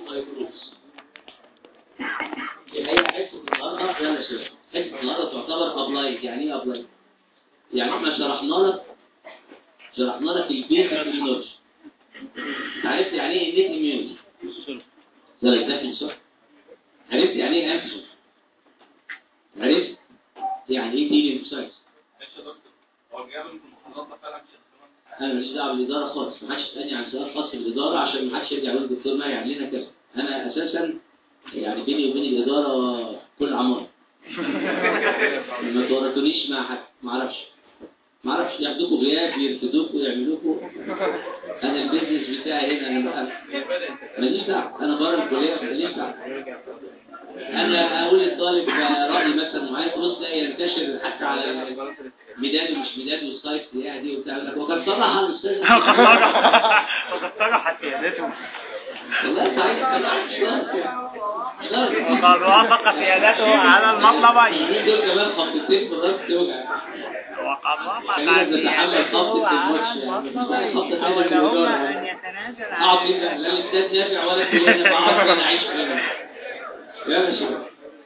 مايكروبس هي حته النهارده يلا شباب حته النهارده تعتبر ابلايد يعني ايه ابلايد يعني احنا شرحنا لك شرحنا لك البيت الاميونولوجي عرفت يعني ايه النت اميونولوجي ده الاكزاكتلي صح عرفت يعني ايه انفيشن عرفت يعني ايه تيجي ليمفوسايتس انا مش دعوه بالاداره خالص ما حدش يسالني عن سؤال خاص بالاداره عشان ما حدش يرجع يقول الدكتور ما يعمل لنا كذا انا اساسا يعني بيني وبين الاداره كل عمار ما تورطونيش مع حد ما اعرفش ما اعرفش ياخدوكوا غياب يرفدوكوا يعملوكوا انا البيزنس بتاعي هنا انا بقى ماليش دعوه انا بره الكليه ماليش دعوه انا اقول للطالب راي مثلا معين تبص لا ينتشر حتى على الميدان ومش ميدان والسايت دي دي وبتاع لك وقد صرح الاستاذ وقد صرحت سيادته والله صحيح كلام مش غلط. وقد وافق سيادته على المطلبين دول كمان خطتين في الراس توجع وقد وافق خلينا نتحمل خطة سيادته على الماتش يعني. مش المطلبين خطة ولهما الإدارة. أن يتنازل اقعد عن كده لا الاستاذ نافع ولا كلنا اقعد انا اعيش كده يا شباب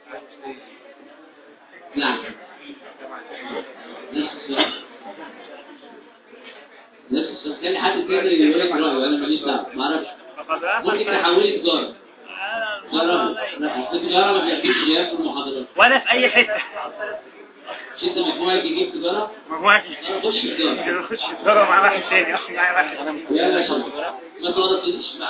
نعم نفس السؤال نفس السؤال كان حد تاني يقول لك رايه انا ماليش دعوه ما اعرفش وقد ممكن وافق تحولي تجاره على جربوا المطلبين التجاره ما بيعطيش غياب في المحاضرات ولا في أي حتة مش انت مجموعك يجيب تجاره مجموعة انا اخش تجاره نخش نضرب مع واحد تاني أخي معايا واحد يلا يا شباب ما تورطنيش مع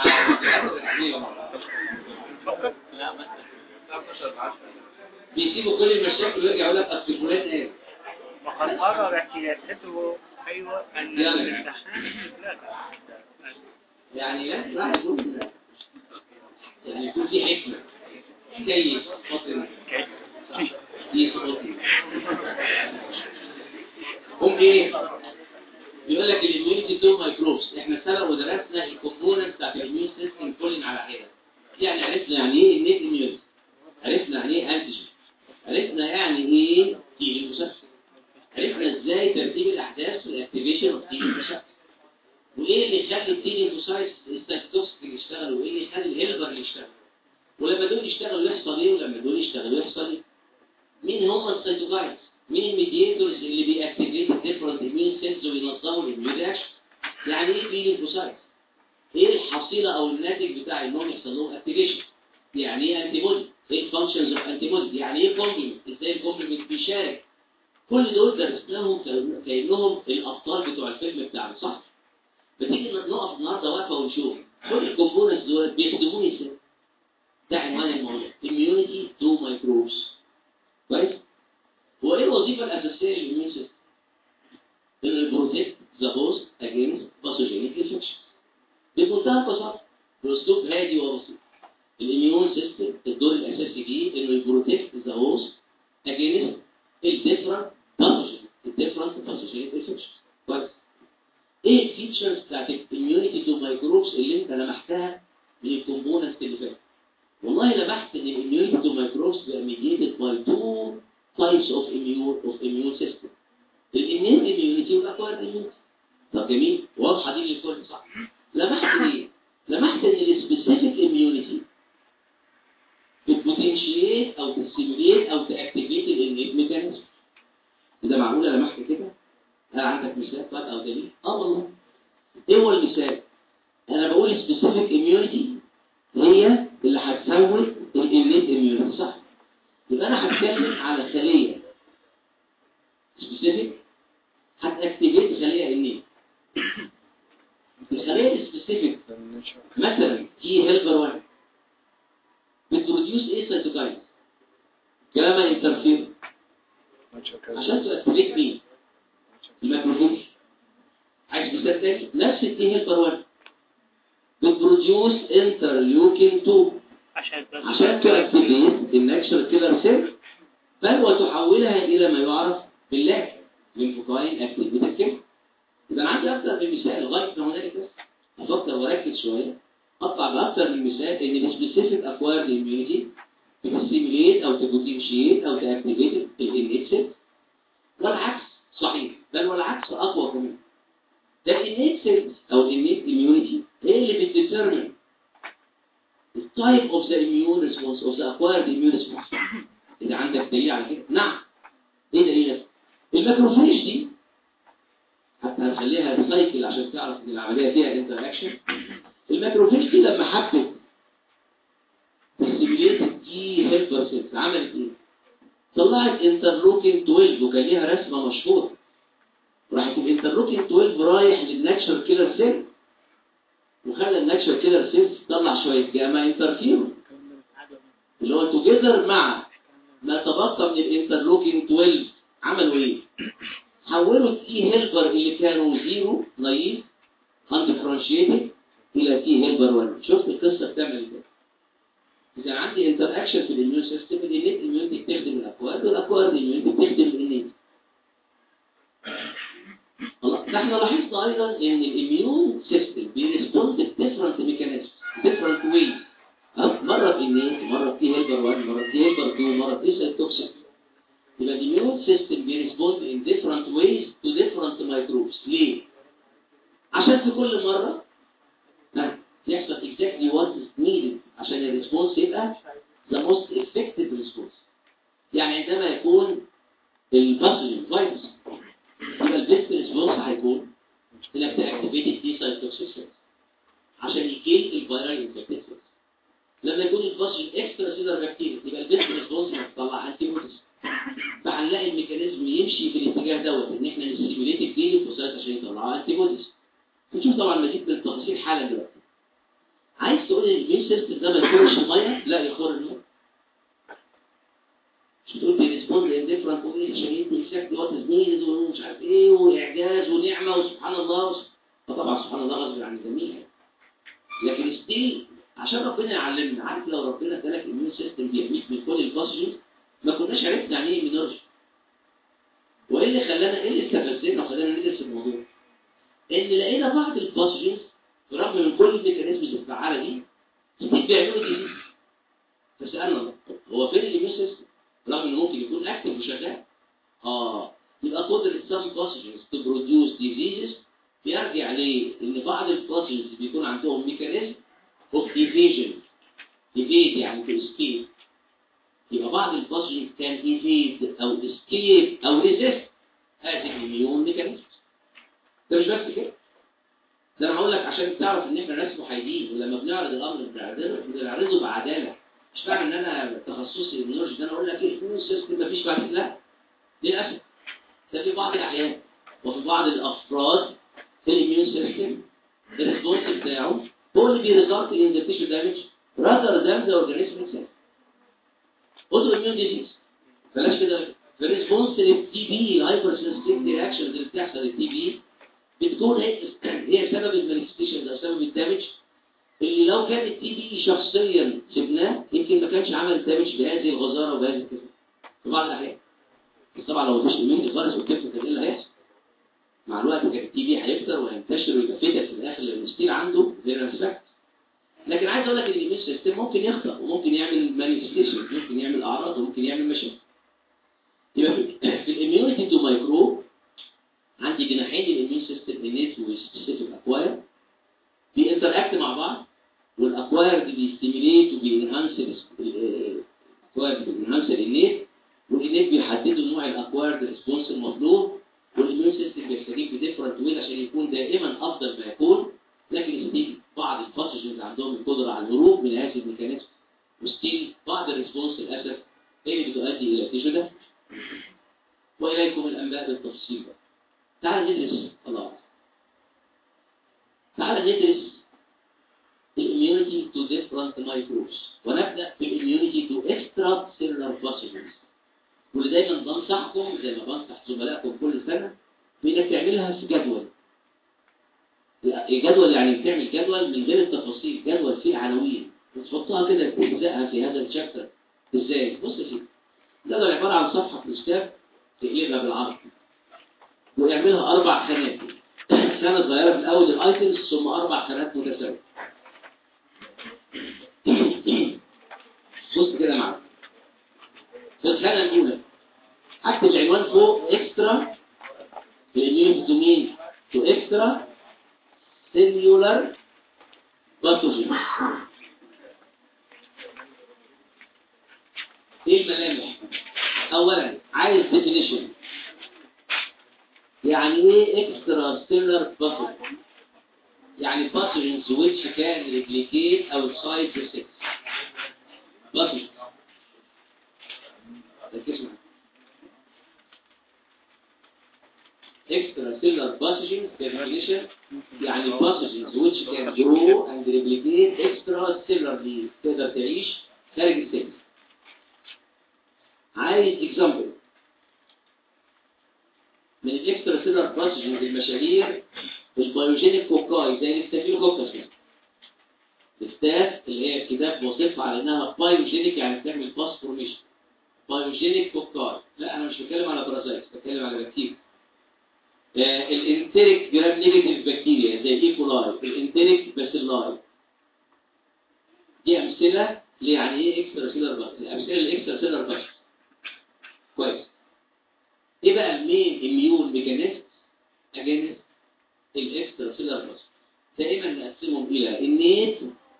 بيسيبوا كل المشاكل ويرجعوا لك اصل فلان ايه وقد قرر سيادته أيوة أن يلا. الامتحان لا يعني لا راح يكون يعني يكون في حكمة كيف فطن كيف فطن هم ايه يقول لك الاميونيتي تو مايكروبس احنا سبق ودرسنا الكومبوننت بتاعت الاميون سيستم كل على حده يعني عرفنا يعني ايه النت اميونيتي عرفنا يعني ايه انتيجين عرفنا يعني ايه تي ليمفوسايت عرفنا ازاي ترتيب الاحداث في الاكتيفيشن اوف تي ليمفوسايت وايه اللي يخلي التي ليمفوسايت السايتوكسيك يشتغل وايه اللي يخلي الهيلبر يشتغل ولما دول يشتغلوا يحصل ايه ولما دول يشتغلوا يحصل ايه مين هم السيتوكاينز مين الميدياتورز اللي بيأكتيفيت الديفرنت اميون سيلز وينظموا الاميون رياكشن يعني ايه في ليمفوسايت ايه الحصيله او الناتج بتاع انهم يحصل لهم اكتيفيشن يعني ايه انتي بودي ايه الفانكشنز اوف انتي بودي يعني ايه كومبلمنت ازاي الكومبلمنت بيشارك كل دول درسناهم كأن- كانهم الابطال بتوع الفيلم بتاعنا صح بتيجي نقف النهارده واقفه ونشوف كل الكومبوننتس دول بيخدموني ازاي ده عنوان الموضوع immunity to microbes كويس هو ايه الوظيفه الاساسيه للاميون سيستم انه يبروتكت ذا هوست اجينست باثوجينيك انفكشن بمنتهى البساطه باسلوب هادي وبسيط الاميون سيستم الدور الاساسي فيه انه يبروتكت ذا هوست اجينست الديفرنت باثوجين الديفرنت باثوجينيك انفكشن كويس ايه الفيتشرز بتاعت الاميونيتي تو مايكروبس اللي انت لمحتها من الكومبوننتس اللي فاتت والله لمحت ان الاميونيتي تو مايكروبس بيبقى ميديتد باي تو تايبس اوف اميون اوف اميون سيستم الانيت اميونيتي والاكوارد اميونيتي طب جميل واضحه دي للكل صح لمحت ايه لمحت ان السبيسيفيك اميونيتي بتبوتنشيت او تستيموليت او تاكتيفيت الانيت ميكانيزم ده معقوله لمحت كده هل عندك مثال طيب او دليل اه والله ايه هو المثال انا بقول سبيسيفيك اميونيتي هي اللي هتزود الانيت اميونيتي صح يبقى انا هتكلم على خليه سبيسيفيك هتاكتيفيت خليه انيت الخليه السبيسيفيك مثلا تي هيلبر 1 بتبروديوس ايه سيتوكاين كلامها انترفير عشان تاكتيفيت مين الماكروفوج عايز مثال تاني نفس التي هيلبر 1 بتبروديوس انترليوكين 2 عشان عشان تأكتيفيت الناتشرال كيلر سيل بل وتحولها إلى ما يعرف باللاك ليمفوكاين اكتيفيتد كيل إذا أنا عندي أكثر من مثال لغاية ما هنالك بس أفكر وأركز شوية أطلع بأكثر من مثال إن السبيسيفيك أكوارد إميونيتي بتستيميليت أو تبوتنشيت أو تأكتيفيت الإنيت سيل والعكس صحيح بل والعكس أقوى كمان ده الإنيت سيل أو الإنيت إميونيتي هي اللي بتديترمن التايب اوف ذا immune response of the acquired immune response إذا عندك دليل على كده نعم ايه دليلك؟ الماكروفاج دي حتى هنخليها سايكل عشان تعرف ان العمليه فيها انتراكشن الماكروفاج دي لما حبت السيميليتد دي هيلبر سيلز عملت ايه؟ طلعت انترلوكين 12 وكان ليها رسمه مشهوره راحت الانترلوكين 12 رايح للناتشر كيلر سيل وخلى الناتشر كيلر سيل تطلع شويه جاما انترفيرون اللي هو توجذر مع ما تبقى من الانترلوكين 12 عملوا ايه؟ حولوا التي هيلبر اللي كانوا زيرو نايف اندفرنشيتد الى تي هيلبر 1 شفت القصه بتعمل ازاي؟ اذا عندي انتر اكشن في الاميون سيستم الانيت اميونتي بتخدم الاكواد والاكواد اميونتي بتخدم الانيت خلاص ده احنا لاحظنا ايضا ان الاميون سيستم بيرسبوند بديفرنت ميكانيزم ديفرنت ويز مره في النيت مره في هيلبر 1 مره في هيلبر 2 مره في سيل توكسيك يبقى الاميون سيستم بيرسبوند ان ديفرنت ويز تو ديفرنت مايكروبس ليه؟ عشان في كل مره ها، يحصل exactly what is needed عشان الريسبونس يبقى the most effective response يعني عندما يكون الباسلين فيروس يبقى البيست ريسبونس هيكون انك تاكتيفيت التي سايتوكسيس عشان يجيل الفيرال انفكتيف لما يكون الباسلين اكسترا سيلر بكتيريا يبقى البيست ريسبونس هتطلع انتي بوديز فهنلاقي الميكانيزم يمشي في الاتجاه دوت ان احنا نستيميليت الجيل الفوسات عشان يطلعوا انتي بوديز نشوف طبعا مزيد من التفاصيل حالا دلوقتي عايز تقول ان البين سيستم ده ما يخرش ميه لا يخر النور مش تقول بيرسبوند ان ديفرنت ويز عشان يدي اكزاكتلي وات از نيدد ومش عارف ايه واعجاز ونعمه وسبحان الله فطبعا سبحان الله غصب عن الجميع لكن ستيل عشان ربنا يعلمنا عارف لو ربنا ادالك الميون سيستم بيحميك من كل الباسجز ما كناش عرفنا يعني ايه مينرجي وايه اللي خلانا ايه اللي استفزنا وخلانا ندرس الموضوع ان لقينا بعض الباسجز برغم من كل الميكانيزمز الفعاله دي ستيل بيعملوا ديزيز فسالنا الله هو فين الميون سيستم رغم انه ممكن يكون اكتف وشغال اه يبقى قدرة some pathogens to produce diseases بيرجع ليه ان بعض الباسجز بيكون عندهم ميكانيزم اوف evasion evade يعني to escape يبقى بعض الباسجز كان evade او escape او resist هذه المليون ميكانيزم ده مش بس كده ده انا هقول لك عشان تعرف ان احنا ناس محايدين ولما بنعرض الامر بنعرضه بنعرضه بعداله مش معنى ان انا تخصصي الاميونولوجي ده انا اقول لك ايه الاميون سيستم مفيش بعد لا للاسف ده في بعض الاحيان وفي بعض الافراد في الاميون سيستم الريسبونس بتاعه هو اللي بيريزلت ان ذا تيشو دامج rather than the organism itself اوتو اميون ديزيز بلاش كده في الريسبونس للتي بي الهايبر سنسيتيف رياكشنز اللي بتحصل للتي بي بتكون هي هي سبب المانيفستيشن ده سبب الدامج اللي لو كان التي بي شخصيا سبناه يمكن ما كانش عمل دامج بهذه الغزاره وبهذه الكثره في بعض الاحيان بس طبعا لو مفيش اميونتي خالص والكثره كان ايه اللي هيحصل؟ مع الوقت كان التي بي هيكتر وهينتشر ويبقى فيتا في الاخر لان ستيل عنده فيرنس فاكت لكن عايز اقول لك ان الاميون سيستم ممكن يخطأ وممكن يعمل مانيفستيشن ممكن يعمل اعراض وممكن يعمل مشاكل يبقى في الاميونيتي تو مايكرو عندي جناحين للاميون سيستم انيت وسبيسيفيك اكواير بينتراكت مع بعض والاكواير دي بيستيميليت وبينهانس الاكواير بينهانس الانيت والانيت بيحددوا نوع الاكواير ريسبونس المطلوب والاميون سيستم بيستجيب بديفرنت ويز عشان يكون دائما افضل ما يكون لكن ستيل بعض الباسجز عندهم القدره على الهروب من هذه الميكانيزم وستيل بعض الريسبونس للاسف هي اللي بتؤدي الى التيشو ده واليكم الانباء بالتفصيل بقى تعال ندرس الله تعال ندرس الاميونيتي تو ديفرنت مايكروبس ونبدا بالاميونيتي تو اكسترا سيلولار باسجز واللي دايما بنصحكم زي ما بنصح زملائكم كل سنه بانك تعملها في جدول الجدول يعني بتعمل جدول من غير التفاصيل جدول فيه عناوين وتحطها كده تجزئها في هذا الشابتر ازاي بص يا سيدي الجدول عباره عن صفحه في الكتاب تقلبها بالعرض ويعملها اربع خانات خانه صغيره في الاول الايتمز ثم اربع خانات متساويه بص كده معايا في الخانه الاولى اكتب العنوان فوق اكسترا الاميون دومين تو اكسترا سيلولار باثوجين ايه الملامح اولا عايز ديفينيشن يعني ايه اكسترا ستيلر باسل يعني pathogens which can replicate outside the cell pathogens ركزوا معايا. extracellular pathogens definition يعني pathogens which can grow and replicate extracellularly تقدر تعيش خارج السيل عايز example من الاكستراسيلر باتوجينز المشاهير البيوجينيك كوكاي زي الاستافيلوكوكس كده الستاف اللي هي الكتاب وصفها على انها بايوجينيك يعني بتعمل باس فورميشن بايوجينيك كوكاي لا انا مش بتكلم على بارازايت بتكلم على بكتيريا آه الانتريك جرام نيجاتيف بكتيريا زي ايكولاي الانتريك باسيلاي دي امثله يعني ايه اكسترا سيلر باس الامثله الاكسترا سيلر باس كويس ايه بقى المين اميون ميكانيزم اجينست الاكسترا سيلر باس دائما نقسمهم الى النيت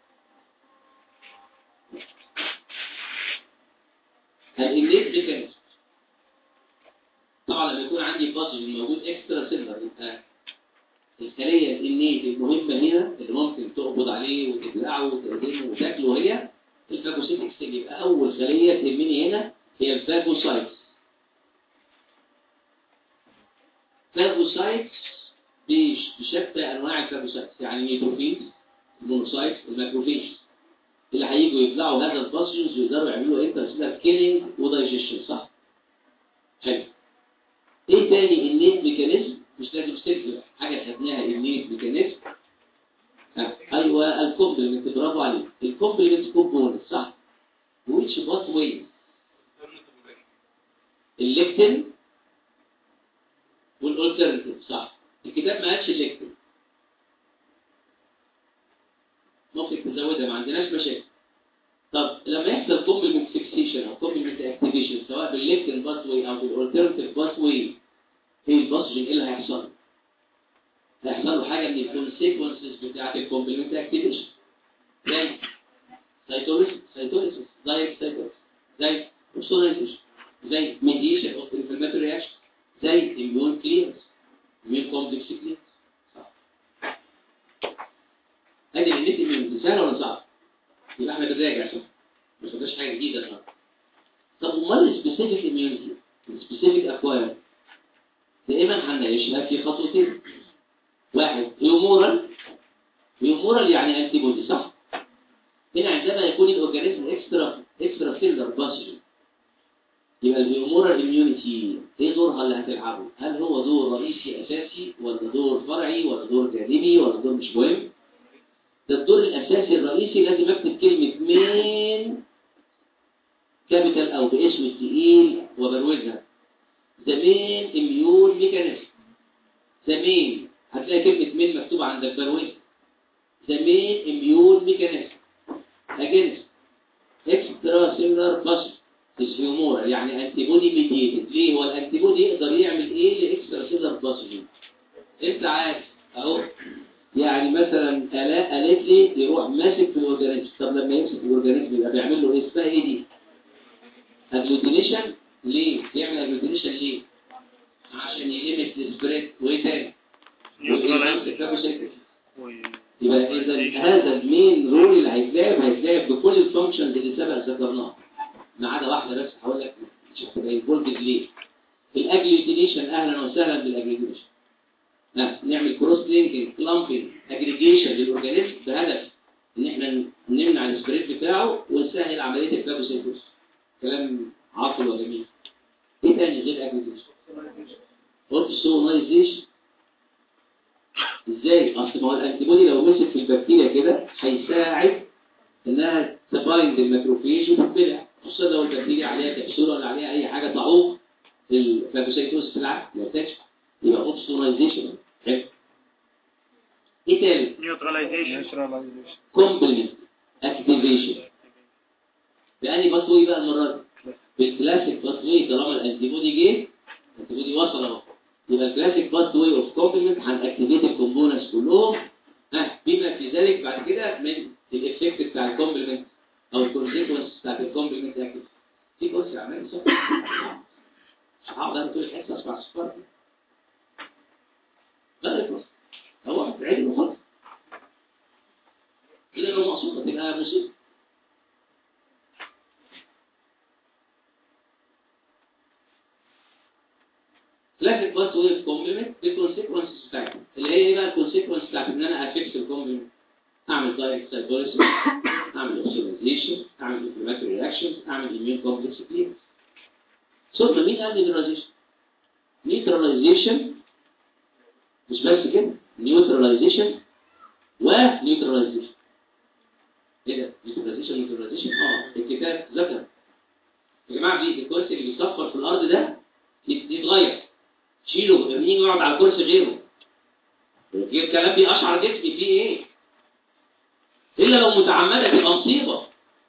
الانيت ميكانيزم طبعا لما يكون عندي باثوجين موجود اكسترا سيلر يبقى الخليه الانيت المهمه هنا اللي ممكن تقبض عليه وتبلعه وتقدمه وتاكله هي الفاجوسيتك سيل يبقى اول خليه تهمني هنا هي الفاجوسايتس فاجوسايتس بشتى انواع الفاجوسايتس يعني النيتروفيلز المونوسايتس الماكروفيج اللي هيجوا يبلعوا هذا الباسجنز ويقدروا يعملوا انترسيلر كيلينج ودايجيشن صح حلو ايه تاني النيت ميكانيزم مش لازم تكتب حاجه خدناها النيت ميكانيزم آه. ايوه الكومبلمنت برافو عليك الكومبلمنت كومبوننت صح which what way الليكتين والالترناتيف صح الكتاب ما قالش الليكتين ممكن تزودها ما عندناش مشاكل طب لما يحصل كومبلمنت فيكسيشن او كومبلمنت اكتيفيشن سواء بالليكتين باث واي او بالالترناتيف باث واي ايه الباسجن ايه اللي هيحصل هيحصل له حاجه من الكونسيكونسز بتاعت الكومبلمنت اكتيفيشن زي سيتوليسيس سيتوليسيس زي سيتوليسيس زي اوبسونيزيشن زي ميديشن اوف انفلاماتوري رياكشن زي اميون كليرنس اميون كومبلكس كليرنس صح ادي النت اميون سهله ولا صعب يبقى احنا بنراجع صح مش خدناش حاجه جديده صح طب امال السبيسيفيك اميونيتي السبيسيفيك اكواير دائما هنعيشها في خطوتين واحد هيومورال هيومورال يعني انتي بودي صح هنا عندما يكون الاورجانيزم اكسترا اكسترا سيلر باسجن يبقى الهيومورال اميونيتي ايه دورها اللي هتلعبه هل هو دور رئيسي اساسي ولا دور فرعي ولا دور جانبي ولا دور مش مهم ده الدور الاساسي الرئيسي لازم اكتب كلمه مين كابيتال او باسم التقيل وبروزها ذا مين اميون ميكانيزم ذا مين هتلاقي كلمه مين مكتوبه عندك بروزها ذا مين اميون ميكانيزم اجينست اكسترا سيلولار باسل الهيومورال يعني انتي بودي ميديتد ليه هو الانتي بودي يقدر يعمل ايه لاكسترا سيلولار باسل انت عارف اهو يعني مثلا الاء قالت لي يروح ماسك في الاورجانيزم طب لما يمسك في الاورجانيزم يبقى بيعمل له ايه اسمها ايه دي اجلوتينيشن ليه بيعمل اجلوتينيشن ليه عشان يلمس السبريد وايه تاني يبقى اذا هذا المين رول اللي هيتلعب هيتلعب بكل الفانكشنز اللي سبق ذكرناها ما عدا واحده بس هقول لك مش هتبقى انفولد ليه الاجلوتينيشن اهلا وسهلا بالاجلوتينيشن نعمل كروس لينكينج كلامبينج اجريجيشن للاورجانيزم بهدف ان احنا نمنع السبريد بتاعه ونسهل عمليه الفاجوسيتوس كلام عاقل وجميل ايه تاني غير اجريجيشن اورثوسونايزيشن ازاي اصل ما هو الانتي بودي لو مسك في البكتيريا كده هيساعد انها تبايند الماكروفيج وتتبلع خصوصا لو البكتيريا عليها كبسوله ولا عليها اي حاجه تعوق الفاجوسيتوس في العقل ما يحتاجش يبقى اوبسونايزيشن حلو ايه تاني نيوتراليزيشن كومبلمنت اكتيفيشن بأني باسوي بقى المره دي بالكلاسيك باسوي طالما الانتي بودي جه الانتي بودي وصل اهو يبقى الكلاسيك باسوي اوف كومبلمنت هنأكتيفيت الكومبوننتس كلهم ها بما في ذلك بعد كده من الافكت بتاع الكومبلمنت او الكونسيكونس بتاعت الكومبلمنت اكتيف في كرسي عمال يصفر مش هقعد انا طول الحصه اسمع الصفار لا يخلص هو بعيد وخلص كده لو مقصوده تبقى مصيبه كلاسيك بس ويف كومبلمنت بالكونسيكونسز بتاعتها اللي هي ايه بقى الكونسيكونس بتاعت ان انا افكس الكومبلمنت اعمل دايركت سايكولوجي اعمل اوبسيلايزيشن اعمل انفلاماتوري رياكشن اعمل اميون كومبلكس كلير ثم مين قال نيوتراليزيشن نيوتراليزيشن مش بس كده نيوتراليزيشن ونيوتراليزيشن ايه ده نيوتراليزيشن نيوتراليزيشن اه الكتاب ذكر يا جماعه دي الكرسي اللي بيصفر في الارض ده يتغير شيله مين يقعد على كرسي غيره في الكلام بيقشعر جسمي فيه ايه الا لو متعمده تبقى مصيبه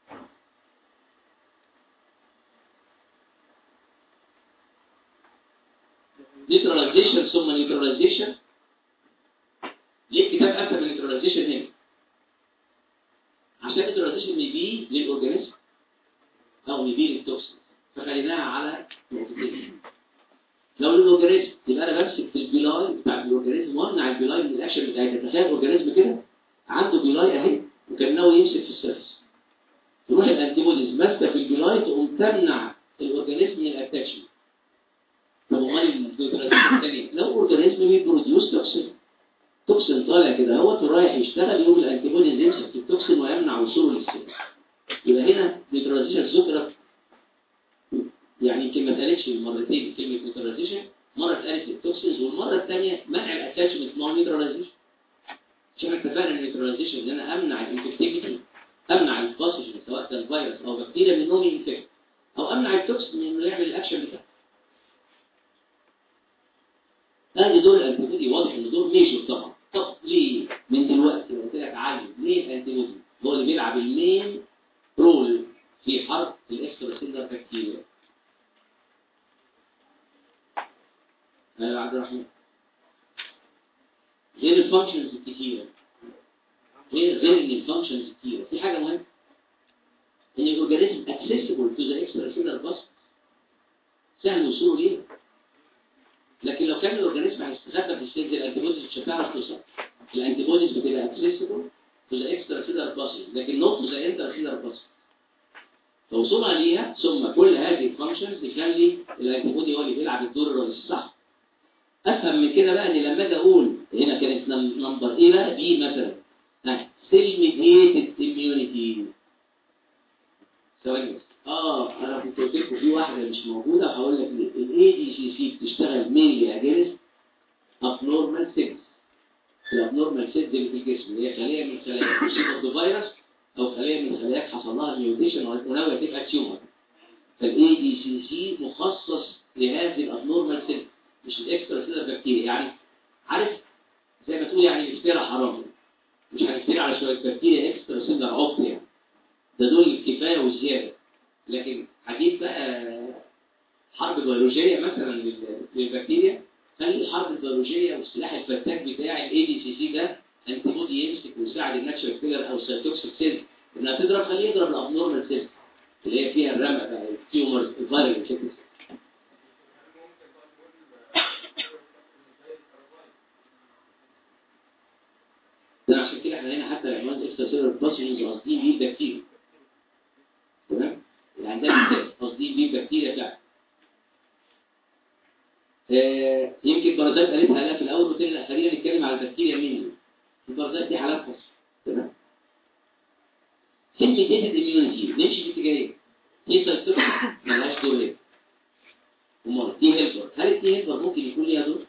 نيوتراليزيشن ثم نيوتراليزيشن ليه الكتاب قسم النيوتراليزيشن هنا عشان النيوتراليزيشن يبيه للاورجانيزم او يبيه للتوكسين فخليناها على نقطتين لو الاورجانيزم يبقى انا بمسك في البيلاي بتاع الاورجانيزم وامنع البيلاي من الاكشن بتاعتها تخيل اورجانيزم كده عنده بيلاي اهي وكان ناوي يمسك في السيرفس تروح الانتيبوديز ماسكه في البيلاي تقوم تمنع الاورجانيزم من الاتاتشمنت طب امال النيوتراليزيشن الثاني لو اورجانيزم بيبروديوس توكسين توكسين طالع كده اهوت ورايح يشتغل يقوم الانتيبوديز يمسك في التوكسين ويمنع وصوله للسيل يبقى هنا نيوتراليزيشن ذكرت يعني يمكن ما اتقالتش مرتين كلمه نيوتراليزيشن مره اتقالت للتوكسينز والمره الثانيه منع الاتاتشمنت مع نيوتراليزيشن عشان اتفقنا ان النيوتراليزيشن ان انا امنع الانفكتيفيتي امنع الباسج سواء كان فيروس او بكتيريا من انهم ينفكت او امنع التوكسين من انه يعمل الاكشن بتاعه هذه دور الانتيبودي واضح ان دور ميجور طبعا طب ليه من دلوقتي قلت لك عالي ليه الانتيبودي هو اللي بيلعب المين رول في حرب الاكسترا سيلر بكتيريا ايوه عبد الرحمن غير الفانكشنز الكتيره غير غير ان الفانكشنز كتيره في حاجه مهمه ان الاورجانيزم اكسسبل تو ذا اكسترا سيلر باس سهل وصوله ليه لكن لو كان الاورجانيزم هيستخبى في السيلز الانتيبوديز مش هتعرف توصل الانتيبوديز بتبقى اكسسبل تو ذا اكسترا سيلر باس لكن نوت تو ذا انتر سيلر باس فوصولها ليها ثم كل هذه الفانكشنز تخلي الانتيبودي هو اللي بيلعب الدور الرئيسي صح افهم من كده بقى ان لما اجي اقول هنا كانت نمبر ايه بقى بي مثلا ها سيل ميديتد اميونيتي ثواني بس اه انا كنت قلت لكم في واحده مش موجوده هقول لك ليه الاي دي سي سي بتشتغل مينلي اجينست ابنورمال سيلز الابنورمال سيلز اللي في الجسم اللي هي خليه من خلايا مصيبه بفيروس او خليه من خلاياك حصل لها ميوتيشن وناويه تبقى تيومر فالاي دي سي سي مخصص لهذه الابنورمال سيلز مش الاكسترا سيلر بكتيريا يعني عارف زي ما تقول يعني الافتراء حرام مش هنفتري على شويه بكتيريا اكسترا سيلر عقد يعني ده دول الكفايه والزياده لكن هجيب بقى حرب بيولوجيه مثلا للبكتيريا خلي الحرب البيولوجيه والسلاح الفتاك بتاع الاي دي سي سي ده انتيبودي يمسك ويساعد الناتشرال كيلر او سيتوكسيك سيل انها تضرب خليه يضرب الابنورمال سيل اللي هي فيها الرمق بقى التيومر الفيرال انفكشن ده عشان كده احنا هنا حتى العنوان اكسترا سيلر باسجنز قاصدين بيه بكتيريا تمام اللي عندنا قاصدين بيه بكتيريا فعلا آه يمكن برازات قالتها لا في الاول قلت لنا خلينا نتكلم على البكتيريا مين البرازات دي حالات خاصه تمام سيمي ديتد اميونيتي نمشي في اتجاهين دي سيطره ملهاش دور هنا امال تي هيلبر هل التي هيلبر ممكن يكون ليها دور؟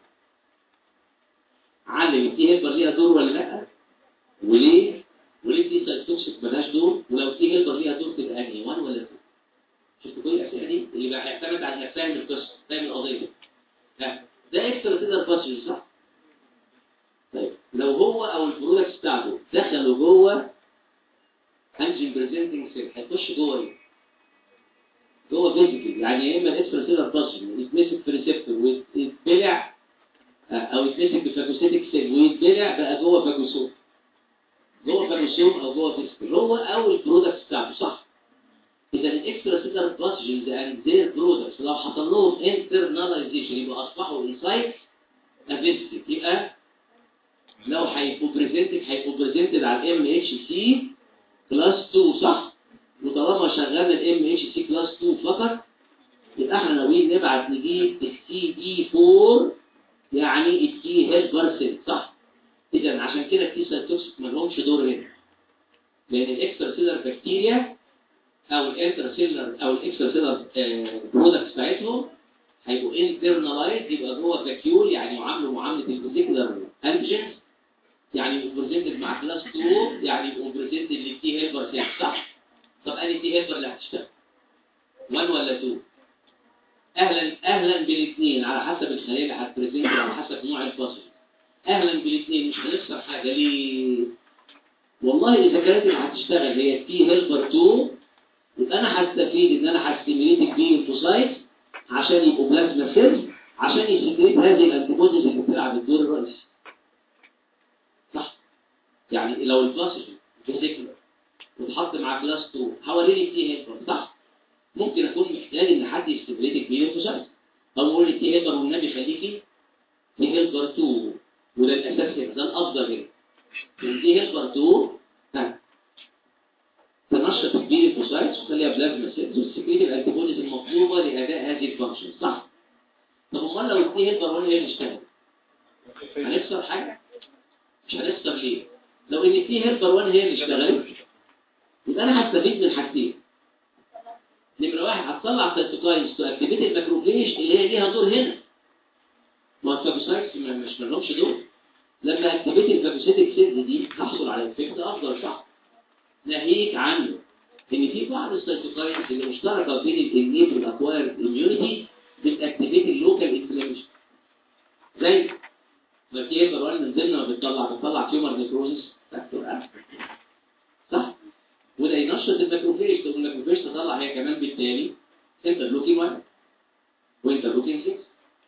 علم التي هيلبر ليها دور ولا لا؟ وليه؟ وليه دي سيتوكسيك ملهاش دور؟ ولو تي هيلبر ليها دور تبقى انهي 1 ولا 2؟ شفتوا كل الاسئله دي اللي بقى هيعتمد على انك فاهم القصه فاهم القضيه ها ده اكسترا تقدر باسج صح؟ طيب لو هو او البرودكتس بتاعته دخلوا جوه انجين بريزنتنج سيل هيخش جوه ايه؟ جوه فيزيكال يعني يا اما الاكسترا سيلر باسج يتمسك في ريسبتور ويتبلع او يتمسك بفاجوسيتك سيل ويتبلع بقى جوه فاجوسوم جوه فاجوسوم او جوه فيزيكال هو او البرودكتس بتاعته صح اذا الاكسترا سيلر باسجنز اند ذير برودكتس لو حصل لهم انترناليزيشن يبقى اصبحوا انسايت افيستيك يبقى لو هيبقوا بريزنتد هيبقوا بريزنتد على الام اتش سي كلاس 2 صح وطالما شغال الام اتش سي كلاس 2 فقط يبقى احنا ناويين نبعت نجيب السي دي 4 يعني التي هيلبر سيل صح اذا عشان كده التي سيل توكسيك ما لهمش دور هنا لان الاكسترا سيلر بكتيريا او الانترا سيلر او الاكسترا سيلر برودكتس بتاعتهم هيبقوا انترنالايز يبقى جوه فاكيول يعني يعاملوا معامله الفيزيكولار انتيجنز يعني يبقوا بريزنتد مع كلاس 2 يعني يبقوا بريزنتد للتي هيلبر سيل صح طب انهي تي هيلبر اللي هتشتغل 1 ولا 2 اهلا اهلا بالاثنين على حسب الخليه اللي هتبريزنت على حسب نوع الفصل اهلا بالاثنين مش هنخسر حاجه ليه والله اذا كانت اللي هتشتغل هي تي هيلبر 2 يبقى انا هستفيد ان انا هستيميليت البي انفوسايت عشان يبقوا بلازما سيلز عشان يسكريت هذه الانتيبوديز اللي بتلعب الدور الرئيسي صح يعني لو البلاسيجين فيزيكولار وتحط مع كلاس 2 حوالين التي هيلبر صح ممكن اكون محتاج ان حد يستبريت البي انفوسايت او اقول التي هيلبر والنبي خليكي تي هيلبر 2 وده الاساس هنا ده الافضل هنا التي هيلبر 2 ها تنشط البي انفوسايتس وتخليها بلازما سيلز وتسكريت الانتيبوديز المطلوبه لاداء هذه الفانكشن صح طب امال لو التي هيلبر 1 هي اللي اشتغلت هنخسر حاجه مش هنخسر ليه لو ان التي هيلبر 1 هي اللي اشتغلت يبقى انا هستفيد من حاجتين نمرة واحد هتطلع سيتوكاينز تأكتيفيت الماكروفيج اللي هي ليها دور هنا ما الفاجوسايتس مش مالهمش دور لما اكتيفيت الفاجوسيتك سيلز دي هحصل على افكت افضل صح ناهيك عنه ان في بعض السيتوكاينز اللي مشتركه بين الانيت والاكوايرد اميونيتي بتاكتيفيت اللوكال انفلاميشن زي ما في هيبر من ضمن ما بتطلع بتطلع تيومر نيكروزس فاكتور صح وده ينشط الماكروفيج تقول الماكروفيج تطلع هي كمان بالتالي انترلوكين 1 وانترلوكين 6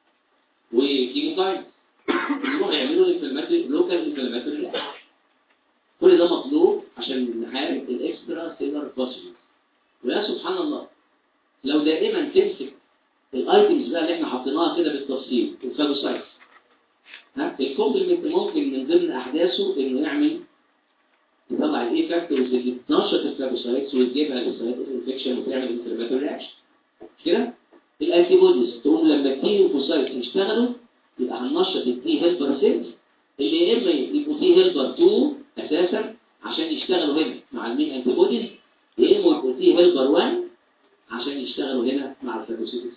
وكيموكاين يروحوا يعملوا انفلاماتوري لوكال انفلاماتوري كل ده مطلوب عشان نحارب الاكسترا سيلر باسجنز ويا سبحان الله لو دائما تمسك الايتمز بقى اللي احنا حطيناها كده بالتفصيل الفاجوسايتس ها الكومبلمنت ممكن من ضمن احداثه انه يعمل يطلع الاي فاكتورز اللي بتنشط الفاجوسايتس وتجيبها للسايت انفكشن وتعمل انفلاماتوري رياكشن كده الانتي بوديز تقوم لما التي ليوكوسايتس يشتغلوا يبقى هننشط التي هيلبر سيلز اللي يا اما يبقوا تي هيلبر 2 اساسا عشان يشتغلوا هنا مع المين انتي بوديز يا اما يبقوا تي هيلبر 1 عشان يشتغلوا هنا مع الفاجوسايتس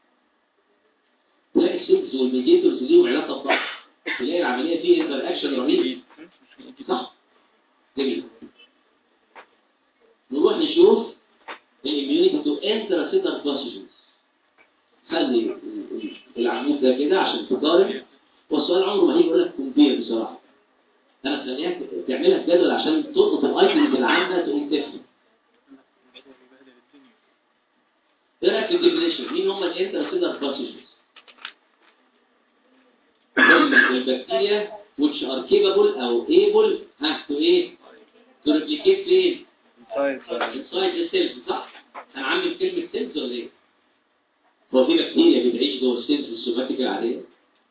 تلاقي السيلز والميديتورز ليهم علاقه ببعض تلاقي العمليه فيها انتر اكشن رهيب صح جميل نروح نشوف الاميونيتي تو انترا سيلر باسجنز خلي العمود ده كده عشان تقارن والسؤال عمره ما هيجي يقول لك كومبير بصراحه انا خليها تعملها في جدول عشان تلقط الايتمز اللي عندها تقوم تفهم ايه رايك في الديفينيشن مين هم الانترا سيلر باسجنز البكتيريا which are capable او able ها to ايه to replicate فين inside the cells صح انا عامل كلمة cells ولا ايه هو في بكتيريا بتعيش جوه السيلز السوماتيكا العادية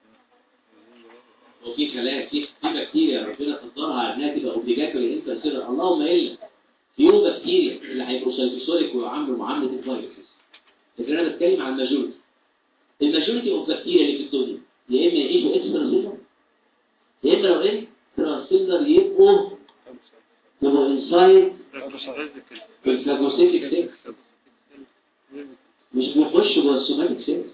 وفي خلايا في في بكتيريا ربنا قدرها على انها تبقى اوبليجاتوري انترسيلر اللهم الا فيو بكتيريا اللي هيبقوا سايتوسوليك ويعاملوا معاملة الفيروس لكن انا بتكلم عن الماجوريتي الماجوريتي اوف بكتيريا اللي في الدنيا يا اما يعيشوا اكسترا سيلر يا اما لو ايه ترانسيلر يبقوا يبقوا انسايد في الفاجوسيتك سيلز مش بيخشوا جوه السوماتيك سيلز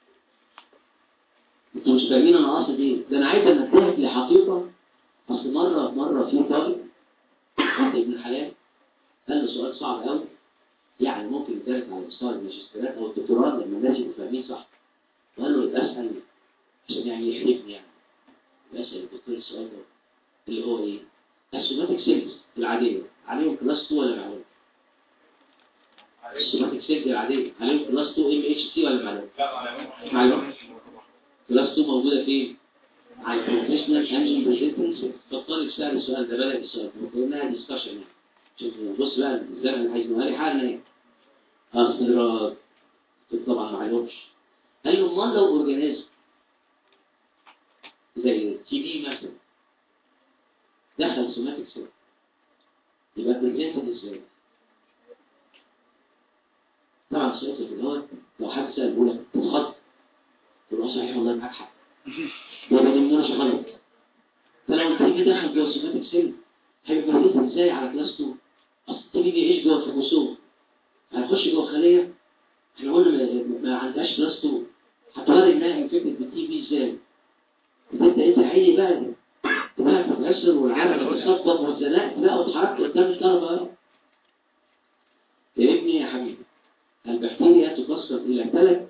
انتوا مش فاهمين انا قاصد ايه ده انا عايز انبهك لحقيقه اصل مره مره في طالب ابن حلال قال له سؤال صعب قوي يعني ممكن يدرس على مستوى الماجستيرات او الدكتوراه لما الناس يبقوا فاهمين صح قال له يبقى اسال عشان يعني يحرجني يعني بسأل الدكتور السؤال ده اللي هو ايه السوماتيك سيلز العادية عليهم كلاس 2 ولا معلوم السوماتيك سيلز العادية عليهم كلاس 2 ام اتش سي ولا معلوم معلوم كلاس 2 موجودة فين على البروفيشنال انجن بريزنتنس فالطالب سأل السؤال ده بدأ السؤال قلناها ديسكشن يعني شوف بص بقى الزمن اللي هيجنوها لي حالنا ايه استدراج طبعا ما عليهمش قال له امال لو اورجانيزم زي تي بي مثلا دخل سوماتيك سيل يبقى بريزنتد ازاي؟ طبعا السؤال في الأول لو حد سأل لك تتخض تقول له صحيح والله معاك حق ده ما نمناش غلط فلو التي دخل جوه سوماتيك سيل هيبقى بريزنتد ازاي على كلاس 2 اصل التي بيعيش جوه الخروموسوم هيخش جوه خليه احنا قلنا ما- ما عندهاش كلاس 2 هتغير انها انفكتد بالتي بي ازاي؟ انت انت عيني بقى دماغك بتأثر والعرق بتصدق والزناق لا واتحركت قدام الضربة اهو. يا ابني يا حبيبي البكتيريا تقسم إلى ثلاث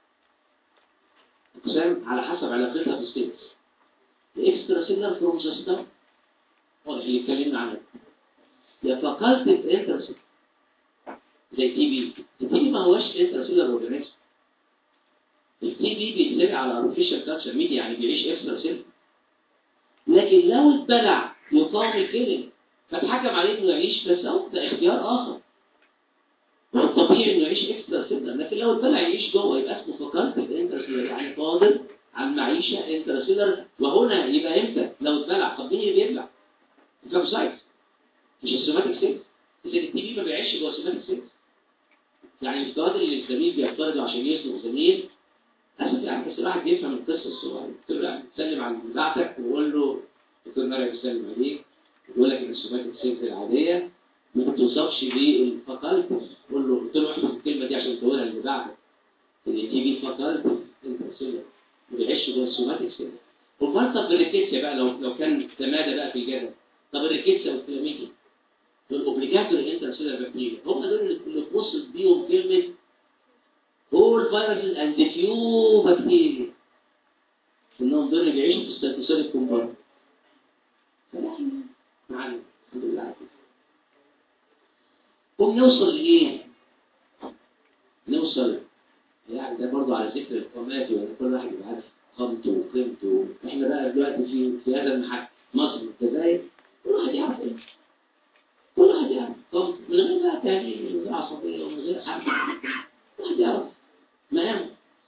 أقسام على حسب علاقتها بالسيلز الإكسترا سيلر كروموسوستام واضح اللي اتكلمنا عنها يا فاكولتيف انترسيل زي تي بي التي بي ما هوش انترسيلر اورجانيزم التي بي بيتزرع على ارتفيشال كالتشر ميديا يعني بيعيش اكسترا سيلر لكن لو اتبلع يقام الكلم فاتحكم عليه انه يعيش بس أو ده اختيار اخر والطبيعي انه يعيش اكسترا سيلر لكن لو اتبلع يعيش جوه يبقى اسمه فكرت انترسيلر يعني قادر على المعيشه انترسيلر وهنا يبقى امتى لو اتبلع طب مين اللي بيبلع؟ الكابسايت مش السوماتيك سيلز اذا التي بي ما بيعيش جوه السوماتيك سيلز يعني الافتراض اللي الزميل بيفترضه عشان يسلق زميل اسف يعني بس الواحد بيفهم القصه الصغيره تبقى تسلم على اللي بتاعتك وقول له دكتور مريم بيسلم عليك يقول لك ان السوماتيك سيلز العاديه ما بتوصفش بالفاكالتس قول له قلت له احفظ الكلمه دي عشان تقولها اللي بعدك ان تي بي فاكالتس انت سيلر ما بيعيش جوه السوماتيك سيلز امال طب الريكيتسيا بقى لو لو كان تمادى بقى في الجدل طب الريكيتسيا والكلاميديا دول اوبليجاتوري انترسيلر بكتيريا هم دول اللي توصف بيهم كلمه all viruses and few bacteria انهم دول اللي بيعيشوا في السيتوسيل كومباوند معلم الحمد لله على كده. وبنوصل لايه؟ نوصل يعني ده برضه على ذكر القامات يعني كل واحد يبقى عارف قامته وقيمته احنا بقى دلوقتي في في هذا المحل مصر والجزائر كل واحد يعرف ايه كل واحد يعرف قامته من غير بقى تهديد من غير عصبيه ومن غير حاجه كل واحد يعرف مقامه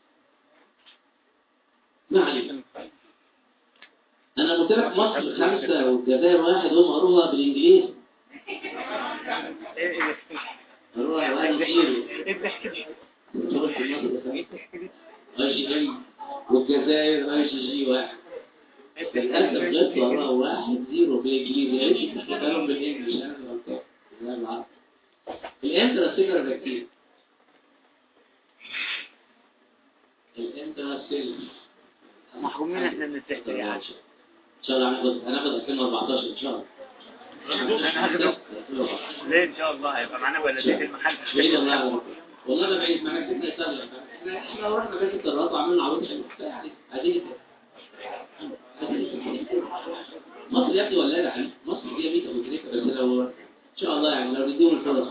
ما عليك انا قلت لك مصر خمسه والجزائر واحد هم قروها بالانجليزي ايه ايه قروها واحد زيرو ايه الضحك دي؟ شغل في مصر ده ايه الضحك دي؟ اي جي ام والجزائر اي جي جي واحد للاسف غلطت وراها واحد زيرو بالانجليزي ايش بتشتغلوا بالانجلش انا اللي غلطان لا بالعربي الانترا سيلر بكتيريا الانترا سيلر محرومين احنا من الضحك ان يعني شاء الله هناخد هناخد 2014 ان شاء الله ليه ان شاء الله هيبقى معانا بلديه المحل بعيد الله عنك. والله ما بعيد معاك سيدنا سهل احنا احنا رحنا بيت الطرات وعملنا عروض حلوه يعني عايزين مصر يا ابني ولاده حبيبي مصر فيها 100 ابو تريكه بس لو ان شاء الله يعني لو نديهم الفرص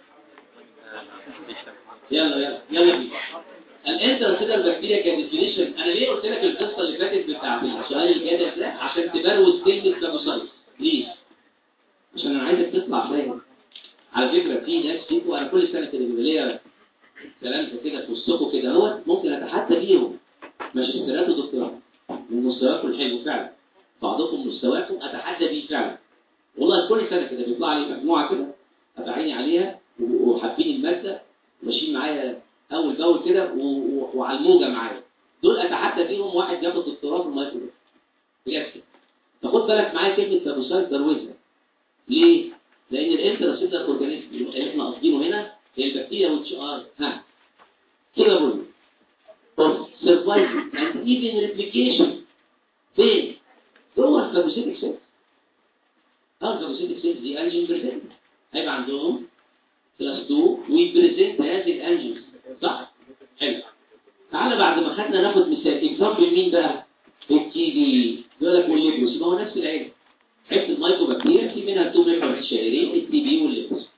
يلا يلا يلا بينا الانتر كده البكتيريا كديفينيشن انا ليه قلت لك القصه اللي فاتت بتاعت السؤال الجدل ده عشان تبروز كلمه كابوسايت ليه عشان انا عايزك تطلع فاهم على فكره في ناس فيكم انا كل سنه كده بيبقى ليا كلام كده في وسطكم كده اهوت ممكن اتحدى بيهم ماجستيرات ودكتوراه من مستواكم الحلو فعلا بعضكم مستواكم اتحدى بيه فعلا والله كل سنه كده بيطلع لي مجموعه كده ابقى عيني عليها وحابين الماده ماشيين معايا اول باول كده و- و- وعلى الموجه معايا دول اتحدى فيهم واحد ياخد دكتوراه في المايكرو بجد كده. فخد بالك معايا كلمه كابوسايت درويزها ليه؟ لان الانتراسيتر اورجانيزم اللي احنا قاصدينه هنا هي البكتيريا والتش ار ها كده بقول of survival and even replication فين؟ جوه الكابوسيتك سيلز اه الكابوسيتك سيلز دي انجين بريزنت هيبقى عندهم كلاس 2 ويبريزنت هذه الانجينز صح؟ حلو تعالى بعد ما خدنا ناخد مثال اكزامبل مين بقى؟ التي دي يقول لك والليبروس يبقى هو نفس العين حته المايكرو بكتيريا في منها تو ميمبرز شهرين التي بي والليبروس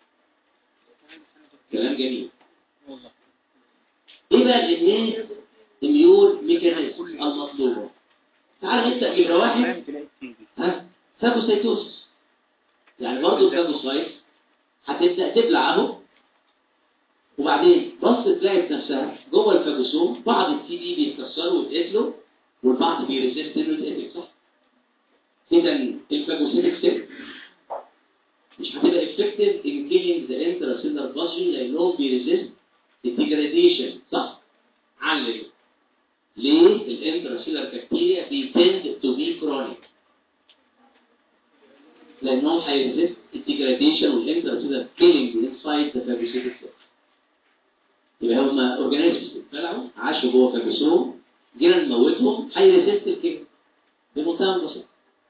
كلام جميل ايه بقى الاميون اميون ميكانيزم المطلوبه تعال نبدا نمره واحد ها فاجوسايتوسس يعني برضه الفاجوسايت هتبدا تبلع اهو وبعد وبعدين بص تلاقي نفسها جوه الفاجوسوم بعض التي دي بيتكسروا ويتقتلوا والبعض بيريزيست انه يتقتل صح؟ اذا الفاجوسيتك سيل مش هتبقى effective in killing the intracellular plasmin لانهم بيريزيست الديجراديشن صح؟ علم ليه الانتراسيلر بكتيريا بيتند تو بي كرونيك لانهم هيريزيست الديجراديشن والانتراسيلر كيلينج انسايد ذا فاجوسيتك سيل يبقى هم اورجانيزمز طلعوا عاشوا جوه فاجوسوم جينا نموتهم هيريزيست الكيلينج بمنتهى البساطه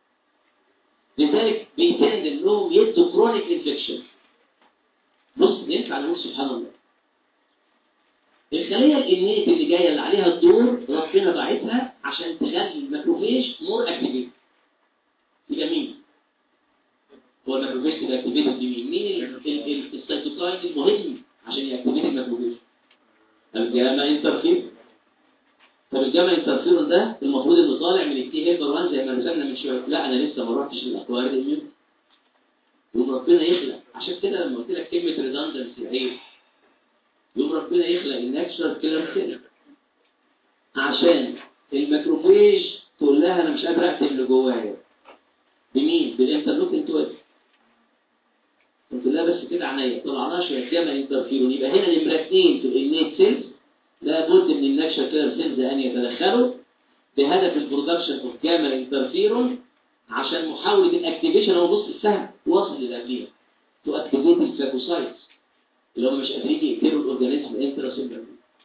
لذلك بيتند انهم يدوا كرونيك انفكشن بص ينفع نقول سبحان الله الخليه الانيت اللي جايه اللي عليها الدور ربنا باعتها عشان تخلي الماكروفيج مور اكتيفيت يبقى مين؟ هو الماكروفيج تبقى اكتيفيت بمين؟ مين ال- ال- ال- السيتوكاين المهم عشان ياكتيفيت الماكروفيج؟ الجاما انترفير طب الجاما انترفيرون ده المفروض انه طالع من التي هيلبر 1 زي ما رسمنا من شويه لا انا لسه ما رحتش للاكوارد الميون يقوم ربنا يخلق عشان كده لما قلت لك كلمه ريدندنسي عيب يقوم ربنا يخلق الناتشرال كيلر سيل عشان الماكروفيج تقول لها انا مش قادر اقتل اللي جوايا بمين؟ بالانترلوكين 12 قلت لها بس كده عينيا طلعناها شويه جاما انترفيرون يبقى هنا نمره اثنين في الانيت سيلز لابد من الناتشرال كيلر سيلز ان يتدخلوا بهدف البرودكشن اوف جاما انترفيرون عشان محاوله الاكتيفيشن هو بص السهم واصل للقبليه تو اكتيفيت الفاجوسايتس اللي هم مش قادرين يقتلوا الاورجانيزم انتراسيلولر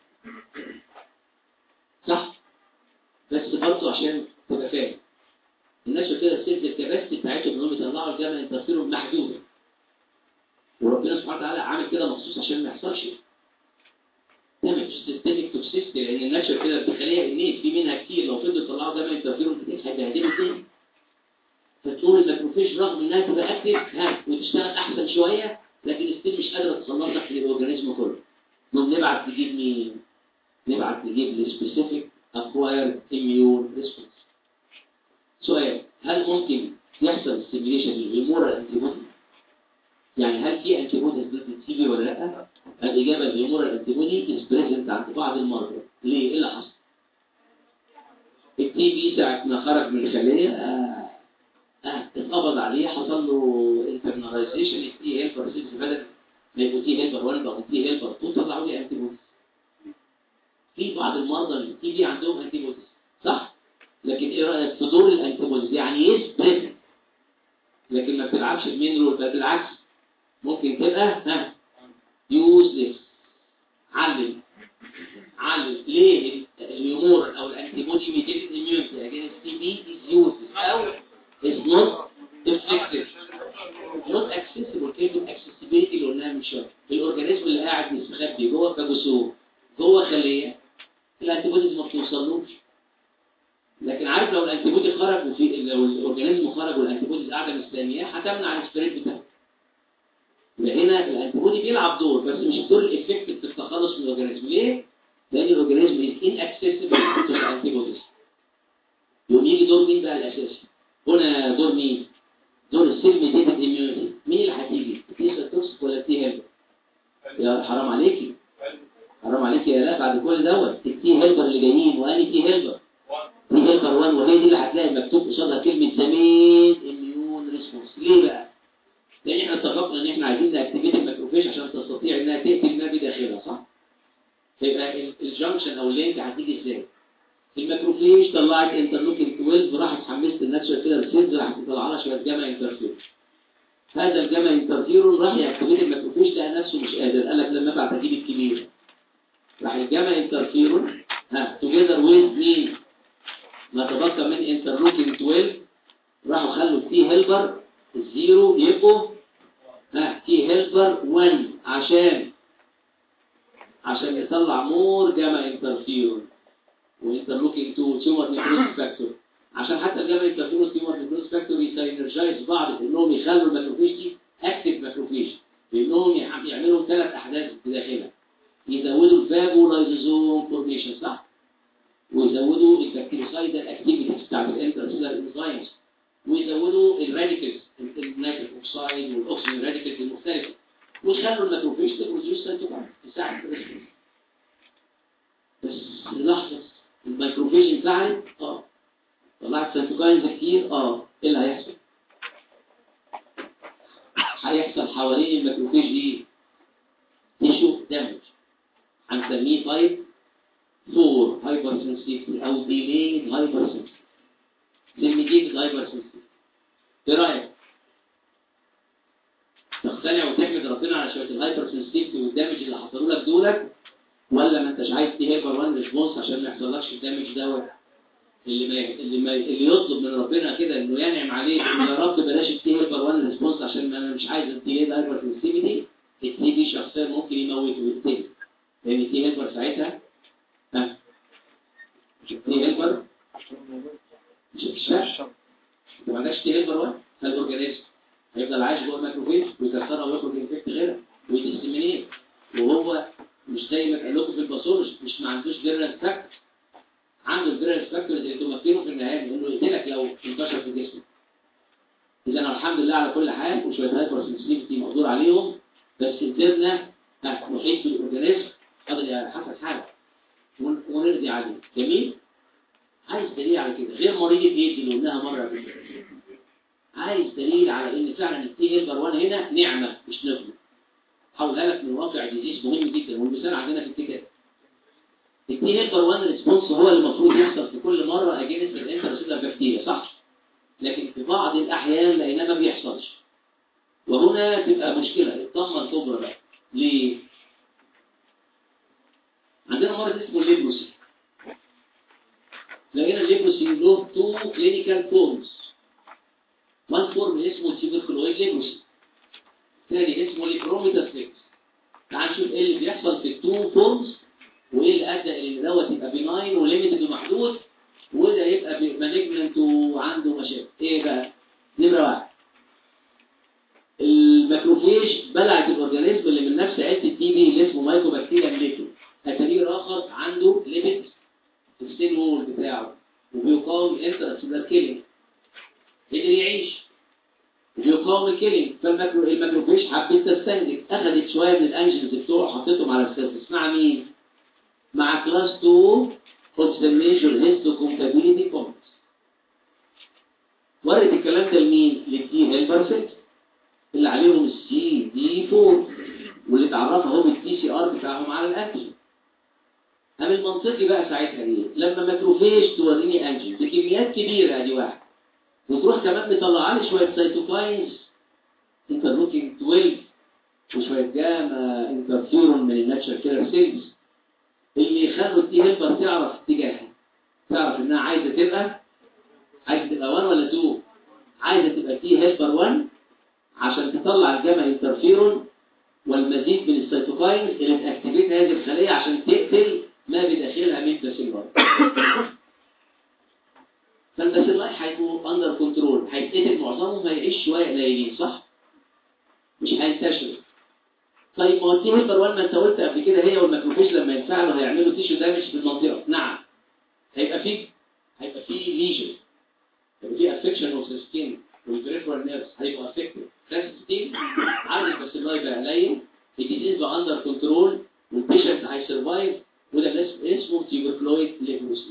صح بس برضه عشان تبقى فاهم الناس كده السيلز الكباستي بتاعتهم انهم يطلعوا الجامعه انترفيرون محدوده وربنا سبحانه وتعالى عامل كده مخصوص عشان ما يحصلش ده مش سيستميك توكسيستي لان الناتشر كده بتخليها انيت في منها كتير لو فضلوا يطلعوا جامعه انترفيرون كتير هيبهدلوا الدنيا فتقول الماكروفيج رغم انها تبقى اكتف ها وتشتغل احسن شويه لكن ستيل مش قادره تصنف لك الاورجانيزم كله نقوم نبعت نجيب مين نبعت نجيب السبيسيفيك اكوايرد اميون ريسبونس سؤال هل ممكن يحصل ستيميليشن للهيمورال انتيبودي يعني هل في انتيبودي ضد التي بي ولا لا الاجابه الهيمورال انتيبودي از بريزنت عند بعض المرضى ليه ايه اللي حصل التي بي ساعه ما خرج من الخليه آه آه اتقبض عليه حصل له انترناليزيشن التي هيلبر سيلز بدل ما يبقوا تي هيلبر 1 بقوا تي هيلبر 2 طلعوا لي انتي بوديز في بعض المرضى اللي التي بي عندهم انتي بوديز صح لكن ايه رايك في دور الانتي بوديز يعني يس بريزنت لكن ما بتلعبش المين رول بل بالعكس ممكن تبقى ها يوزلس علم علم ليه الهيمور او الانتي بودي ميديتد اميونتي اجينست تي بي از يوزلس او is not effective not accessible كلمة accessibility اللي قلناها من شوية الأورجانيزم اللي قاعد مستخبي جوه فاجوسوم جوه خلية الأنتيبوديز ما بتوصلوش لكن عارف لو الأنتيبودي خرج وفي لو الأورجانيزم خرج والأنتيبوديز قاعدة مستنياه هتمنع السبريد بتاعه يبقى هنا الأنتيبودي بيلعب دور بس مش الدور الإفكتيف في التخلص من الأورجانيزم ليه؟ لأن الأورجانيزم is inaccessible to the antibodies يوم يجي دور مين بقى الأساسي؟ هنا دور مين؟ دور السيل ميديتد اميونيتي مين اللي هتيجي؟ التي توكسيك ولا التي هيلبر؟ يا حرام عليكي حرام عليكي يا لا بعد كل دوت التي هيلبر اللي جايين واني تي هيلبر تي هيلبر 1 وهي دي اللي هتلاقي مكتوب قصادها كلمه زميل اميون ريسبونس ليه بقى؟ لان احنا اتفقنا ان احنا عايزين ناكتيفيت الماكروفيج عشان تستطيع انها تقتل ما بداخلها صح؟ فيبقى الجنكشن او اللينك هتيجي ازاي؟ الماكروفيج طلعت انترلوكين 12 راحت حمست الناتشرال كده سيلز راحت مطلع لها شويه جاما انترفيرون هذا الجاما انترفيرون راح يكتبين الماكروفيج لقى نفسه مش قادر قال لك لما ابعت اجيب الكبير راح الجاما انترفيرون ها توجذر ويز مين ما تبقى من انترلوكين 12 راحوا خلوا التي هيلبر الزيرو يبقوا ها تي هيلبر 1 عشان عشان يطلع مور جاما انترفيرون وانترلوكين 2 تيومر نيكروز فاكتور عشان حتى الجبل التفيروس تيومر نيكروز فاكتور يسينرجايز بعض انهم يخلوا الماكروفيج دي اكتف ماكروفيج بانهم يعملوا ثلاث احداث بداخلها يزودوا الفاجو لايزوزوم فورميشن صح ويزودوا البكتيريسايدال اكتيفيتيز بتاعت الانترسيلر انزيمز ويزودوا الراديكلز النيتريك اوكسايد والاكسجين راديكلز المختلفه ويخلوا الماكروفيج تبروديوس سيتوكاين تساعد في اتفاعلت اه طلعت سيتوكاينز كتير اه ايه اللي هيحصل هيحصل حوالين الماكروفيج دي تيشو دامج هنسميه تايب 4 هايبر سنسيتيف او ديليد هايبر سنسيتيف ليميتيد هايبر سنسيتيف ايه رايك تقتنع وتحمد ربنا على شويه الهايبر سنسيتيفيتي والدامج اللي حصلوا لك دولت ولا ما انتش عايز تي هايبر 1 ريسبونس عشان ما يحصلكش الدامج دوت اللي ما اللي ما اللي يطلب من ربنا كده انه ينعم عليك يا رب بلاش التي هايبر 1 ريسبونس عشان انا مش عايز التي هايبر سنسيتيفيتي التي دي شخصيا ممكن يموت ويقتل لان التي هايبر ساعتها ها التي هايبر مش مش فاهم انت ما عندكش تي هايبر 1 فالاورجانيزم هيفضل عايش جوه الميكروفيج ويكسرها ويخرج انفكت غيرها ويدستمينيت وهو مش زي ما قال لكم في الباثولوجي مش ما عندوش فيرنس فاكتور عنده الفيرنس فاكتور اللي تمكنه في النهايه من انه يقتلك لو انتشر في جسمك اذا الحمد لله على كل حال وشويه هايبر سنسيتيفيتي مقدور عليهم بس قدرنا نحيط بالاورجانيزم قدر يحصل حاجه ون- ونرضي عليه جميل عايز دليل على كده غير مريض الايدز اللي قلناها مره قبل كده عايز دليل على ان فعلا التي هيلبر 1 هنا نعمه مش نقمه هقولها لك من واقع ديزيز مهم جدا والمثال عندنا في الكتاب التي هيلبر 1 ريسبونس هو اللي المفروض يحصل في كل مره اجينست الانترسيلر بكتيريا صح لكن في بعض الاحيان لقيناه ما بيحصلش وهنا تبقى مشكله الضمه الكبرى بقى ليه عندنا مرض اسمه الليبروسي لقينا الليبروسي له تو كلينيكال فورمز وان فورم اسمه التيبركلويد ليبروسي ثاني اسمه ليبروميتاسليكس تعال نشوف ايه اللي بيحصل في التو فورمز وايه اللي ادى ان دوت يبقى بيناين وليميتد ومحدود وده يبقى مالجننت وعنده مشاكل ايه بقى نمره واحد الماكروفيج بلعت الاورجانيزم اللي من نفس عيله التي بي اللي اسمه مايكوبكتيريا مليتو التغيير اخر عنده ليميت في السيل وول بتاعه وبيقاوم انترسيلر كيلينج قدر يعيش وبيقاوم الكيلينج فالماكروفيج حبت تستنجد اخذت شويه من الانجلز بتوعه حطيتهم على السيرفس مع مين؟ مع كلاس 2 of the major histocompatibility complex ورد الكلام ده لمين؟ للتي هيلبر سيت اللي عليهم السي دي 4 واللي اتعرفوا هو بالتي سي ار بتاعهم على الانتيجين أما المنطقي بقى ساعتها ايه؟ لما ماكروفيج توريني انجين بكميات كبيره ادي واحد وتروح كمان مطلعه لي شويه سيتوكاينز انترلوكينج 12 وشويه جاما انترفيرون من الناتشر كيلر سيلز اللي يخلوا التي هيلبر تعرف اتجاهها تعرف انها عايزه تبقى عايزه تبقى 1 ولا 2 عايزه تبقى تي هيلبر 1 عشان تطلع الجاما انترفيرون والمزيد من السيتوكاينز اللي تاكتيفيت هذه الخليه عشان تقتل ما بداخلها من باسيلاي فالباسيلاي هيبقوا اندر كنترول هيتقتل معظمهم هيعيش شويه قليلين صح؟ مش هينتشر طيب ما هو التي هيلبر 1 ما انت قلت قبل كده هي والماكروفيج لما يتفاعلوا هيعملوا تيشو دامج في المنطقه نعم هيبقى فيه هيبقى فيه ليجن هيبقى فيه افكشن اوف ذا سكين والبريفرال نيرفز هيبقوا افكتد بس ستيل عدد الباسيلاي بقى قليل الديزيز بقى اندر كنترول والبيشنت هيسرفايف وده اللي اسمه اسمه تيبركلويد ليبروسي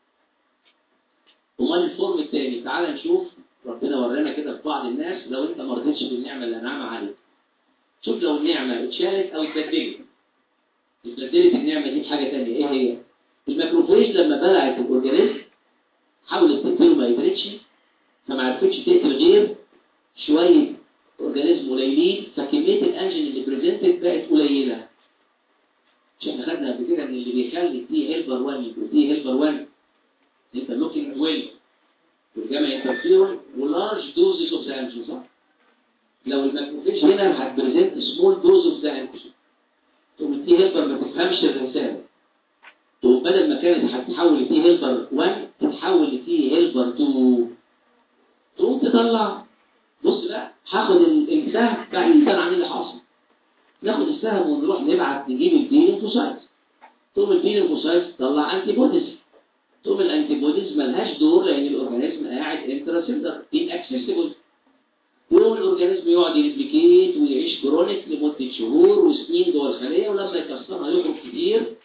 امال الفورم الثاني تعال نشوف ربنا ورانا كده في بعض الناس لو انت ما رضيتش بالنعمه اللي انعمها عليك شوف لو النعمه اتشالت او اتبدلت اتبدلت النعمه دي بحاجه ثانيه ايه هي الماكروفيج لما بلعت الاورجانيزم حاولت تقتله ما قدرتش فما عرفتش تقتل غير شويه اورجانيزم قليلين فكميه الانجين اللي بريزنتد بقت قليله مش احنا خدنا قبل كده ان اللي بيخلي تي هيلبر 1 يبقى تي هيلبر 1 انت لوكينج ويل والجامع انترفيرون ولارج دوزز اوف ذا انجين صح؟ لو الماكروفيج هنا هتبريزنت سمول دوز اوف ذا انجين تقوم التي هيلبر ما تفهمش الرساله تقوم بدل ما كانت هتتحول لتي هيلبر 1 تتحول لتي هيلبر 2 تقوم تطلع بص بقى هاخد السهم بعيدا عن اللي حاصل ناخد السهم ونروح نبعت نجيب الدي لينفوسايت تقوم الدي لينفوسايت تطلع انتي بوديز تقوم الانتي بوديز ملهاش دور لان الاورجانيزم قاعد انتراسيلر ان اكسسبل يقوم الاورجانيزم يقعد يريبليكيت ويعيش كرونيك لمده شهور وسنين جوه الخليه ولما يكسرها يخرج كتير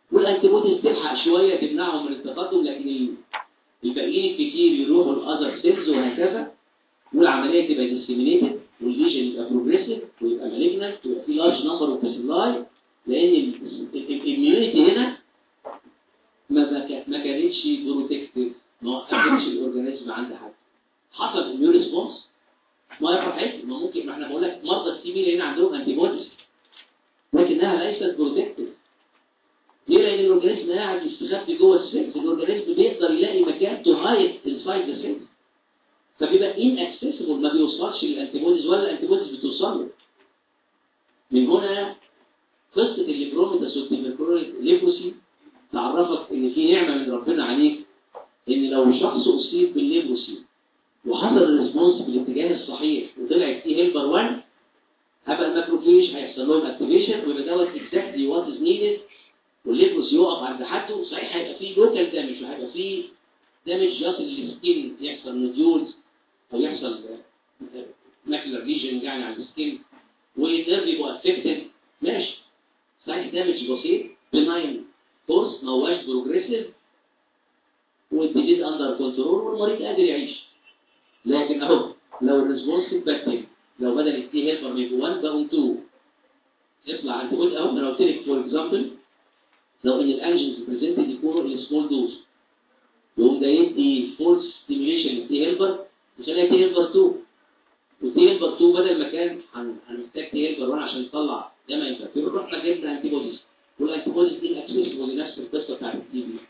والانتي بوديز تلحق شويه تمنعهم من التقدم لكن ال- الباقيين الكتير يروحوا الاذر سيلز وهكذا والعمليه تبقى ديسيمينيتد والليجن يبقى بروجريسيف ويبقى مالجنت ويبقى في لارج نمبر اوف باسيلاي لان الاميونيتي هنا ما ما كا- ما كانتش بروتكتيف ما وقفتش الاورجانيزم عند حد حصل اميون ريسبونس ما يفرح حته ما ممكن ما احنا بقول لك مرضى السي هنا عندهم انتي بوديز لكنها ليست بروتكتيف ليه لان الاورجانيزم قاعد يستخبي جوه السيلز الاورجانيزم بيقدر يلاقي مكان تو هايد انسايد ذا سيلز فبيبقى ان اكسسبل ما بيوصلش للانتي بوديز ولا الانتي بوديز بتوصل له من هنا قصه الليبروميتاس والتيميكرونيك ليبروسي تعرفك ان في نعمه من ربنا عليك ان لو شخص اصيب بالليبروسي وحصل الريسبونس في الاتجاه الصحيح وطلع تي هيلبر 1 هبقى الماكروفيج هيحصل لهم اكتيفيشن ويبقى دوت اكزاكتلي وات از نيدد والليبروس يقف عند حده صحيح هيبقى فيه لوكال دامج وهيبقى فيه دامج يصل للسكين يحصل نوديولز او يحصل ماكلر ليجن يعني على السكين والنيرف يبقى افكتد ماشي صحيح دامج بسيط بناين كورس ما هواش بروجريسيف والديزيز اندر كنترول والمريض قادر يعيش لكن اهو لو الريسبونس اتبدل لو بدل التي هيلبر من 1 بقوا 2 يطلع انت قلت اهو انا قلت لك فور اكزامبل لو ان الانجنز بريزنتد يكونوا السمول دوز يقوم ده يدي فولس ستيميوليشن للتي هيلبر عشان هي تي هيلبر 2 والتي هيلبر 2 بدل ما كان هن- هنحتاج تي هيلبر 1 عشان نطلع ده ما ينفع فبنروح رحنا جبنا انتي بوديز والانتي بوديز دي اكسسبل لنفس القصه بتاعت التي بي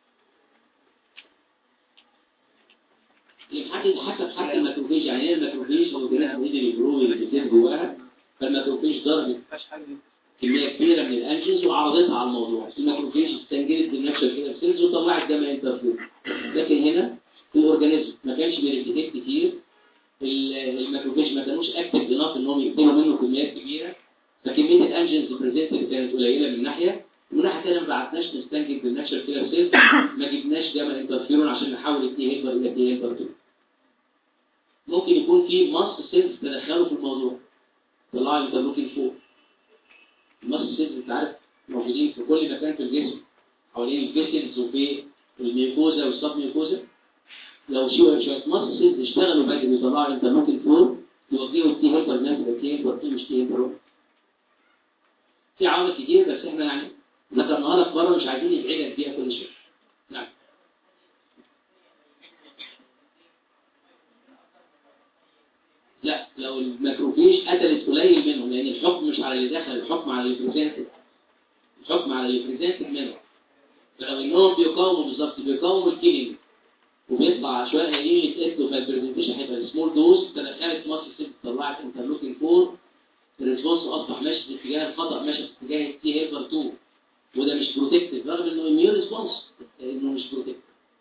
يحدد حسب حتى الماكروفيج يعني ايه الماكروفيج هو جهاز قدر يجرو ويبتدي جواها فالماكروفيج ضربت كميه كبيره من الانجنز وعرضتها على الموضوع الماكروفيج استنجدت بالنفس كده سيلز وطلعت دم انترفير لكن هنا في الاورجانيزم ما كانش بيريتيت كتير ال- الماكروفيج ما كانوش اكتف انف انهم يقتلوا منه كميات كبيره فكميه الانجنز بريزنتد كانت قليله من ناحيه ومن ناحيه ثانيه ما بعتناش نستنجد بالناتشر كيلر سيلز ما جبناش جاما انترفيرون عشان نحول التي هيلبر الى تي هيلبر 2 ممكن يكون في مص سيلز تدخلوا في الموضوع طلعوا انترلوكين فوق المص سيلز انت عارف موجودين في كل مكان في الجسم حوالين الفيسلز وفي الميوكوزا والسب ميوكوزا لو شويه شويه مص سيلز اشتغلوا بدري وطلعوا انترلوكين فوق يوجهوا التي هيلبر نفس التي هيلبر 2 مش تي هيلبر 1 في عوامل كتير بس احنا يعني ذكرناها لك بره مش عايزين نبعدك بيها كل شيء نعم لا لو الماكروفيج قتلت قليل منهم لان الحكم مش على اللي دخل الحكم على اللي بريزنتد الحكم على اللي بريزنتد منهم فلو انهم بيقاوموا بالظبط بيقاوموا الكيلينج وبيطلع شويه قليلين يتقتلوا فالبرزنتيشن هيبقى سمول دوز تدخلت مصر ست طلعت انترلوكين 4 الريسبونس اصبح ماشي في اتجاه الخطا ماشي في اتجاه التي هيلبر 2 وده مش بروتكتيف رغم انه اميون ريسبونس انه مش بروتكتيف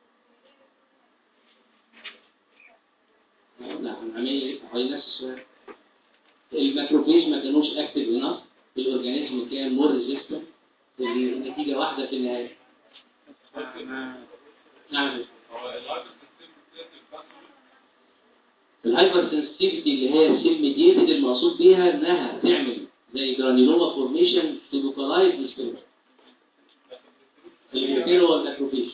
لا عمليه حوالي نفس السؤال الماكروفيج ما كانوش اكتف انف الاورجانيزم كان مور ريزيستنت النتيجه واحده في النهايه نعم الهايبر سنسيتيفيتي اللي هي السيل ميديتد المقصود بيها انها تعمل زي جرانيولوما فورميشن تو لوكالايز السيل اللي بيعمله هو الماكروفيج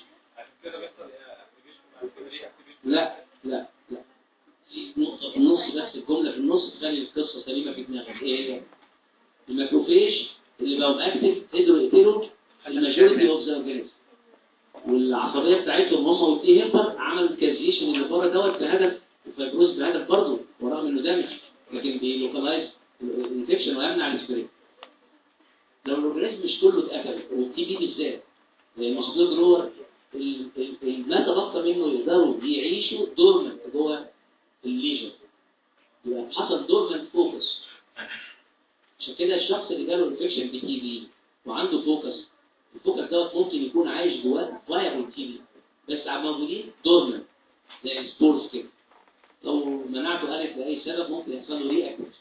لا لا لا في نقطة في النص بس الجملة في النص تخلي القصة سليمة في دماغك ايه هي؟ الماكروفيج اللي بقوا اكتف قدروا يقتلوا الماجوريتي اوف ذا اورجانيزم والعصبية بتاعتهم هم والتي هيلبر عملوا الكازيشن اللي بره دوت بهدف الفيبروز بهدف برضه ورغم انه دامج لكن بيلوكالايز الانفكشن ويمنع السبريد لو الاورجانيزم مش كله اتقتل والتي بي بالذات لان مصدر جروه ال- ال- ال- ما تبقى منه يقدروا يعيشوا دورمنت جوه الليجن يبقى حصل دورمنت فوكس عشان كده الشخص اللي جاله انفكشن بتي بي وعنده فوكس الفوكس دوت ممكن يكون عايش جواه فايرال تي بي بس عم موجودين دورمنت زي السبورز كده لو منعته ألف لأي سبب ممكن يحصل له ري اكتيفيشن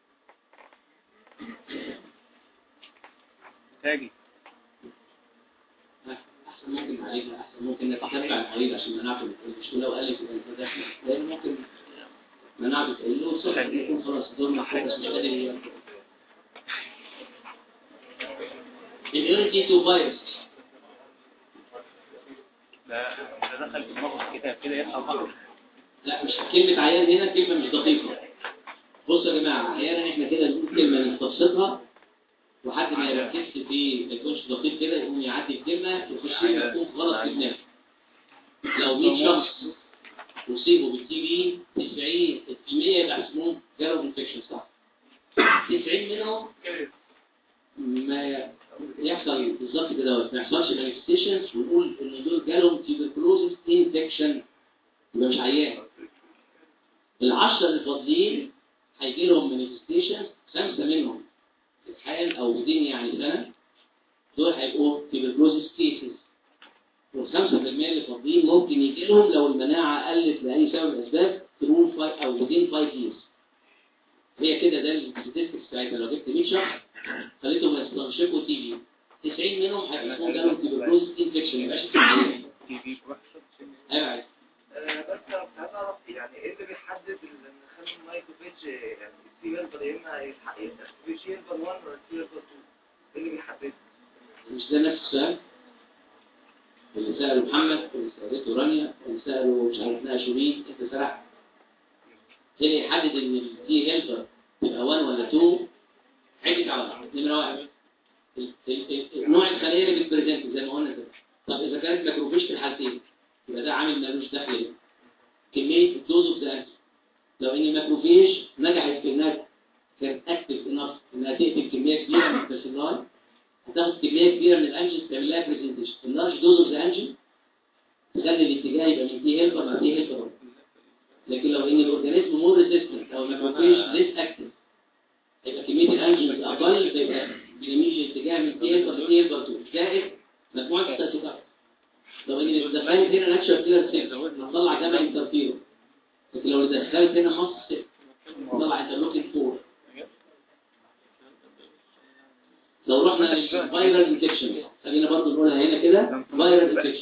تاجي احسن ممكن نعالجها احسن ممكن نتتبع المريض عشان مناعته مش لو قال لك انت داخل لان ممكن مناعته تقل له وصح يكون خلاص دور محفوظ مش قادر يعمل الاميونيتي تو فيروس ده ده دخل في دماغه الكتاب كده يطلع بقى لا مش كلمة عيان هنا كلمة مش دقيقة بصوا يا جماعة أحيانا احنا كده نقول كلمة نستبسطها وحد ما يركزش في ما يكونش دقيق كده يقوم يعدي الكلمة يخش لي يكون غلط في دماغه لو 100 شخص أصيبوا بالتي بي 90% يبقى اسمهم جالهم انفكشن صح 90 منهم ما يحصل بالظبط كده ما يحصلش مانيفستيشنز ونقول ان دول جالهم تيبركلوزيس انفكشن يبقى مش عيان العشرة الفاضلين هيجي لهم مانيفستيشن خمسة منهم في الحال أو بدين يعني سنة دول هيبقوا تيبركلوزيس كيسز والخمسة في المية اللي فاضلين ممكن يجي لهم لو المناعة قلت لأي سبب من الأسباب ترول فاي أو بدين فايف ييرز هي كده ده الستاتستكس بتاعتها لو جبت 100 شخص خليتهم يستنشقوا تي بي 90 منهم هيكون جالهم تيبركلوزيس انفكشن يبقاش في عيان تي في ايوه عايز. بس عايز اعرف يعني ايه اللي بيحدد ان نخلي المايكروفيتش يعني السي يقدر يا اما يلحق الفيتش يقدر 1 ولا السي يقدر 2 ايه اللي بيحدده؟ مش ده نفس السؤال اللي سأله محمد واللي سألته رانيا واللي سأله مش عارف ناقشه مين انت سرحت ايه اللي يحدد ان التي هيلبر تبقى 1 ولا 2 عدة عوامل نمرة واحد ال- ال- ال- نوع الخلية اللي بتبريزنت زي ما قلنا كده طب اذا كانت ماكروفيش في الحالتين يبقى ده عامل ملوش دخل هنا. كمية الدوز اوف ذا لو ان الماكروفيج نجحت في انها كانت اكتف انف انها تقتل كمية كبيرة من الباسيلاي هتاخد كمية كبيرة من الانجل تعمل لها برزنتيشن اللارج دوز اوف ذا انجل تخلي الاتجاه يبقى من تي هيلبر مع تي هيلبر لكن لو ان الاورجانيزم مور ريزيستنت او الماكروفيج ليس اكتف هيبقى كمية الانجل اقل فيبقى بنميل الاتجاه من تي هيلبر لتي هيلبر 2 زائد مجموعة التاتوكات لو ان دخلت هنا ناتشر كيلر سيل هتطلع جبل انترفيرو لكن لو دخلت هنا مص طلع انترلوكين 4 لو رحنا للفيرال انفكشن خلينا برضه نقولها هنا كده فيرال انفكشن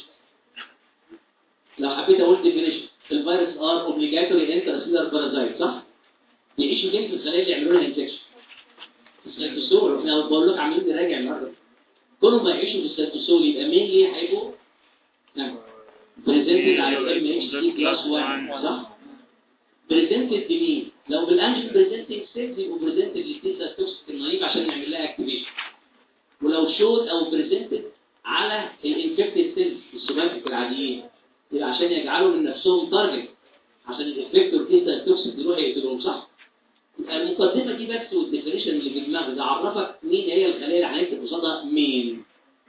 لو حبيت اقول ديفينيشن الفيروس ار اوبليجاتوري انترسيلر بارازايت صح يعيشوا فين في الخلايا اللي يعملوا لها انفكشن السيتوسول احنا بقول لك عاملين نراجع النهارده كلهم ما يعيشوا في السيتوسول يبقى مين ليه هيبقوا نعم بريزنتد على الام اتش سي كلاس 1 صح بريزنتد بمين لو بالانجل بريزنتنج سيلز يبقوا بريزنتد للتيسا توكسيك النايف عشان نعمل لها اكتيفيشن ولو شود او بريزنتد على الانفكتد سيلز السوماتيك العاديين يبقى عشان يجعلوا من نفسهم تارجت عشان الانفكتور تيسا توكسيك يروح يقتلهم صح يبقى المقدمه دي بس والديفينيشن اللي في دماغك ده عرفك مين هي الخلايا اللي هنكتب قصادها مين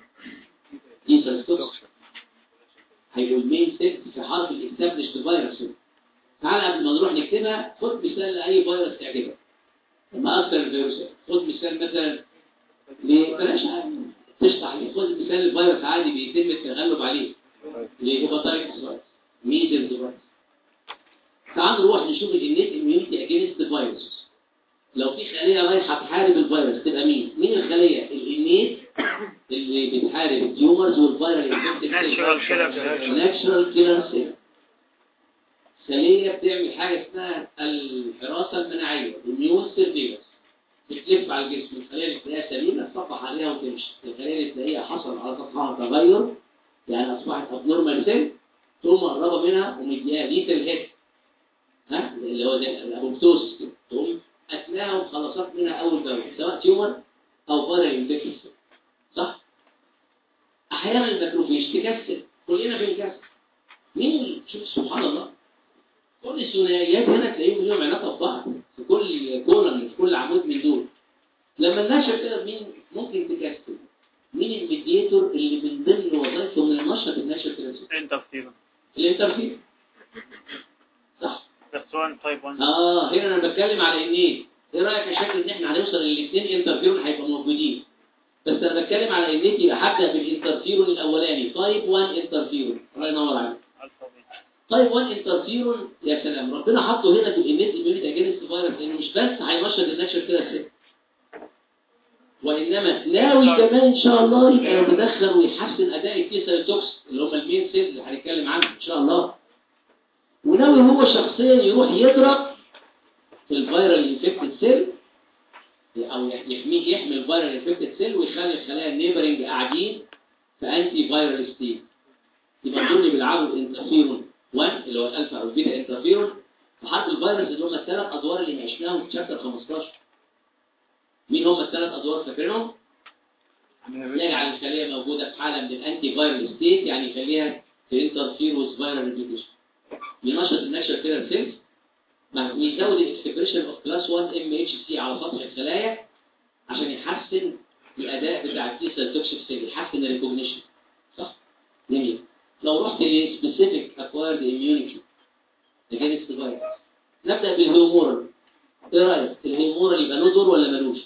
تيسا توكسيك هيبقوا المين سيت في حرف الاستابلشد فيروس تعالى قبل ما نروح نكتبها خد مثال لاي فيروس تعجبك ما اكثر الفيروسات خد مثال مثلا ل- بلاش تشرح لي خد مثال الفيروس عادي بيتم التغلب عليه لهيباتايتس فيروس ميزلز فيروس تعال نروح نشوف الانيت اميونيتي اجينست فيروس لو في خليه رايحه تحارب الفيروس تبقى مين؟ مين الخليه؟ الانيت اللي بتحارب التيومرز والفيرال ناتشورال كيلر ناتشرال كيلر سيل خلية بتعمل حاجة اسمها الحراسة المناعية الميون سيرفيلنس بتلف على الجسم الخلية اللي تلاقيها سليمة تصفح عليها وتمشي الخلية اللي تلاقيها حصل على سطحها تغير يعني أصبحت أبنورمال سيل تقوم مقربة منها ومديها ليتل هيد ها اللي هو زي الابوبتوسس كده تقوم قتلاها وخلصت منها أول دورة سواء تيومر أو فيرال انفكشن صح؟ أحيانا الماكروفيج تكسر كلنا بنكسر مين اللي شوف سبحان الله كل الثنائيات هنا تلاقيهم لهم علاقه ببعض في كل كولم في كل عمود من دول لما النشر كده مين ممكن تكسر مين الميديتور اللي من ضمن وظائفه من النشر النشر كده انترفيرون الانترفير صح بس 1 تايب 1 اه هنا انا بتكلم على ان ايه ايه رايك يا شكل ان احنا هنوصل للاثنين انترفيرون هيبقوا موجودين بس انا بتكلم على ان انت يبقى هبدا بالانترفيرون الاولاني تايب 1 انترفيرون الله ينور عليك طيب 1 انترفيرون يا سلام ربنا حطه هنا في الانيت اميونيتي اجينست فيروس لانه مش بس هينشط النشر كده الست وانما ناوي كمان ان شاء الله يبقى يتدخل ويحسن اداء التي سيتوكس اللي هم المين سيلز اللي هنتكلم عنهم ان شاء الله وناوي هو شخصيا يروح يضرب في الفيرال انفكتد سيل او يحميه يحمي الفيرال انفكتد سيل ويخلي الخلايا النيبرنج قاعدين في انتي فيرال ستيت يبقى دول بيلعبوا الانترفيرون 1 اللي هو الالفا او البيتا انترفيرون في حرب الفيروس اللي هم الثلاث ادوار اللي عشناهم في شابتر 15 مين هم الثلاث ادوار فاكرينهم؟ يجعل الخليه موجوده في حاله من الانتي فايرال ستيت يعني يخليها تنترفير وذ فايرال ريبليكيشن ينشط النشر كده سيلز ويزود الاكسبريشن اوف كلاس 1 ام اتش سي على سطح الخلايا عشان يحسن الاداء بتاع التي سيل توكسيك سيل يحسن الريكوجنيشن صح؟ جميل لو رحت لسبيسيفيك اكوايرد اميونيتي اجينست فايروس نبدا بالهيومورال ايه رايك؟ الهيومورال يبقى له دور ولا ملوش؟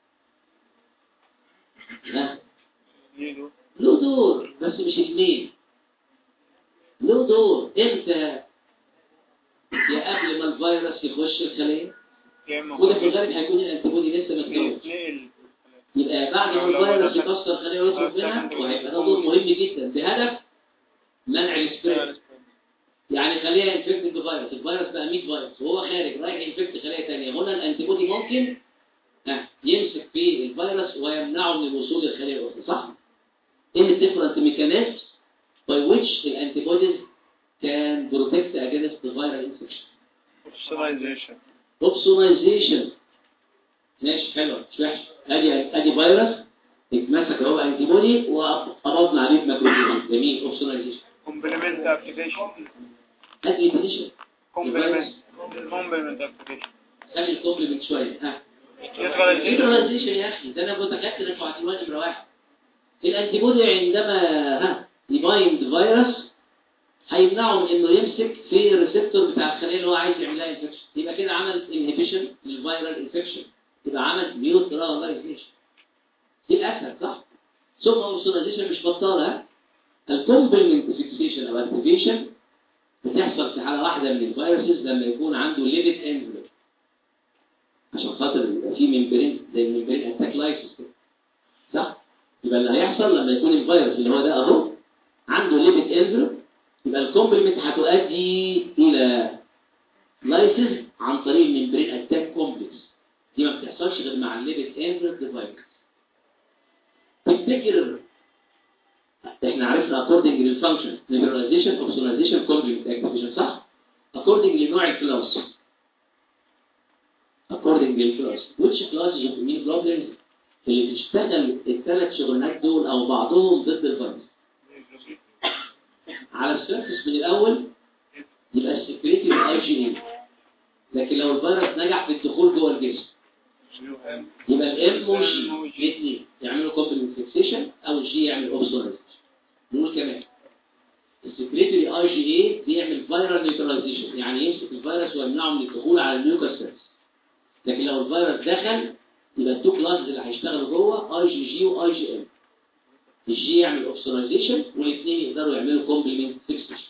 ها؟ ليه له دور بس مش اثنين له دور امتى يا قبل ما الفيروس يخش الخليه يا اما وده في الغالب هيكون الانتيبودي لسه ما اتكونش يتنقل يبقى بعد ما الفيروس يكسر خليه ويخرج منها وهيبقى ده دور مهم جدا بهدف منع السبريد يعني خليها انفكتد بفيروس الفيروس بقى 100 فيروس وهو خارج رايح ينفكت خلايا ثانيه هنا الانتيبودي ممكن ها يمسك في الفيروس ويمنعه من الوصول للخليه الاخرى صح؟ ايه الديفرنت ميكانيزم by which the antibodies can protect against the viral infection اوبسلايزيشن اوبسونايزيشن ماشي حلو مش وحش ادي ادي فيروس اتمسك هو انتي بودي وقبضنا عليه بميكروبيوم جميل اوبسونايزيشن كومبلمنت ابلكيشن ادي ديفينيشن كومبلمنت كومبلمنت ابلكيشن خلي الكومبلمنت شويه ها يدخل نيوتراليزيشن يا اخي ده انا متاكد انكم هتقولوا نمره واحد الانتي بودي عندما ها يبايند فيروس هيمنعه من انه يمسك في الريسبتور بتاع الخليه اللي هو عايز يعمل لها انفكشن يبقى كده عمل انهبيشن للفيرال انفكشن يبقى عمل نيوتراليزيشن دي الاسهل صح ثم اوبسونايزيشن مش بطاله ها الكومبلمنت فيكسيشن او اكتيفيشن بتحصل في حاله واحده من الفيروسز لما يكون عنده ليبيد انفلوب عشان خاطر يبقى في ممبرين زي الممبرين اتاك لايسيس كده صح يبقى اللي هيحصل لما يكون الفيروس اللي هو ده اهو عنده ليبيد انفلوب يبقى الكومبلمنت هتؤدي الى لايسيس عن طريق الممبرين اتاك كومبلكس دي ما بتحصلش غير مع الليبيد انفلوب ديفايس تفتكر احنا عرفنا according للفانكشن liberalization opsonization complement activation صح according لنوع الكلاس according للكلاس which classes of immunoglobulins اللي بتشتغل الثلاث شغلانات دول او بعضهم ضد الفيروس على السيرفس من الاول يبقى السكريتي والاي جي اي لكن لو الفيروس نجح في الدخول جوه الجسم يبقى الام والجي الاثنين يعملوا كومبلمنت فيكسيشن او الجي يعمل اوبسونايزيشن نقول كمان السكريتري اي جي اي بيعمل فيرال نيوتراليزيشن يعني يمسك الفيروس ويمنعه من الدخول على الميوكاس سيلز لكن لو الفيروس دخل يبقى التو كلاس اللي هيشتغلوا جوه اي جي جي واي جي ام الجي يعمل اوبسونايزيشن والاثنين يقدروا يعملوا كومبلمنت فيكسيشن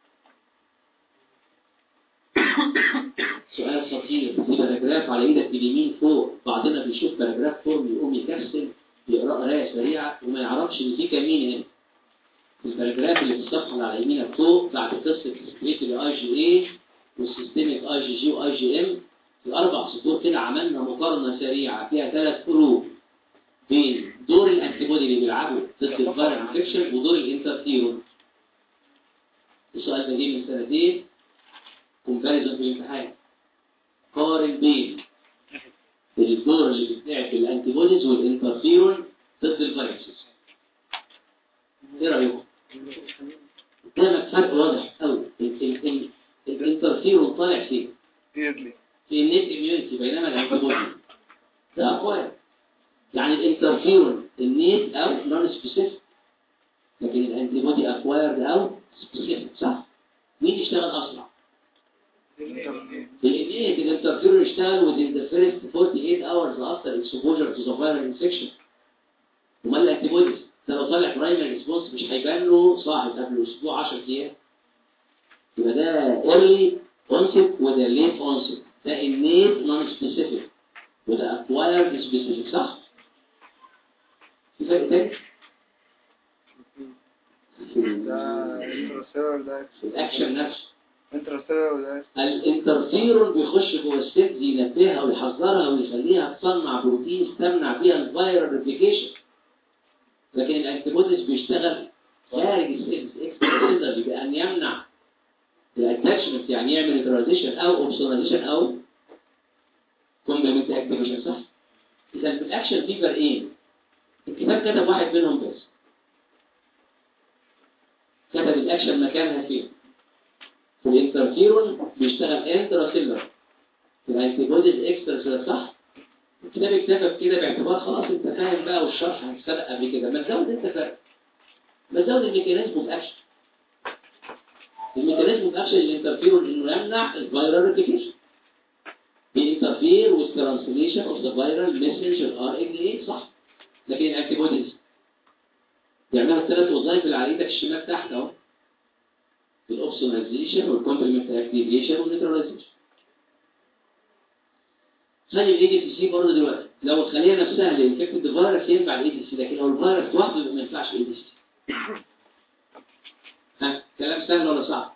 سؤال خطير في باراجراف على ايدك اليمين فوق بعضنا بيشوف باراجراف فورم يقوم يكسل يقرا قرايه سريعه وما يعرفش ان دي كان مين هنا في الباراجراف اللي في الصفحه اللي على يمينك فوق بعد قصه سكريت الاي جي اي والسيستميك اي جي جي واي جي ام في الاربع سطور كده عملنا مقارنه سريعه فيها ثلاث فروق بين دور الانتيبودي اللي بيلعبوا ضد الفيرال انفكشن ودور الانترفيرون السؤال ده جه من سنتين كومباريزون في الامتحان قارن بين الدور اللي بيتلعب بالانتيبوديز والانترفيرون ضد الفيروسز ايه رايكم قدامك فرق واضح قوي الانترفيرون طالع فين كليرلي في النت اميونيتي بينما الانتيبودي ده اقوى يعني الانترفيرون النيت او نون سبيسيفيك لكن الانتيبودي اكوايرد او سبيسيفيك صح مين يشتغل اسرع الإنية الانترفيرون يشتغل within the first 48 hours after exposure to the viral infection وما الانتيبوديز ده لو طالع برايمري ريسبونس مش هيبان له صاحب قبل اسبوع 10 ايام يبقى ده early onset وده late onset ده innate non specific وده acquired specific صح؟ في فرق تاني؟ ده انترسيلر ده الاكشن نفسه انترسيلر ده الانترفيرون بيخش جوه السيلز ينبهها ويحذرها ويخليها تصنع بروتين تمنع بيها الفيرال ريبليكيشن لكن الانتيبوديز بيشتغل خارج السيلز اكسترا ان يمنع الاتاتشمنت يعني يعمل نيوتراليزيشن او اوبسوناليزيشن او كومبلمنت اكتيفيشن صح اذا في الاكشن في فرقين الكتاب كتب واحد منهم بس كتب الاكشن مكانها فين في الانترفيرون بيشتغل انتراسيلر في الانتيبوديز اكسترا سيلر صح الكتاب اكتفى كده باعتبار خلاص انت فاهم بقى والشرح هيتسبق قبل كده ما تزود انت فرق ما تزود الميكانيزم اوف اكشن الميكانيزم اوف اكشن الانترفيرون انه يمنع الفيرال ريبليكيشن بينترفير with translation of the viral messenger RNA صح لكن الانتيبوديز بيعملوا الثلاث وظائف اللي على ايدك الشمال تحت اهو الاوبسوناليزيشن والكومبلمنت اكتيفيشن والنيوتراليزيشن خلي الاي دي سي برضه دلوقتي لو الخليه نفسها اللي انفكتد الفيروس ينفع الاي دي سي لكن لو الفيروس لوحده يبقى ما ينفعش الاي دي سي ها كلام سهل ولا صعب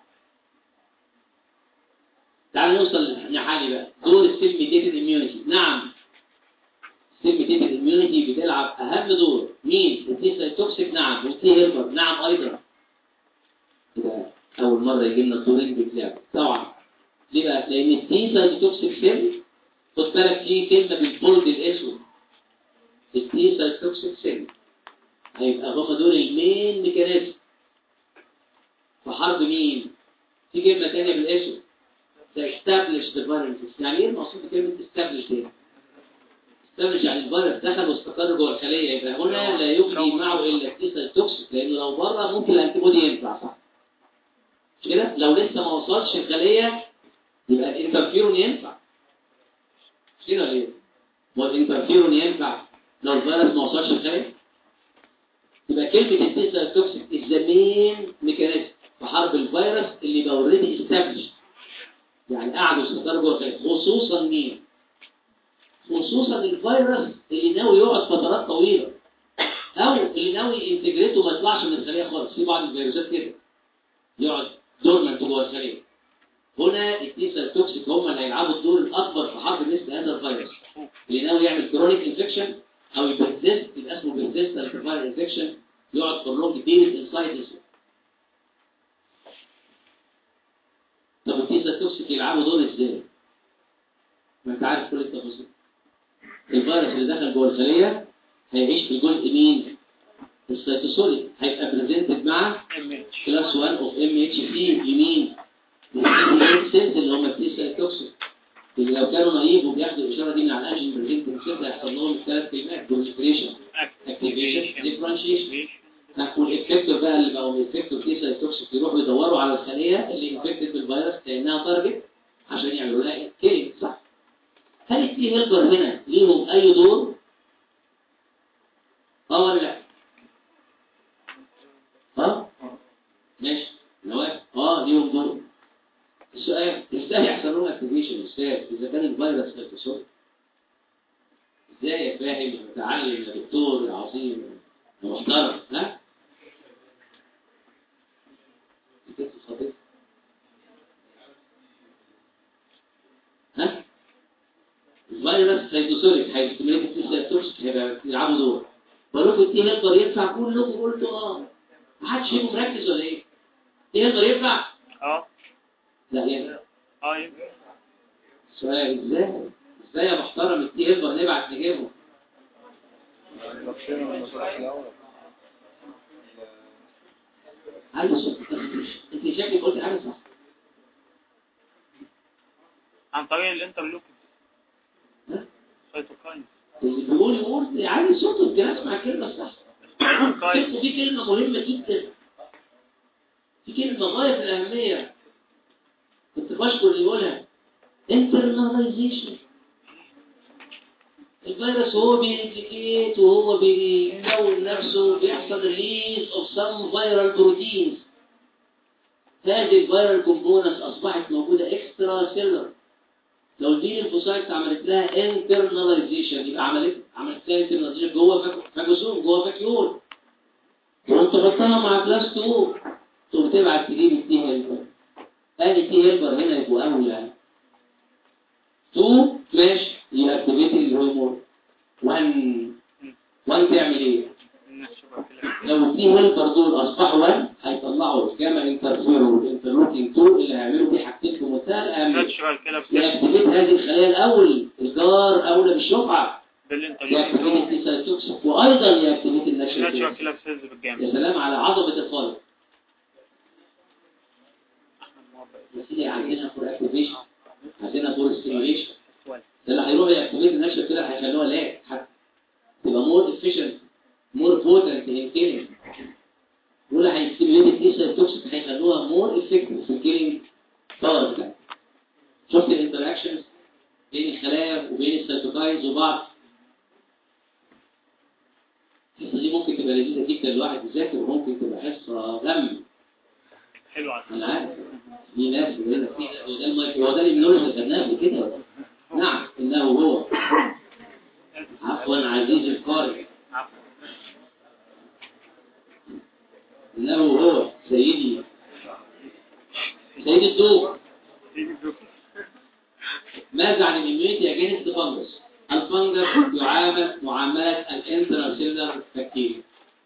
تعال نوصل نحالي بقى دور السيل ميديتد اميونيتي نعم السيل ميديتد اميونيتي بتلعب اهم دور مين التي توكسيك نعم والتي هيلبر نعم ايضا كده اول مره يجي لنا الدورين بتلعب طبعا ليه بقى لان التي توكسيك سيل خد بالك في كلمه بالبولد الاسود التي توكسيك سيل هيبقى هم دول المين ميكانيزم في حرب مين في كلمه ثانيه بالاسود ده establish the virus يعني ايه المقصود بكلمه establish دي establish يعني الفيروس دخل واستقر جوه الخليه يبقى هنا لا يجري معه الا التيسا توكسيك لانه لو بره ممكن الانتيبودي ينفع صح مش كده لو لسه ما وصلش الخليه يبقى الانترفيرون ينفع مش كده ولا ايه هو الانترفيرون ينفع لو الفيروس ما وصلش الخليه يبقى كلمه التيسا توكسيك الزمين ميكانيزم في حرب الفيروس اللي بقى اوريدي استابلش يعني قعدوا يستقروا جوه الخليه خصوصا مين خصوصا الفيروس اللي ناوي يقعد فترات طويله او اللي ناوي انتجريته ما يطلعش من الخليه خالص في بعض الفيروسات كده يقعد دورمنت جوه الخليه هنا التيسا توكسيك هم اللي هيلعبوا الدور الاكبر في حرب مثل هذا الفيروس اللي ناوي يعمل كرونيك انفكشن او يبرزست يبقى اسمه بيرزستنت فايرال انفكشن يقعد فور لونج بيريد انسايد طب التيسا توكسيك يلعبوا دور ازاي؟ ما انت عارف كل التفاصيل الفيروس اللي دخل جوه الخليه هيعيش في جزء مين؟ السيتوسولي هيبقى بريزنتد مع كلاس 1 اوف ام اتش سي يمين سيلز اللي هم التيسا توكسيك اللي لو كانوا نايف وبياخدوا الاشاره دي من على الانجين بريزنتد سيلز هيحصل لهم الثلاث كلمات بروليفريشن اكتيفيشن ديفرنشيشن والافكتور بقى اللي بقوا الافكتور تيسا توكسيك يروحوا يدوروا على الخليه اللي انفكتد بالفيروس كانها تارجت عشان يعملوا لها كيلينج صح هل التي هيلبر هنا ليهم اي دور اه ولا لا اه ماشي نواف اه ليهم دور السؤال ازاي يحصل لهم اكتيفيشن ازاي اذا كان الفيروس اتصال ازاي يا فاهم يا متعلم يا دكتور يا عظيم يا محترم ها كيف خطير ها الفيروس هيدوسوريك هيستمرك التسلسل توكسيك هيبقى يلعبوا دور بقول لكم التي هيلبر ينفع كلكم قلتوا اه ما حدش فيكم مركز ولا ايه؟ التي هيلبر ينفع؟ اه لا ينفع اه ينفع. سؤال ازاي؟ ازاي يا محترم التي هيلبر نبعت نجيبه؟ الفاكسين والمصالح الأول عايز انت شكلك قلت حاجه صح عن طريق الانترلوكين ها؟ سيتوكاين اللي بيقول يقول عايز صوته يمكن اسمع الكلمه الصح سيتوكاين دي كلمه مهمه جدا دي كلمه غايه في الاهميه كنت بشكر اللي يقولها internalization الفيروس هو بينتكيت وهو بيكون نفسه بيحصل ريليز اوف سم فيرال بروتينز هذه الفيرال كومبوننتس اصبحت موجوده اكسترا سيلر لو دي الفوسايتس عملت لها انترناليزيشن يبقى عملت عملت لها انترناليزيشن جوه فاك- فاجوسوم جوه فاكيول وانت حطها مع كلاس 2 تقوم تبعت تجيب التي هيلبر ادي تي هيلبر هنا يبقوا اولى 2 ماشي يأكتيفيت الهرمون 1 1 تعمل ايه؟ لو التي هيلبر دول اصبحوا 1 هيطلعوا يطلعوا جاما انترفيرون والانترلوكين 2 اللي هيعملوا بيه حاجتين في منتهى الاهميه ناتشرال كده بس يكتبت هذه الخلايا الاول الجار اولى بالشفعه يكتبت بالانترلوكين التيسايتوكسيك وايضا يكتبت ناتشرال النشر كده سيلز بالجامد يا سلام على عظمه الخالق يا سيدي عندنا فور اكتيفيشن عندنا فور ستيميوليشن ده اللي هيروح يكتبت النشر كده هيخلوها لا حتى تبقى مور افيشنت مور بوتنت ان كيلينج دول هيستيميوليت التيسايتوكسيك هيخلوها مور افكتيف في الكيلينج باور بتاعتها شفت الانتراكشنز بين الخلايا وبين السيتوكاينز وبعض الحصه دي ممكن تبقى لذيذه جدا الواحد يذاكر وممكن تبقى حصه غم حلو على انا عارف في ناس بيقول لك في ده المايك هو ده الامنولوجي اللي خدناه قبل كده نعم انه هو عفوا عزيزي القارئ انه هو سيدي سيد الدوق ماذا عن الاميونيتي اجينست فانجس الفنجس يعامل معاملة الانتراسيلر بكتيريا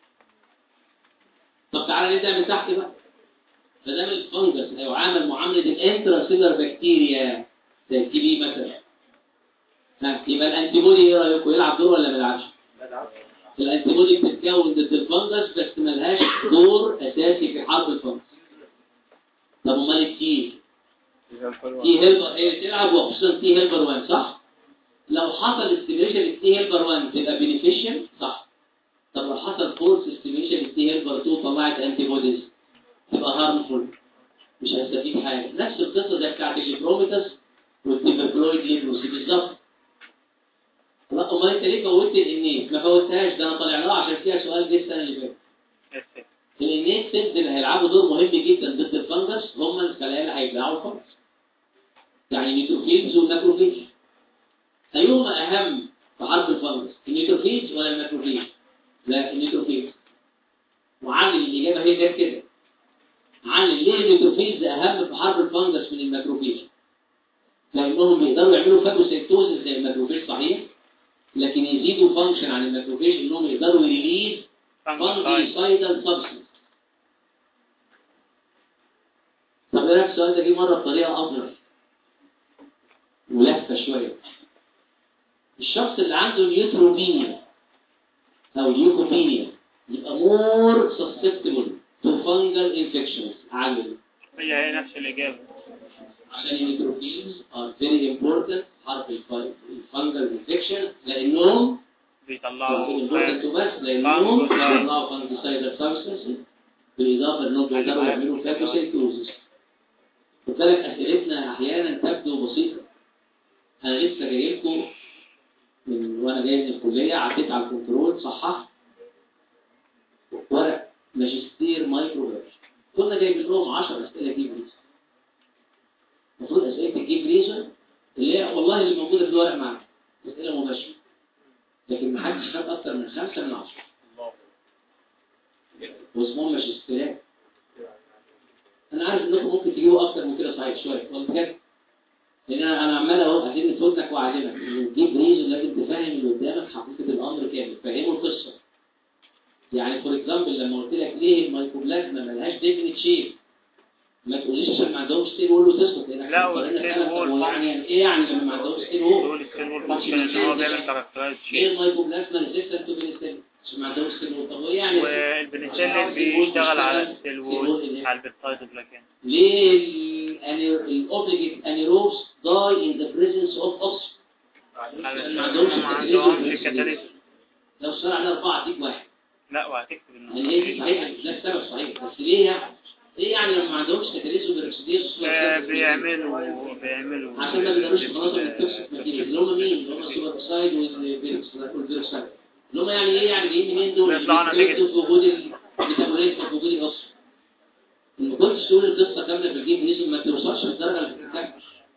طب تعالى نبدأ من تحت بقى ما دام الفنجس هيعامل معاملة الانتراسيلر بكتيريا زي التي بي مثلا ها يبقى الانتيبودي ايه رايكم يلعب دور ولا ما يلعبش؟ الانتيبودي بتتكون ضد الفنجس بس ملهاش دور اساسي في حرب الفنجس طب امال التي تي هيلبر هي اللي تلعب وخصوصا تي هيلبر 1 صح؟ لو حصل استيميشن التي هيلبر 1 تبقى بينيفيشن صح طب لو حصل فورس استيميشن التي هيلبر 2 طلعت انتي بوديز تبقى هارمفول مش هستفيد حاجه نفس القصه زي بتاعت البروميتاس والتيبركلويد ليبروسي بالظبط لا امال انت ليه فوتت الانيت ما فوتهاش ده انا طالع لها عشان فيها سؤال جه السنه اللي فاتت الانيت سيلز اللي هيلعبوا دور مهم جدا ضد الفنجس هم الخلايا اللي هيبلعوا الفنجس يعني نيتروفيلز والماكروفيلز أيهما أهم في حرب الفنجس النيتروفيلز ولا الماكروفيلز لا النيتروفيلز وعامل الإجابة هي غير كده عامل ليه النيتروفيلز أهم في حرب الفنجس من الماكروفيلز لأنهم بيقدروا يعملوا فاجوسيتوزس زي الماكروفيلز صحيح لكن يزيدوا فانكشن عن الماكروفيج انهم يقدروا يريليز فانجيسايدال سبستنس طب ايه رايك السؤال ده جه مره بطريقه افضل ولفه شويه الشخص اللي عنده نيوتروبينيا او ليوكوبينيا يبقى مور susceptible to fungal infections عامل هي هي نفس الإجابة عشان النيوتروفيلز are very important حرف الفانجل انفكشن لانهم بيطلعوا important بس لانهم بيطلعوا فانجيسايدال سبستنس بالاضافه انهم بيقدروا يعملوا فاجوسيتوزس خد بالك اسئلتنا احيانا تبدو بسيطه انا لسه جاي لكم من وانا جاي من الكليه عديت على الكنترول صححت ورق ماجستير مايكروبيولوجي كنا جايبين لهم 10 اسئله جيب ريزون المفروض اسئله الجيب ريزون اللي هي والله اللي موجوده في الورق معاك اسئله مباشره لكن ما حدش خد اكتر من خمسه من عشره واسمهم ماجستيرات انا عارف انكم ممكن تجيبوا اكتر من كده صحيح شويه والله بجد لان انا انا عمال اهو اديني في ودنك واعلمك الجيب ريزون لازم تفهم اللي قدامك حقيقه الامر كامل فهمه القصه يعني فور اكزامبل لما قلت لك ليه الميكروبلازما ملهاش ديفينيت شيب ما تقوليش عشان ما عندهمش ستيل وول وتسكت لانك لا، مقارنة والستيل فعلا، طب وول هو فانكشن. يعني ايه يعني لما ما عندهمش ستيل وول دول السيل والفانكشن ان هو بيعمل كاركترايز ليه الميكروبلازما ريزيستنت تو بنسلين عشان ما عندهمش ستيل وول طب هو إيه يعني والبنسلين بيشتغل على السيل وول على البيبتايد جلاكان ليه الاوبليجيت انيروبس داي ان ذا بريزنس اوف اوكسجين علشان ما عندهمش ما كاتاليزم عندهمش بالأكسجين. كاتاليزم لو شرعنا اربعه اديك واحد لا وهتكتب يعني هي دي صحيحه انه ده السبب صحيح بس ليه يعني ايه يعني لما ما عندهمش كاتاليزم بالاكسجين آه، بيعملوا بيعملوا عشان ما بيقدروش يخلصوا من التوكسيك ماتيريال اللي هم مين؟ اللي هم السوبر اوكسايد والفيروكسايد اللي هم يعني ايه يعني جايين منين دول؟ بيطلعوا نتيجة. بيتولدوا في وجود الميتابوليزم في وجود الاصل ما كنتش تقول القصه كامله في الجيب نسب ما توصلش للدرجه اللي بتتكلم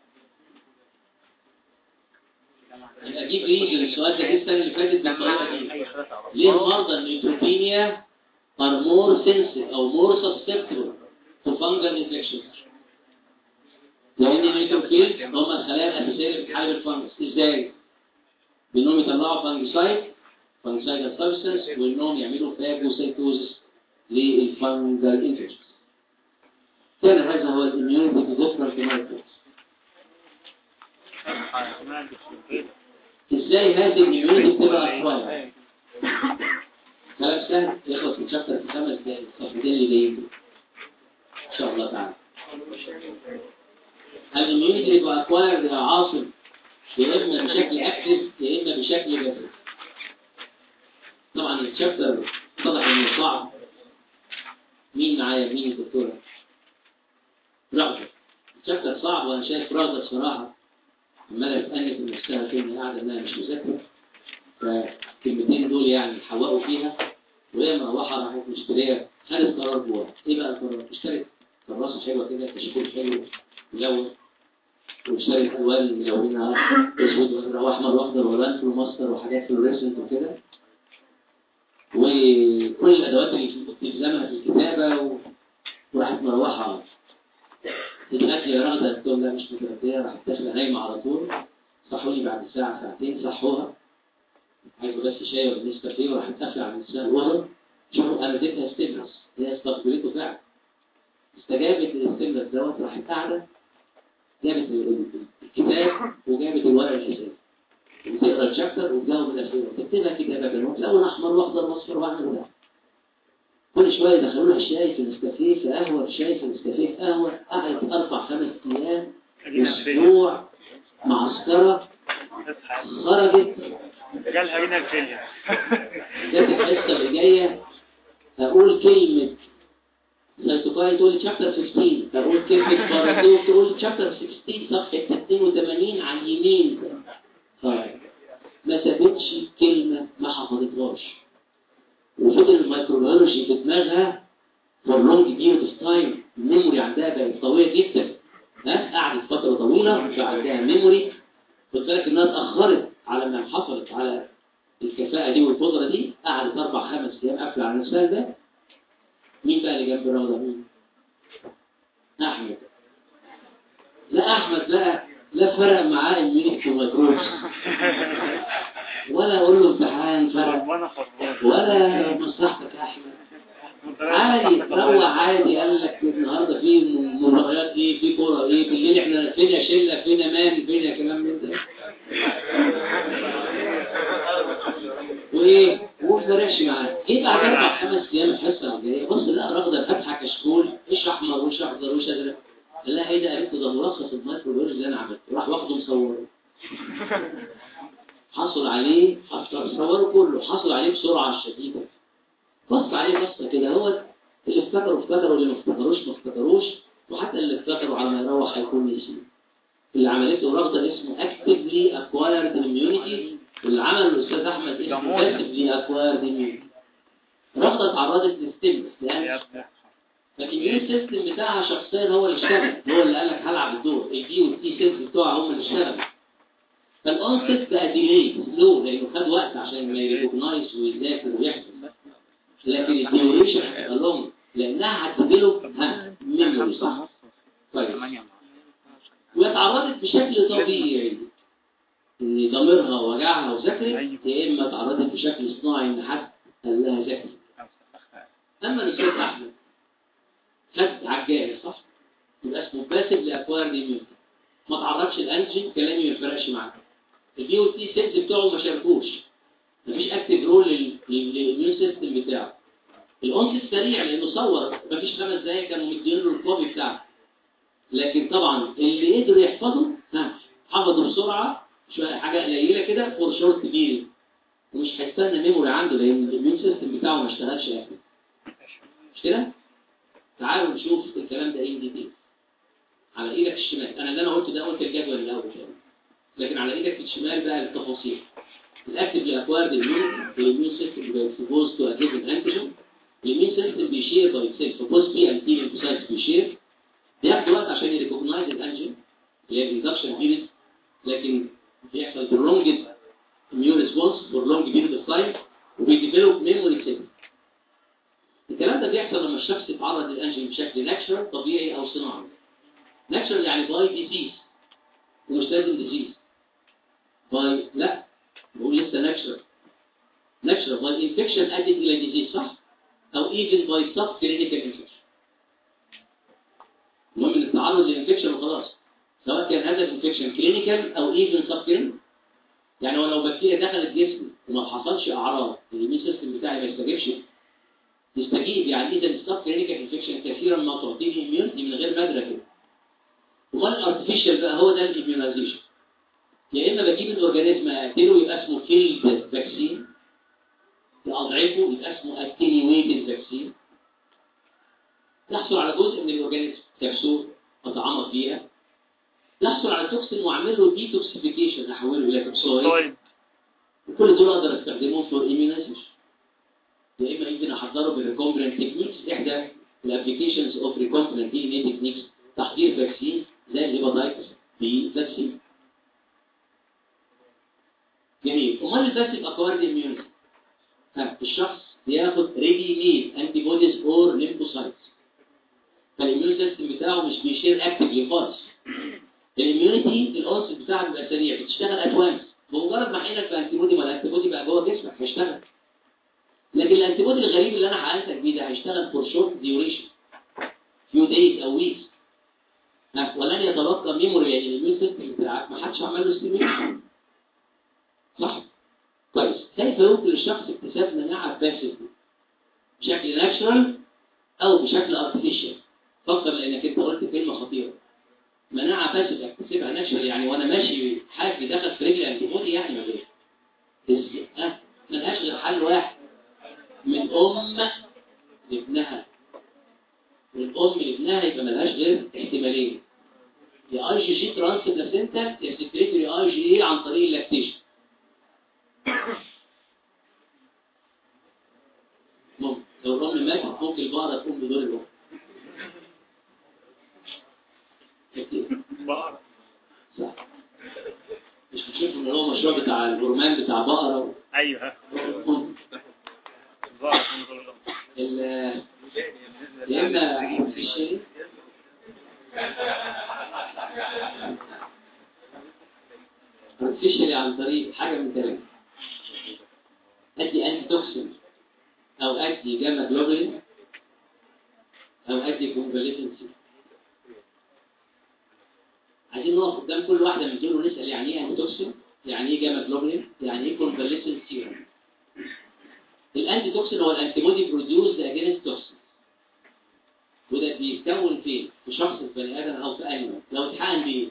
يبقى اجيب ريزن السؤال ده جه السنه اللي فاتت بالطريقه دي ليه مرضى النيوتروبينيا are more sensitive او more susceptible to fungal infections لان النيوتروفيلز هم الخلايا الاساسيه اللي بتحارب الفنجس ازاي؟ بانهم يطلعوا فانجيسايد فانجيسايد سبستنس وانهم يعملوا فاجوسيتوزس للفنجل انفكشنز كان هذا هو الاميونيتي بديفرنت مايكروبس ازاي هذه الاميونيتي بتبقى اقوى كلام سهل يخلص من شابتر في خمس دقايق الصفحتين اللي جايين دول. ان شاء الله تعالى الاميونيتي يبقى اكوايرد يا عاصم يا اما بشكل اكتف يا اما بشكل باسف طبعا الشابتر اتضح انه صعب مين معايا مين الدكتوره رغبه الشابتر صعب وانا شايف رغبه الصراحه عماله بتأنف من نفسها كلمه قاعده انها مش مذاكره فالكلمتين دول يعني حوقوا فيها وهي مروحه راحت مشتريه خدت قرار جواها ايه بقى القرار؟ اشترت كراسه حلوه كده كشكول حلو ملون واشترت الوان ملونه اسود وازرق واحمر واخضر والوان فلوماستر وحاجات فلوريسنت وكده وكل الادوات اللي في تلزمها في الكتابه و... وراحت مروحه تتغدي يا رغده قلت لهم لا مش متغديه راحت داخله نايمه على طول صحوني بعد ساعه ساعتين صحوها عايزه بس شاي ولا نسكافيه وراحت داخله على الانسان الوهر شوفوا انا اديتها ستيملس هي استقبلته فعلا استجابت للستيملس دوت راحت قاعده جابت ال- ال- الكتاب وجابت الورق الاساسي وتقرا الشابتر وتجاوب الاسئله وتكتبها كتابه بنوت لون احمر واخضر واصفر واعمل ده كل شويه يدخلوا لها الشاي في نسكافيه في قهوه الشاي في نسكافيه في قهوه قعدت اربع خمس ايام اسبوع معسكره خرجت جالها هنا الفيليا جت الحصه اللي جايه اقول كلمه سيتوكاي تقول لي شابتر 15 اقول كلمه بارادوك تقول لي شابتر 16 صفحه 82 على اليمين طيب ما سابتش كلمه ما حفظتهاش وفضل الميكروبيولوجي في دماغها فور لونج بيريود اوف تايم الميموري عندها بقت قويه جدا ها قعدت فتره طويله بقى عندها ميموري خد بالك انها اتاخرت على ما حصلت على الكفاءه دي والقدره دي قعدت اربع خمس ايام قافله على نفسها ده مين بقى اللي جنب الروضه مين؟ احمد لا احمد لا لا فرق معاه المينيك في الميكروبس ولا اقول له امتحان فرق ربنا فضل ولا مصلحتك يا احمد عادي روح عادي قال لك النهارده في مباريات ايه في كوره ايه بالليل احنا فينا شله فينا مان فينا كلام من ده وايه وما فرقش معاه جيت بعد اربع خمس ايام الحصه الجايه بص لا راغده فاتحه كشكول ايش احمر وايش اخضر وايش ازرق قال لها ايه ده قالت له ده ملخص الميكروبيولوجي اللي انا عملته راح واخده مصوره حصل عليه حصل صوره كله حصل عليه بسرعه شديده بص عليه بصه كده هو اللي افتكروا افتكروا اللي ما افتكروش ما افتكروش وحتى اللي افتكروا على ما يروح هيكون نسي اللي عملته رغده اسمه اكتفلي اكوايرد اميونيتي واللي عمله الاستاذ احمد اسمه جمهور. اكتفلي اكوايرد اميونيتي رغده اتعرضت للستيمس يعني الاميون سيستم بتاعها شخصيا هو اللي اشتغل هو اللي قال لك هلعب الدور الدي والتي سيلز بتوعها هم اللي اشتغلوا فالانست بقى ديلي سلو لانه خد وقت عشان ما يريكوجنايز ويذاكر ويحفظ لكن الديوريشن هتبقى لهم لانها هتديله ميموري صح كويس واتعرضت بشكل طبيعي ان ضميرها وجعها وذاكرت يا اما اتعرضت بشكل صناعي ان حد قال لها ذاكري اما الاستاذ احمد خد عجال صح يبقى اسمه باسف لاكوار ديميوتي ما تعرفش الانجين كلامي ما يفرقش معاك البي او تي سيلز بتوعه ما شاركوش مفيش اكتيف رول للاميون سيستم بتاعه الاونست سريع لانه صور مفيش خمس دقايق كانوا مدين له الكوبي بتاعه لكن طبعا اللي قدر يحفظه ها حفظه بسرعه شويه حاجه قليله كده فور شورت بيريد ومش هيستنى ميموري عنده لان الاميون سيستم بتاعه ما اشتغلش اكتف مش كده؟ تعالوا نشوف الكلام ده ايه ديتيل على ايدك الشمال انا اللي انا قلته ده قلت الجدول الاول كده لكن على ايدك الشمال بقى التفاصيل الاكتف الاكوارد الاميون سيستم بيبقى اكسبوز تو اجيفن انتيجين الاميون سيستم بيشير باي سيلف فبوز في انتي ليمفوسايتس بيشير بياخد وقت عشان يريكوجنايز الانجين اللي هي الاندكشن بيريد لكن بيحصل prolonged immune response for long period of time وبيديفلوب ميموري سيستم الكلام ده بيحصل لما الشخص يتعرض للانجين بشكل ناتشرال طبيعي او صناعي ناتشرال يعني باي ديزيز ومش لازم ديزيز باي لا بقول لسه ناتشرال ناتشرال باي انفكشن ادت الى ديزيز صح او ايفن باي سب كلينيكال انفكشن تعرض للانفكشن وخلاص سواء كان هذا الانفكشن كلينيكال او ايفن سب كلينيكال يعني هو لو بكتيريا دخلت جسمي وما حصلش اعراض الاميون سيستم بتاعي ما يستجيبش يستجيب يعني اذا السب كلينيكال انفكشن كثيرا ما تعطيه اميونتي من غير مدرك وما الارتفيشال بقى هو ده الاميونيزيشن يا اما بجيب الاورجانيزم اقتله يبقى اسمه كيلد فاكسين اضعفه يبقى اسمه اتنيويتد فاكسين يحصل على جزء من الاورجانيزم كبسول اتعمق فيها يحصل على توكسين واعمل له ديتوكسيفيكيشن احوله الى توكسويد طيب وكل دول اقدر استخدمهم فور ايميونيزيشن يا اما يمكن احضره بالريكومبرنت تكنيكس احدى الابلكيشنز اوف ريكومبرنت دي ان اي تكنيكس تحضير فاكسين زي الهيباتايتس بي فاكسين جميل امال الباسيف اكوارد اميونيتي ها الشخص بياخد ريدي ميد انتي بوديز اور ليمفوسايتس فالاميون سيستم بتاعه مش بيشير اكتفلي خالص الاميونيتي الانس بتاعها بيبقى سريع بتشتغل ادوانس بمجرد ما حينك بانتي بودي ما الانتي بودي بقى جوه جسمك هيشتغل لكن الانتي بودي الغريب اللي انا حقنتك بيه ده هيشتغل فور شورت ديوريشن فيو دايز او ويكس ولن يتبقى ميموري يعني الاميون سيستم بتاعك ما حدش عمل له ستيميشن صح كويس كيف يمكن للشخص اكتساب مناعه باسيف بشكل ناتشرال او بشكل ارتفيشال فكر لانك انت قلت كلمه خطيره مناعه باسيف اكتسبها ناتشرال يعني وانا ماشي حاجه دخل في رجلي انتي بودي يعني ما بيه ها ملهاش غير حل واحد من ام لابنها من ام لابنها يبقى ملهاش غير احتمالين يا اي جي جي ترانس بلاسينتا يا سكريتوري اي جي اي عن طريق اللاكتيشن ممكن لو الرمل ماتت ممكن البقرة تقوم بدور الأم بقرة صح مش بتشوف ان هو مشروع بتاع الهرمان بتاع بقرة و... ايوه ممكن. بقرة من دول ال- يا اما في الشيء artificially عن طريق حاجة من ثلاثة ادي انتي توكسين او ادي جاما جلوبولين او ادي كونفاليسنسي عايزين نقف قدام كل واحدة من دول ونسأل يعني ايه انتي توكسين يعني ايه جاما جلوبولين يعني ايه كونفاليسنسي الانتي توكسين هو الانتي بودي بروديوسد اجينست توكسين وده بيتكون فين؟ في شخص في بني ادم او في انيمال لو اتحقن بايه؟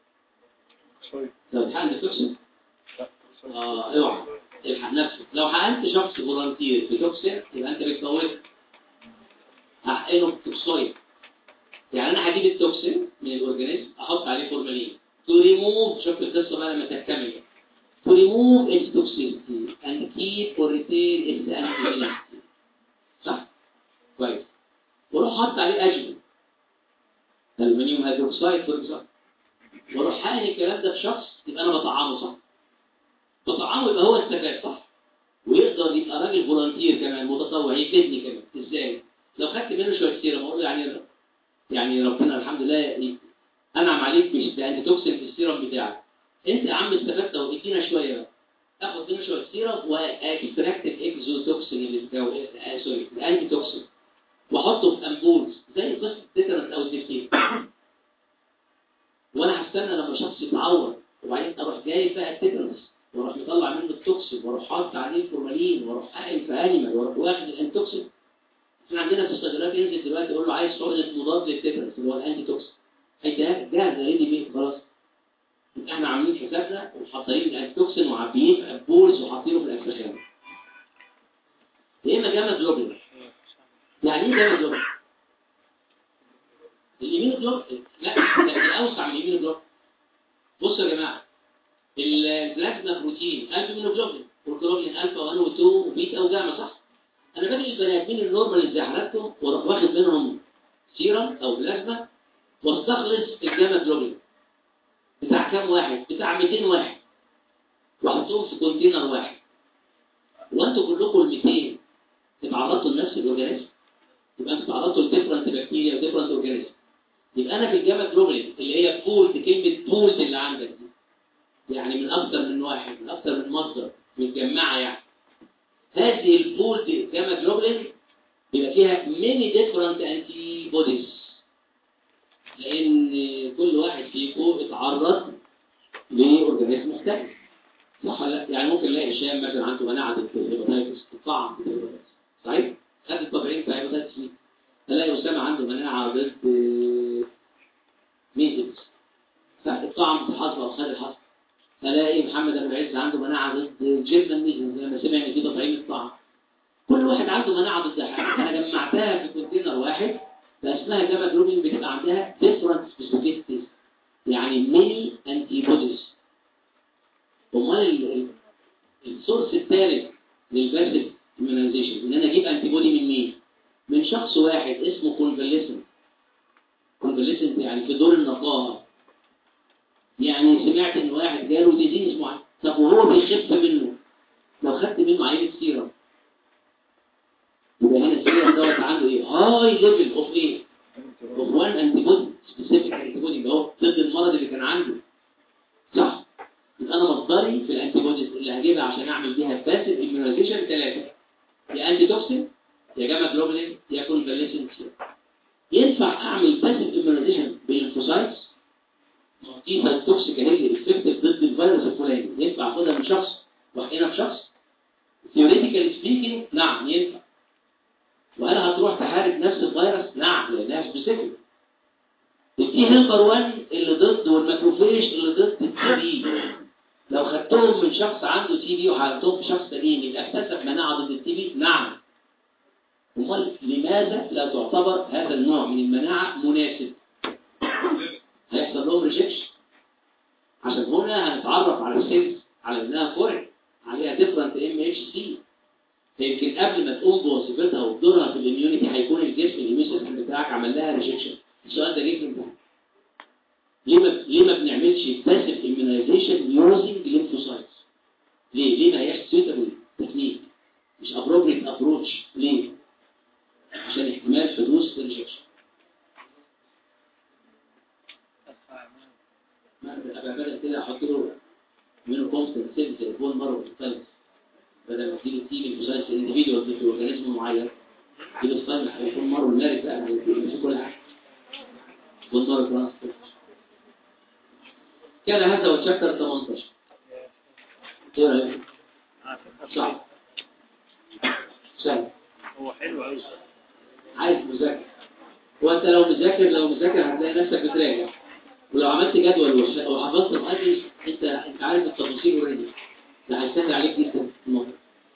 لو اتحقن بتوكسين اه اوعى الحق نفسك لو حقنت شخص فولنتير بتوكسين يبقى انت بتفوت هحقنه بتوكسويد يعني انا هجيب التوكسين من الاورجانيزم احط عليه فورمالين تو ريموف شوف القصه بقى لما تكتمل to remove its toxicity and keep or retain its antigenicity صح؟ كويس واروح حاطط عليه اجمل الالومنيوم هيدروكسيد فور اكزامبل واروح حقن الكلام ده في شخص يبقى انا بطعمه صح؟ بطعمه يبقى هو استفاد صح؟ ويقدر يبقى راجل فولنتير كمان متطوع يفيدني كمان ازاي؟ لو خدت منه شويه سيرم اقول له يعني يعني ربنا الحمد لله انعم عليك مش بانتي توكسين في السيرم بتاعك انت يا عم استفدت وادينا شويه بقى اخد منه شويه سيرم واكستراكت الاكزوتوكسين اللي في الجو آه سوري الانتي توكسين واحطه في امبولز زي قصه تيتانس او الدفتير وانا هستنى لما شخص يتعور وبعدين اروح جايب بقى التيتانس واروح مطلع منه التوكسين واروح حاطط عليه الفورمالين واروح حقن في انيمال واروح واخد الانتوكسين احنا عندنا في الصيدليات ينزل دلوقتي يقول له عايز حقنه مضاد للتيتانس اللي هو الانتي توكسين هيديها جاهز ريدي بيه خلاص احنا عاملين حسابنا وحاطين الانتوكسين وعابيين في البولز وحاطينه في الاسخان يا اما جاما جلوبين يعني ايه جاما جلوبين اليمين جلوبين لا ده اوسع من اليمين جلوبين بصوا يا جماعه البلازما بروتين البومين جلوبين بروتين الفا 1 و 2 وبيتا وجاما صح انا باجي البني ادمين النورمال ازاي حضراتكم واروح واخد منهم سيرم او بلازما واستخلص الجاما جلوبين بتاع كام واحد بتاع 200 واحد واحطهم في كونتينر واحد وانتوا كلكم ال 200 اتعرضتوا لنفس الاورجانيزم يبقى انتوا اتعرضتوا لديفرنت بكتيريا وديفرنت اورجانيزم يبقى انا في الجاما جلوبولين اللي هي بولد كلمه بولد اللي عندك دي يعني من اكثر من واحد من اكثر من مصدر متجمعه يعني هذه البولد جاما جلوبولين بيبقى فيها many different antibodies لان كل واحد فيكم اتعرض لاورجانيزم مختلف صح ولا لا؟ يعني ممكن نلاقي هشام مثلا عنده مناعه ضد الهيباتيتس تطعم ضد الهيباتيتس صحيح؟ خد الطبيعين بتاع الهيباتيتس مين؟ تلاقي اسامه عنده مناعه ضد ميزلز الطعم الحصبه او خد الحصبه تلاقي محمد ابو العز عنده مناعه ضد الجبنه ميزلز لما سمع ان في تطعيم الطعم كل واحد عنده مناعه ضد حاجه انا جمعتها في كونتينر واحد فاسمها جاما جلوبين بتبقى عندها different specificities يعني many antibodies امال ال- ال- السورس الثالث للباسف immunization ان انا اجيب انتي بودي من مين من شخص واحد اسمه كونفاليسنت كونفاليسنت يعني في دور النقاهه يعني سمعت ان واحد جاله ديزيز معين طب وهو بيخف منه لو خدت منه عينه سيرم يبقى هنا السيرم دوت عنده ايه هاي ليفل اوف ايه اوف وان انتي بودي سبيسيفيك انتي بودي اللي هو ضد المرض اللي كان عنده صح يبقى انا مصدري في الانتي بوديز اللي هجيبها عشان اعمل بيها باسيف اميونيزيشن ثلاثه يا انتي توكسين يا جاما جلوبولين يا كونفاليسنت ينفع اعمل باسيف اميونيزيشن بالليمفوسايتس دي توكسيك هي اللي افكتيف ضد الفيروس الفلاني ينفع اخدها من شخص واحقنها في شخص ثيوريتيكالي سبيكينج نعم ينفع وهل هتروح تحارب نفس الفيروس نعم لانها سبيسيفيك التي هيلبر 1 اللي ضد والماكروفيج اللي ضد التي بي لو خدتهم من شخص عنده تي بي وحالتهم في شخص سليم يبقى اكتسب مناعه ضد التي بي نعم امال لماذا لا تعتبر هذا النوع من المناعه مناسب هيحصل لهم ريجكشن عشان هنا هنتعرف على السيلز على انها فورين عليها ديفرنت ام اتش سي فيمكن قبل ما تقوم بوظيفتها ودورها في الاميونيتي هيكون الجسم الاميون سيستم بتاعك عمل لها ريجكشن السؤال ده جه في الامتحان ليه ما ليه ما بنعملش باسيف immunization يوزنج lymphocytes ليه ليه ما هياش سيتابل تكنيك مش appropriate ابروتش ليه عشان احتمال حدوث ريجكشن ما ابقى بدأ كده احط له منه كونستنت سيلز البون مره مختلف بدل ما تيجي تيجي lymphocytes individual في اورجانيزم معين يبقى ستايل هيكون مره المارك بقى في كل حاجه بون مره ترانسفير كان هذا هو تشابتر 18 ايه رايك صعب سهل هو حلو قوي عايز مذاكره وانت لو مذاكر لو مذاكر هتلاقي نفسك بتراجع ولو عملت جدول وش- وحفظت الحاجه انت انت عارف التفاصيل اوريدي ده هيسهل عليك جدا الموضوع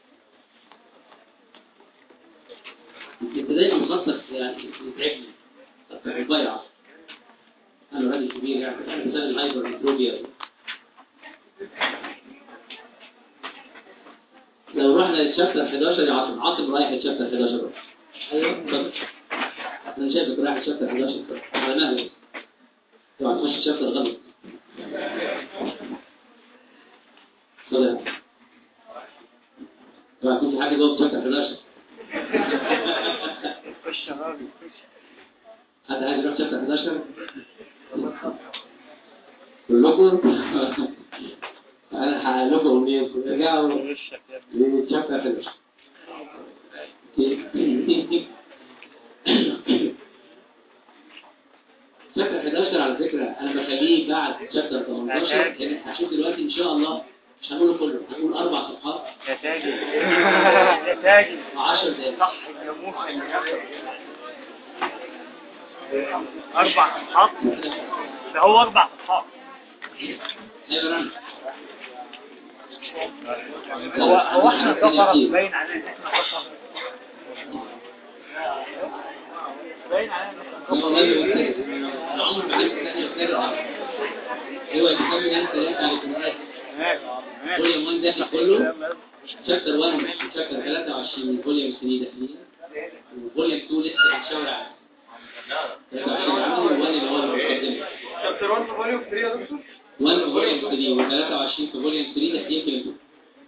انت دايما مخطط يعني بتتعبني بتضيع انا راجل كبير يعني انا مثال الهايبر ميكروبيا لو رحنا للشابتر 11 يا عاصم عاصم رايح للشابتر 11 ايوه اتفضل انا شايفك رايح للشابتر 11 على مهلك اوعى تخش الشابتر غلط اتفضل اوعى يكون في حاجه جوه الشابتر 11 خش يا راجل خش حد عايز يروح شابتر 11 كلكم انا هحقق لكم امنيتكم ارجعوا وشك يا ابني للشابتر 11 شابتر 11 على فكرة أنا بخليه بعد شابتر 18 يعني هشوف دلوقتي إن شاء الله مش هنقوله كله هنقول أربع صفحات يا تاجر يا تاجر 10 دقايق صح الجاموس اللي جنبك. اربع صفحات ده هو اربع صفحات أيوة رنا هو هو احنا كفر باين علينا ان احنا كفر باين علينا ان احنا هو كفر راجل مجتهد. أنا عمري ما عرفت إن أنا مجتهد. هو يتكلم أنت لك على الكلمات فوليوم 1 داخل كله شابتر 1 شابتر 23 فوليوم 3 داخلين وفوليوم 2 لسه بنشاور عليه 23 عملي و1 اللي هو المقدمة شابتر 1 فوليوم 3 يا دكتور 1 في فوليوم 3 و23 في فوليوم 3 داخلين في الانتو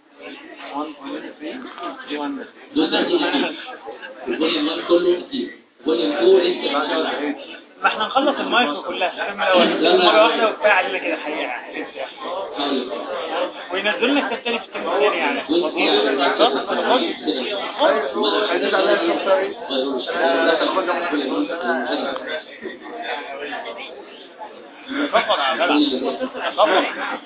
دول داخلين كتير الفوليوم 1 كله كتير فوليوم 2 لسه بنشاور عليه ما احنا نخلص المايكرو كلها الترم الاول مره واحده وكفايه علينا كده حقيقه حاول وينزلوا لنا كتاب تاني في الترم الثاني يعني وانت يعني خلاص وانا عايز عليها الشابتر ايه؟ غيروا كفر يا جدع كفر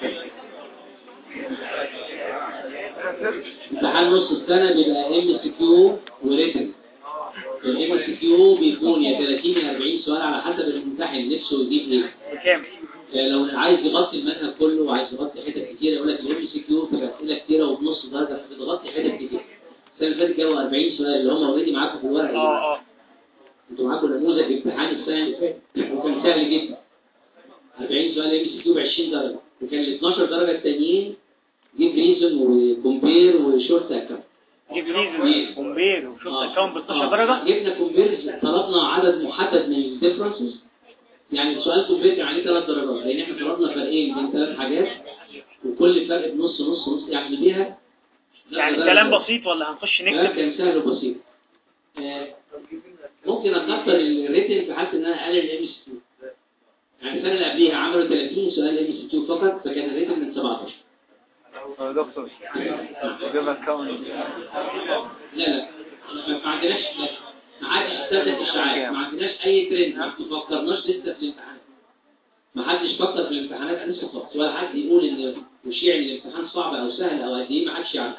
امتحان نص السنة بيبقى ام سي كيو وريتن الام سي كيو بيكون يا 30 يا 40 سؤال على حسب الممتحن نفسه يجيب ايه بكام آه، لو عايز يغطي المنهج كله وعايز يغطي حتت كتير يقول لك الام سي كيو في اسئله كتيره وبنص درجه فبتغطي حتت كتير السنه اللي فاتت جابوا 40 سؤال اللي هم اوريدي معاكم في الورق اه اه انتوا معاكم نموذج امتحان السنه اللي فاتت وكان سهل جدا 40 سؤال ام سي كيو ب 20 درجه وكان ال 12 درجه التانيين جيب ريزون وكومبير وشورت اكاونت جيب ليزن كومبير وشوف الكون ب 12 درجة جبنا كومبير طلبنا عدد محدد من الديفرنسز يعني السؤال كومبير كان عليه ثلاث درجات لان احنا طلبنا فرقين بين ثلاث حاجات وكل فرق بنص نص نص يعني بيها يعني كلام بسيط ولا هنخش ده نكتب كان سهل وبسيط آه، ممكن اكتر الريتن في حاله ان انا اقلل الام اس 2 يعني السنه اللي قبليها عملوا 30 سؤال ام اس 2 فقط فكان الريتن من 17 يا دكتور جيب اكونت لا لا ما ما عندناش لا ما عادش استخدم اشاعات ما عندناش اي ترند ما فكرناش لسه في الامتحانات ما حدش فكر في الامتحانات لسه خالص ولا حد يقول ان يشيع ان الامتحان صعب او سهل او قد ايه ما حدش يعرف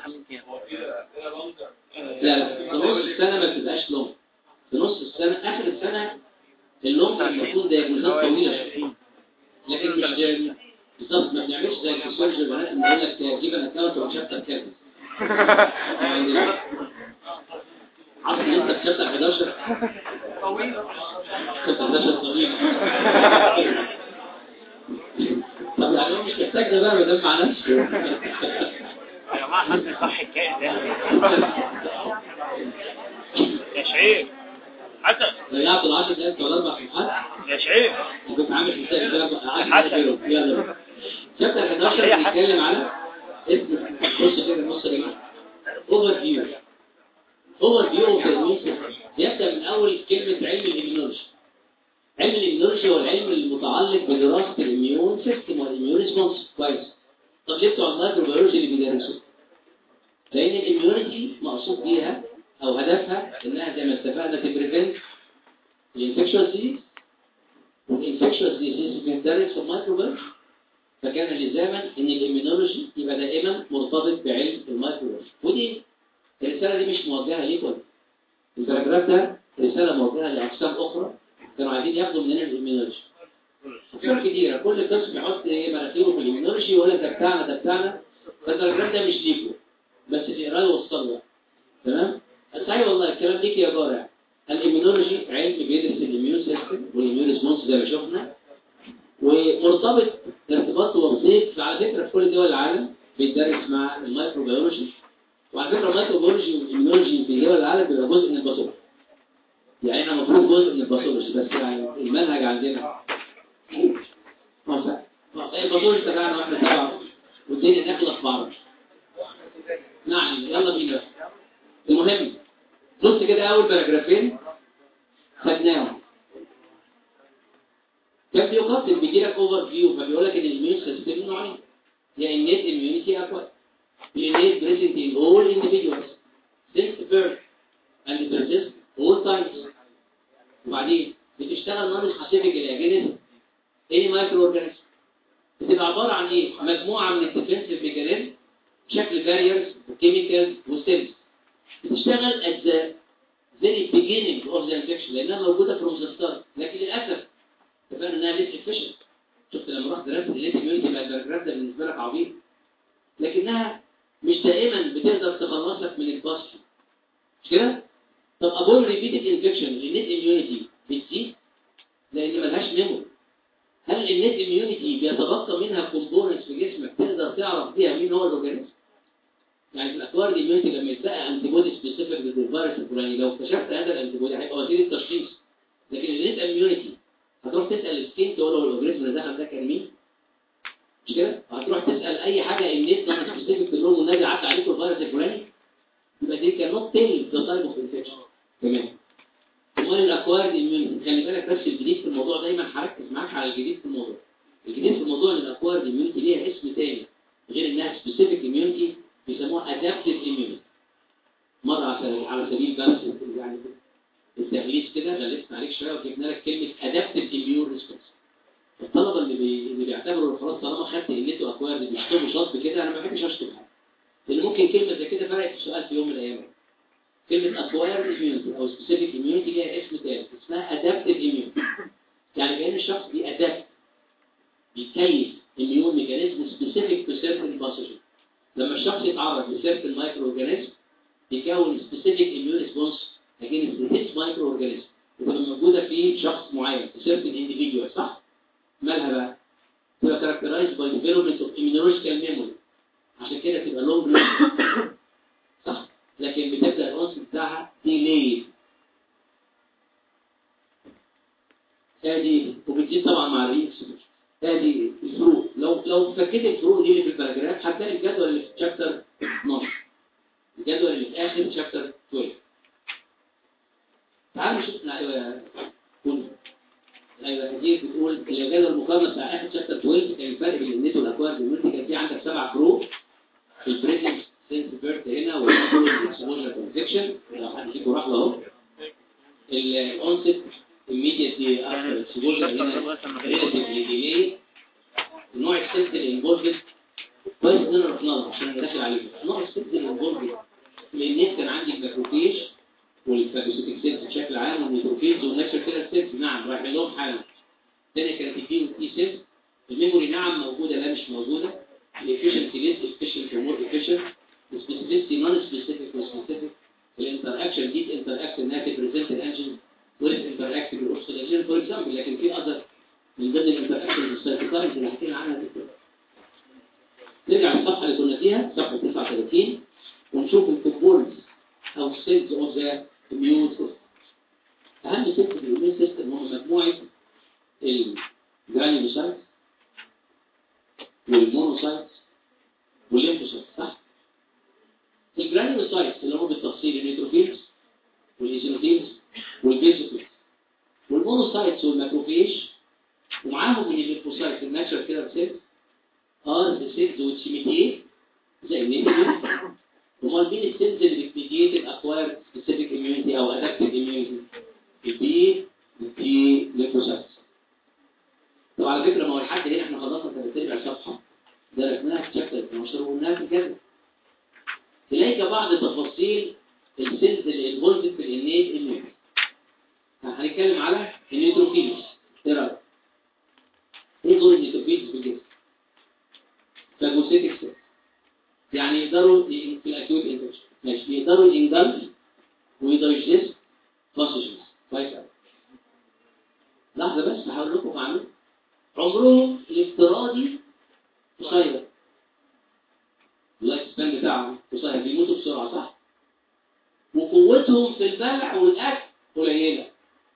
لا لا في نص السنه ما بتبقاش لونج في نص السنه اخر السنه اللونج المفروض دايجنوزات طويله شويه لكن مش بالظبط ما بنعملش زي الفسيولوجي البنات اللي يقول لك جيب الاكونت وشابتر كذا يعني لا. عارف ان انت في شابتر 11 شابتر 11 طويل طب يعني هو مش محتاج ده بقى ما دام مع نفسه يا جماعة حد يصحي الكائن ده يا شعير حتى ضيعت ال 10 دقايق ولا اربع صفحات يا شعير كنت عامل حساب ده بقى حسن. 10 دقايق يلا بقى. شابتر 11 هي حسن. بيتكلم على اسم بص كده بص يا جماعه اوفر فيو اوفر فيو اوف ذا يبدا من اول كلمه علم الاميونولوجي علم الاميونولوجي هو العلم المتعلق بدراسه الاميون سيستم والاميون ريسبونس كويس طب ليه بتوع الميكروبيولوجي اللي بيدرسوه لان الاميونولوجي مقصود بيها او هدفها انها زي ما اتفقنا تبريفنت الانفكشوس ديزيز والانفكشوس ديزيز بتندرس في الميكروبيولوجي فكان لزاما ان الاميونولوجي يبقى دائما مرتبط بعلم الميكروبيولوجي ودي الرساله دي مش موجهه ليكم الباراجراف ده رساله موجهه لاقسام اخرى كانوا عايزين ياخدوا مننا الاميونولوجي أقسام كتيرة كل قسم يحط ايه مناخيره في الاميونولوجي ولا ده بتاعنا ده بتاعنا فالباراجراف ده مش ليكم بس تقراه ووصل له تمام صحيح والله الكلام ليك يا جارع الاميونولوجي علم بيدرس الاميون سيستم والاميون ريسبونس زي ما شفنا ومرتبط ارتباط وسيط على فكره في كل دول العالم بيتدرس مع الميكروبيولوجي وعلى فكره الميكروبيولوجي والاميونولوجي في دول العالم بيبقى جزء من الباثولوجي يعني احنا المفروض جزء من الباثولوجي بس يعني المنهج عندنا ما صح ما- الباثولوجي تبعنا واحنا تبعه والدنيا نخلص بعض نعم يلا بينا المهم بص كده اول باراجرافين خدناهم كان بيقدم بيجي لك اوفر فيو فبيقول لك ان الاميون سيستم نوعين يا innate immunity acquired innate present in all individuals since birth and persist all times وبعدين بتشتغل نون سبيسيفيك الاجينيزم any microorganism بتبقى عباره عن ايه مجموعه من الديفنسيف ميكانيزم شكل باريرز وكيميكالز وسيلز بتشتغل at the very beginning of the infection لانها موجوده from the start لكن للاسف تبان انها ليس efficient شفت لما رحت درست الليت immunity بقى الباراجراف ده بالنسبه لك عبيط لكنها مش دائما بتقدر تخلصك من الباستري مش كده؟ طب ابون ريبيتد انفكشن النت اميونيتي بتزيد لان ملهاش ميموري هل النت اميونيتي بيتبقى منها كومبوننتس في جسمك تقدر تعرف بيها مين هو الاورجانيزم؟ يعني في الاكوار الاميونيتي لما يتبقى انتي بودي سبيسيفيك ضد الفيروس الفلاني لو اكتشفت هذا الانتي بودي هيبقى وسيله تشخيص لكن النت اميونيتي هتروح تسال السكين تقول له الاورجانيزم اللي دخل ده كان مين؟ مش كده؟ هتروح تسال اي حاجه النت نون سبيسيفيك تقول لهم النبي عدى عليكم الفيروس الفلاني يبقى دي كان نوت تيل ذا تايب اوف انفكشن تمام امال الاكوارد اميونيتي خلي بالك بس الجديد في الموضوع دايما هركز معاك على الجديد في الموضوع الجديد في الموضوع ان الاكوارد اميونيتي ليها اسم تاني غير انها سبيسيفيك اميونيتي بيسموها ادابتيف اميونيتي مره على سبيل على سبيل بس يعني التغليف كده غلفنا عليك شويه وجبنا لك كلمه ادابتيف اميون ريسبونس الطلبه اللي بي... اللي بيعتبروا خلاص طالما خدت قلته اكوارد بيشطبوا شطب كده انا ما بحبش اشطب حاجه لان ممكن كلمه زي كده فرقت في سؤال في يوم من الايام كلمه اكوارد اميونتي او سبيسيفيك اميونتي ليها اسم تاني اسمها ادابتيف اميونتي يعني كان الشخص بيأدابت بيكيف اميون ميكانيزم سبيسيفيك تو سيرتن باثوجين لما الشخص يتعرض لسيرتن مايكرو اورجانيزم بيكون سبيسيفيك اميون ريسبونس اجينست ذيس مايكرو اورجانيزم وتبقى موجوده في شخص معين في سيرتن انديفيديوال صح؟ مالها بقى؟ تبقى كاركترايز باي ديفلوبمنت اوف immunological ميموري عشان كده تبقى لونج صح؟ لكن بتبدا الانس بتاعها ديلي ادي وبتزيد طبعا مع الريكس ادي الفروق لو لو فكيت الفروق دي اللي في الباراجراف هتلاقي الجدول اللي في شابتر 12 الجدول اللي في اخر شابتر 12 تعالوا نشوف ايوه يا كل ايوه دي بتقول الجدول المقارنه بتاع اخر شابتر 12 كان الفرق بين النت والاكوار والملتي كان في عندك سبع فروق في البريتنج سنس بيرت هنا والاكسبوجر كونفكشن لو حد فيكم راح له اهو الاونست immediately after exposure هنا relatively delay نوع السيلز الانفولفد كويس ان انا رحنا له عشان داخل عليه نوع السيلز الانفولفد لان كان عندي الماكروفيج والفاجوسيتيك سيلز بشكل عام والنيتروفيلز والناتشر كيلر سيلز نعم رايح لهم حالا الثانيه كانت البي والتي سيلز الميموري نعم موجوده لا مش موجوده الافشنسي ليس افشنت ومور افشنت السبيسيفيستي نون سبيسيفيك وسبيسيفيك الانتر اكشن دي انتر اكشن انها تبريزنت الانجن وليس انتر اكشن بالاوكسيديشن فور اكزامبل لكن في اذر من ضمن الانتر اكشن السيتوكاينز اللي حكينا عنها دي نرجع للصفحه اللي كنا فيها صفحه 39 ونشوف الكومبوننتس او سيلز اوف ذا اميون سيستم اهم سيلز في الاميون سيستم هم مجموعه الجرانيولوسايتس والمونوسايتس والليمفوسايتس صح؟ الجرانيولوسايتس اللي هم بالتفصيل النيتروفيلز والايزينوفيلز والبيزوفيلز والمونوسايتس والماكروفيج ومعاهم من الليمفوسايتس الناتشرال كيلر سيلز ار ذا سيلز which imitate زي النيتروفيلز امال مين السيلز اللي بتميديت الاكوار سبيسيفيك اميونيتي او ادابتيف اميونيتي البي التي ليمفوسايتس طب على فكره ما هو لحد هنا احنا خلصنا ثلاث ارباع صفحه درسناها في شابتر 12 وقلناها في كذا تلاقي بعض تفاصيل السيلز اللي انفولد في الانيت اميونيتي هنتكلم على النيوتروفيلز ايه رايك؟ ايه دور النيوتروفيلز في الجسم؟ فاجوسيتك سيلز يعني يقدروا ي- في الاكيوت انفكشن ماشي يقدروا ينجلف ويقدروا يجلس باثوجينز كويس قوي لحظه بس هقول لكم معلومه عمرهم الافتراضي قصير اللايف سبان بتاعهم قصير بيموتوا بسرعه صح وقوتهم في البلع والاكل قليله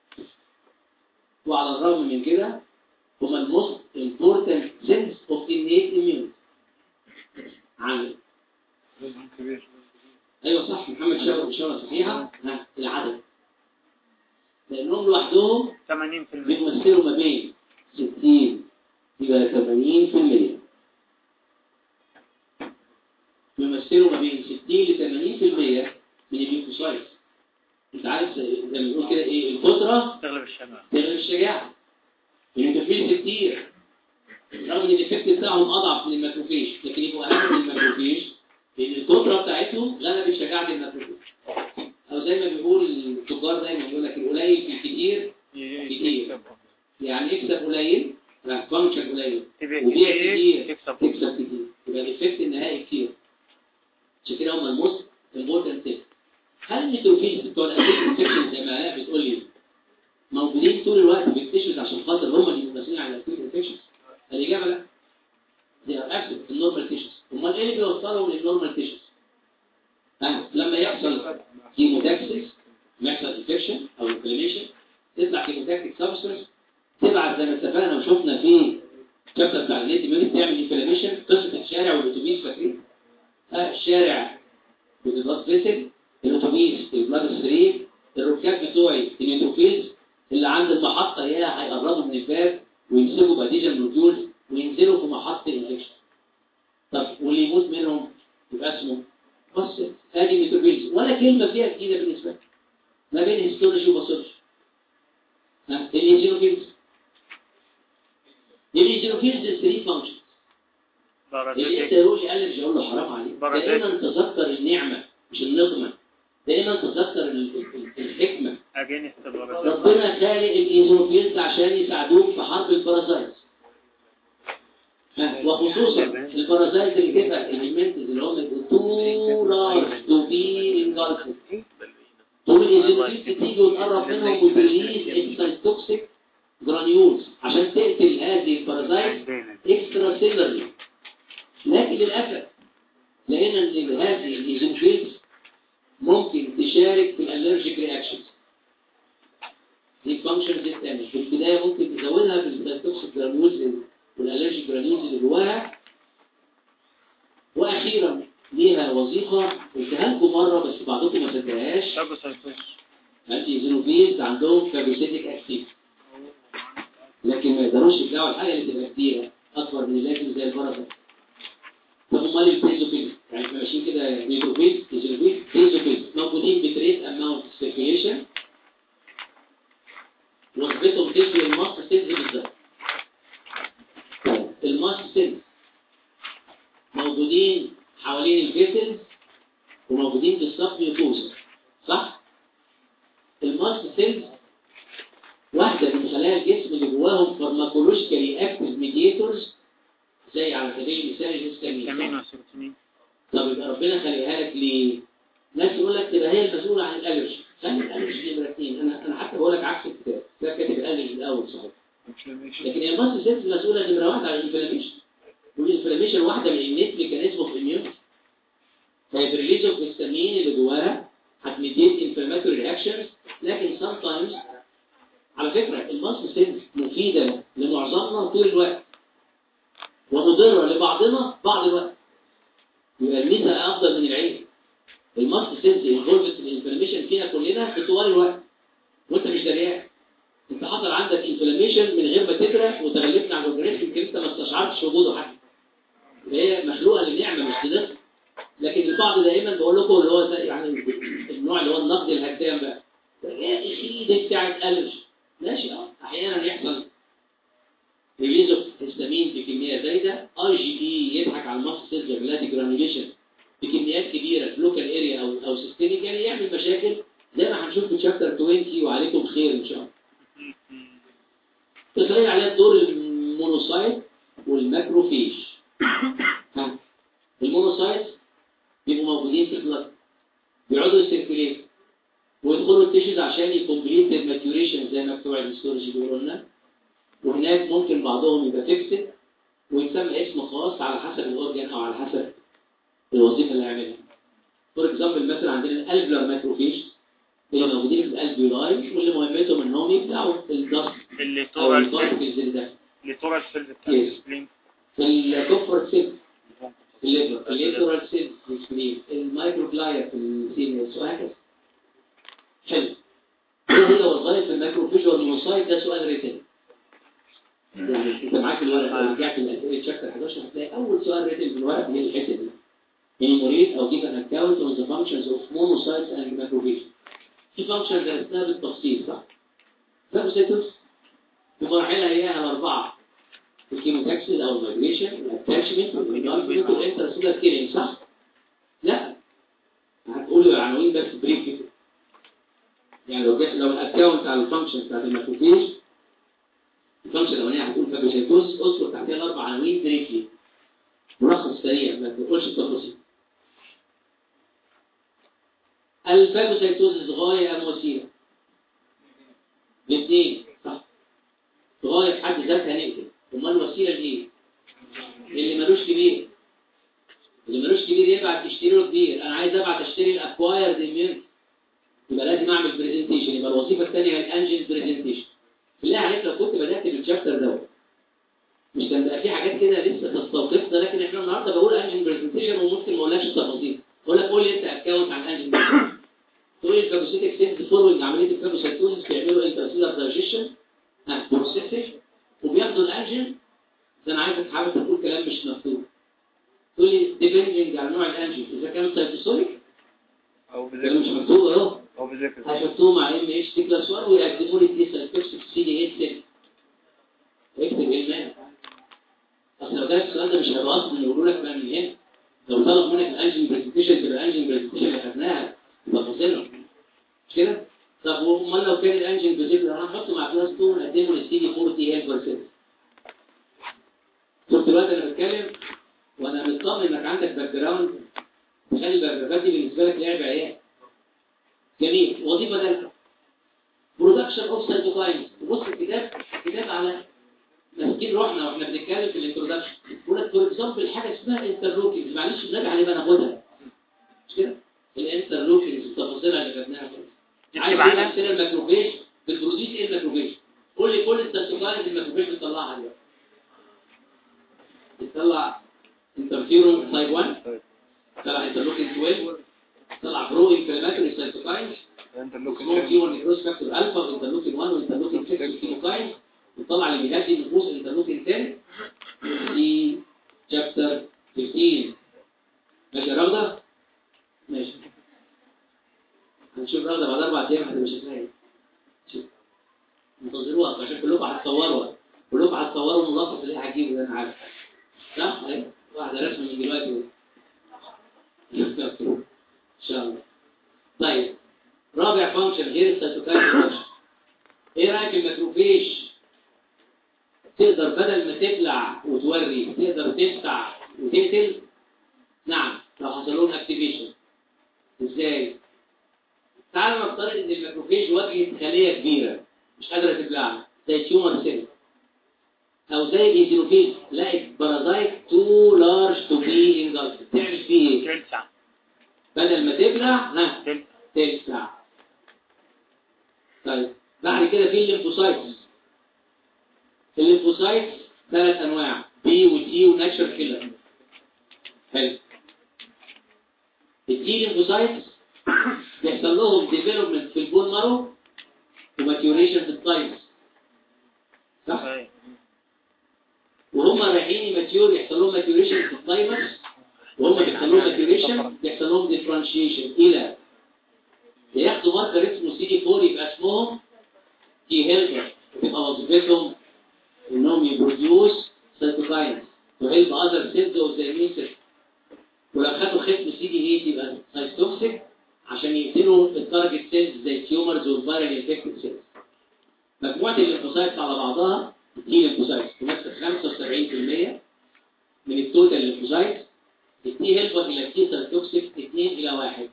وعلى الرغم من كده هما الموست important sense of innate immunity عامل كبير ايوه صح محمد شاور اشاره صحيحه ها العدد لانهم لوحدهم 80% بيمثلوا ما بين 60 الى 80% بيمثلوا ما بين 60 ل 80% من الليمفوسايتس انت عارف زي ما بنقول كده ايه القدره تغلب الشباب تغلب الشجاعه الميكروفيج كتير رغم ان الايفكت بتاعهم اضعف من الماكروفيج لكن يبقوا اهم من الماكروفيج لان القدره بتاعتهم غلبت شجاعه الماكروفيج او زي ما بيقول التجار دايما يقول لك القليل في الكتير كتير يعني اكسب قليل لا فانكشن قليل تبيع وبيع كتير كتير تكسب تكسب كتير يبقى الايفكت النهائي كتير عشان كده هم الموست امبورتنت ثينج هل النيتروفيلز بتوع الاكيد انفكشن زي ما الاء بتقول لي موجودين طول الوقت بالتيشوز عشان خاطر هم اللي مسؤولين عن الاكيد انفكشن الاجابه لا دي اكسب النورمال تيشوز امال ايه اللي بيوصلهم للنورمال تيشوز ها لما يحصل كيموتاكسيس ما يحصل انفكشن او انفلاميشن تطلع كيموتاكتيك سبستنس تبعت زي ما اتفقنا وشفنا في الشابتر بتاع النيت ميونت تعمل انفلاميشن قصه الشارع والاتوبيس فاكرين ها الشارع بالبلاد فيسل الاتوبيس البلاد ستريم الركاب بتوعي النيوتروفيلز اللي عند المحطه يا هيقربوا من الباب ويمسكوا باديجن نوديولز وينزلوا في محطه الانفكشن طب واللي يموت منهم يبقى اسمه بص ادي النيوتروفيلز ولا كلمه فيها جديده بالنسبه لي ما بين هيستولوجي وباثولوجي ها الانجينوفيلز الايزوفيلز 3 فانكشن اللي بارازيتيك يقول لي الرجي اقول له حرام عليك بركات. دائما تذكر النعمه مش النقمه دائما تذكر ال- ال- الحكمه اجينست بارازيتيك ربنا خالق الايزوفيلز عشان يساعدوك في حرب البارازايت ها، وخصوصا البارازايت اللي كده الاليمنتز اللي هم تو رارز تو بي انجلفد طول الايزوفيلز تيجي وتقرب منهم وتريليز اكسترا جرانيولز عشان تقتل هذه البارازايت اكسترا سيلرلي لكن للاسف لقينا ان هذه الايزوفيلز ممكن تشارك في الالرجيك رياكشنز دي فانكشنز الثانيه في البدايه ممكن تزودها بالتوكسيك جرانيولز والالرجيك جرانيولز اللي جواها واخيرا ليها وظيفه قلتها لكم مره بس بعضكم ما صدقهاش فاجوسايتوس انتي زينوفيلز عندهم فاجوسيتيك اكتيف لكن ما يقدروش يبلعوا الحاجه اللي تبقى كتيره اكبر من اللازم زي البركه طب امال البيزوفيلز يعني احنا ماشيين كده نيتروفيلز بيزوفيلز بيزوفيلز موجودين بتريس اماونت سيركيليشن وظيفتهم تشبه الماست سيلز بالظبط طيب، الماست سيلز موجودين حوالين الفيسلز وموجودين في السب ميوكوزا صح؟ الماست سيلز واحدة من خلايا الجسم اللي جواهم فارماكولوجيكالي اكتف ميديتورز زي على سبيل المثال الهستامين كامين صح؟ وسيروتونين طب يبقى ربنا خليها لك ليه؟ ناس يقول لك تبقى هي المسؤولة عن الالرجي خلي الالرجي نمرة اثنين انا انا حتى بقول لك عكس الكتاب ده كاتب الالرجي الاول صحيح لكن هي الماست سيلز مسؤولة نمرة واحدة عن الانفلاميشن والانفلاميشن واحدة من النت ميكانيزم اوف اميون فهي بريليز اوف هيستامين اللي جواها هتميديت انفلاماتوري رياكشنز لكن sometimes على فكرة الماست سيلز مفيدة لمعظمنا طول الوقت ومضرة لبعضنا بعض الوقت يبقى الميزة أفضل من العين الماست سيلز انفولفد في الانفلاميشن فينا كلنا في طوال الوقت وانت مش دريان انت حصل عندك انفلاميشن من غير ما تدرك وتغلبنا على الاورجانيزم يمكن انت ما استشعرتش وجوده حتى هي مخلوقه للنعمه مش لنفسك لكن البعض دائما بقول لكم اللي هو زي يعني النوع اللي هو النقد الهدام بقى يا اخي دي بتاعت الرجي ماشي اه احيانا يحصل ريليز اوف هيستامين بكميه زايده اي جي اي يضحك على المصل سيلز جرانيولاتي جرانيوليشن بكميات كبيره في لوكال اريا او او سيستميك يعني يعمل مشاكل زي ما هنشوف في شابتر 20 وعليكم خير ان شاء الله تخيل عليها دور المونوسايت والماكروفيج ها المونوسايت بيبقوا موجودين في البلد بيقعدوا يسيركليت ويدخلوا التيشوز عشان يكمبليت الماتيوريشن زي ما بتوع الهيستولوجي بيقولوا لنا وهناك ممكن بعضهم يبقى فيكسد ويتسمى اسم خاص على حسب الاورجان او على حسب الوظيفه اللي هيعملها فور اكزامبل مثلا عندنا الالفلر ماكروفيج اللي موجودين في الالفيولاي واللي مهمتهم انهم يبدعوا في الضغط اللي او تورال البارتكلز اللي داخل اللي تورال سيلز بتاع Yes. السبلين في الكفر سيل في الليفر في الليترال سيل في السبلين المايكروفلاير في السينيس وهكذا حلو ايه هي وظائف الماكروفيج والمونوسايت ده سؤال ريتن يعني انت معاك الورقه لو رجعت للاسئله شابتر 11 هتلاقي اول سؤال ريتن في الورقه هي الحته دي enumerate او give an account on the functions of monocytes and macrophages في functions درسناها بالتفصيل صح؟ فاجوسيتوس بمراحلها اياها الاربعه الكيموتاكسيس او المايجريشن الاتاشمنت والانجلفمنت والانترسيلر كيلينج صح؟ لا هتقول العناوين بس بريف كده يعني لو جا- لو الاكونت على الفانكشن بتاعت الماكروفيج الفانكشن الاولانيه هتقول فاجوسيتوس اذكر تحتها الاربع عناوين بريفلي ملخص سريع ما تقولش التفاصيل الفاجوسيتوز غايه ام وسيله الاثنين صح غايه في حد ذاتها نقتل امال الوسيله لايه اللي ملوش كبير اللي ملوش كبير يبعت يشتري له كبير انا عايز ابعت اشتري الاكوايرد اميونيتي يبقى لازم اعمل برزنتيشن يبقى الوظيفه الثانيه هي الانجن برزنتيشن بالله عليك لو كنت بدات بالشابتر دوت مش كان بقى في حاجات كده لسه تستوقفنا لكن احنا النهارده بقول انجن برزنتيشن وممكن ما اقولكش التفاصيل اقول لك قول لي انت اكونت عن انجن تقول لي الفاجوسيتك سيلز فولوينج عمليه الفاجوسيتوزس بيعملوا انترسيلر دايجيشن ها بروسيسنج وبياخدوا الانجن ده انا عايزك حابب تقول كلام مش مكتوب تقول لي ديبندنج على نوع الانجن اذا كان سايتوسوليك او ده مش بذاكر مكتوب اهو او بذاكر هيحطوه مع ام اتش دي كلاس 1 ويقدموا لي دي سايتوكسيك سي دي 8 سيل اكتب ايه المانع اصل لو جالك السؤال ده مش هيبقى اصلا يقولوا لك بقى من هنا لو طلب منك الانجن برزنتيشن تبقى الانجن برزنتيشن اللي خدناها يبقى فاصلها مش كده؟ طب امال لو كان الانجن برزنتيشن هنحطه مع كلاس 2 ونقدمه للسي دي 40 هيلبر سيل شفت دلوقتي انا بتكلم وانا مطمن انك عندك باك جراوند تخلي البرنامجات دي بالنسبه لك لعب عيال جميل وظيفه ثالثه برودكشن اوف سيتوكاين بص الكتاب كتاب على ماسكين روحنا واحنا بنتكلم في الانترودكشن بيقول لك فور اكزامبل حاجه اسمها انترلوكينز معلش بنرجع عليه بقى ناخدها مش كده الانترلوكينز التفاصيل اللي خدناها كده عايز معانا؟ تمثل الماكروفيج بتبروديوس ايه الماكروفيج قول لي كل السيتوكاين الماكروفيج بتطلعها دلوقتي بتطلع انترفيرون تايب 1 طلع انترلوكين 12 طلع برو انفلاماتوري سيتوكاينز انت اسمهم كي 1 نيكروس فاكتور الفا وانترلوكين 1 وانترلوكين 6 والكيموكاين وطلع اللي بيهدي النفوس انترلوكين 10 في شابتر 15 ماشي يا رغده؟ ماشي هنشوف رغده بعد اربع ايام هتبقى شكلها ايه شوف. انتظروها عشان كلكم هتصوروا كلكم هتصوروا الملخص اللي هجيبه ده انا عارف صح؟ ايوه واحده رسمه من دلوقتي ان شاء الله طيب رابع فانكشن غير السيتوكاين فانكشن ايه رايك الماكروفيج تقدر بدل ما تبلع وتوري تقدر تفتح وتقتل نعم لو حصل لهم اكتيفيشن ازاي تعالوا نفترض ان الماكروفيج واجهت خليه كبيره مش قادره تبلعها زي تيومر سيل او زي الايزينوفيل لقت بارازايت تو لارج تو بي انجلف تعمل فيه ايه تلسع بدل ما تبلع ها تلسع تلسع طيب بعد كده في الليمفوسايتس الليمفوسايتس ثلاث انواع بي وتي وناتشر كيلر حلو التي ليمفوسايتس بيحصل لهم ديفلوبمنت في البون مارو وماتيوريشن في التايمس صح أيوة. وهم رايحين يماتيور يحصل لهم ماتيوريشن في التايمس وهم بيحصل لهم ماتيوريشن بيحصل لهم ديفرنشيشن الى ياخدوا ماركر اسمه سي دي 4 يبقى اسمهم تي هيلبر يبقى وظيفتهم انهم يبروديوس سيتوكاينز تو هيلب اذر سيلز اوف ذا immune system ولو خدوا ختم سي دي 8 يبقى سايتوكسيك عشان يقتلوا التارجت سيلز زي التيومرز والفيرال انفكتد سيلز مجموعه الليمفوسايتس على بعضها التي ليمفوسايتس تمثل 75% من التوتال ليمفوسايتس التي هيلبر الى التي سايتوكسيك 2 الى 1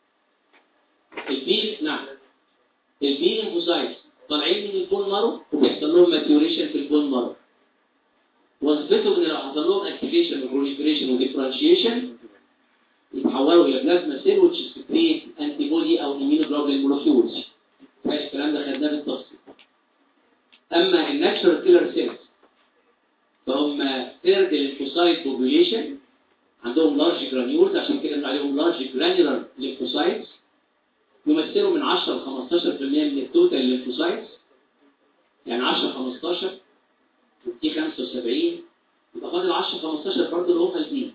البي نعم البي ليمفوسايتس طالعين من البون مارو وبيحصل لهم ماتيوريشن في البون مارو وظيفتهم ان لو حصل لهم اكتيفيشن وبروليفريشن وديفرنشيشن يتحولوا الى بلازما سيل وتش سكريت انتي بودي او immunoglobulin مولكيولز الكلام ده خدناه بالتفصيل اما الناتشورال كيلر سيلز فهم ثيرد ليمفوسايت بوبوليشن عندهم لارج جرانيولز عشان كده بنقول عليهم لارج جرانيولار ليمفوسايتس يمثلوا من 10 ل 15% من التوتال ليمفوسايتس يعني 10 15 ودي 75 يبقى فاضل 10 15 برضه اللي هم البي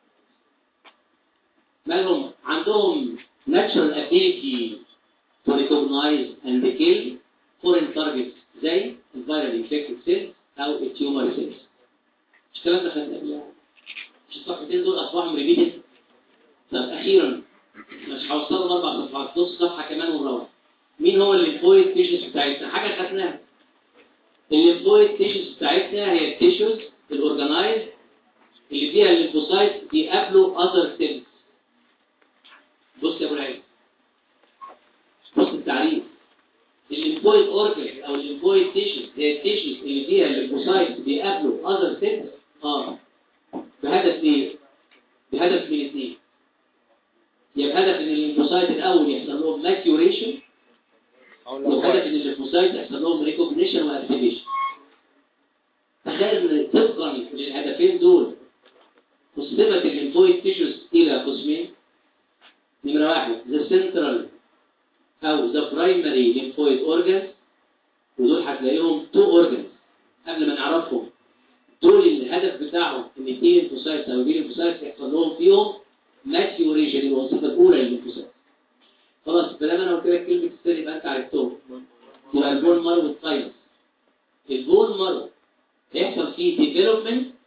مالهم عندهم natural ability to recognize and kill foreign targets زي الفيرال انفكتد سيلز او التيومر سيلز مش الكلام ده خدناه قبل مش الصفحتين دول اصبحوا ريبيتد طب اخيرا مش هوصلهم اربع صفحات نص صفحه كمان ونروح مين هو الليمفويد تيشوز بتاعتنا حاجه خدناها الليمفويد تيشوز بتاعتنا هي التيشوز الاورجنايز اللي فيها الليمفوسايت بيقابلوا اذر سيلز بص يا ابو العين بص التعريف الليمفويد اورجن او الليمفويد تيشوز هي التيشوز اللي فيها الليمفوسايت بيقابلوا اذر سيلز اه بهدف ايه بهدف من اثنين يا بهدف ان الليمفوسايت الاول يحصل لهم ماتيوريشن وبهدف ان الليمفوسايت يحصل لهم ريكوجنيشن واكتيفيشن تخيل ان طبقا للهدفين دول قسمت الليمفويد تيشوز الى قسمين نمرة واحد the central أو the primary lymphoid organs ودول هتلاقيهم two organs قبل ما نعرفهم دول الهدف بتاعهم ان التي ليمفوسايتس او البي ليمفوسايتس يحصل لهم فيهم ماتيوريشن الوظيفة الأولى للليمفوسايت خلاص فلما انا قلت لك كلمة السر يبقى انت عرفتهم يبقى البون مارو والتايمس البون مارو هيحصل فيه ديفلوبمنت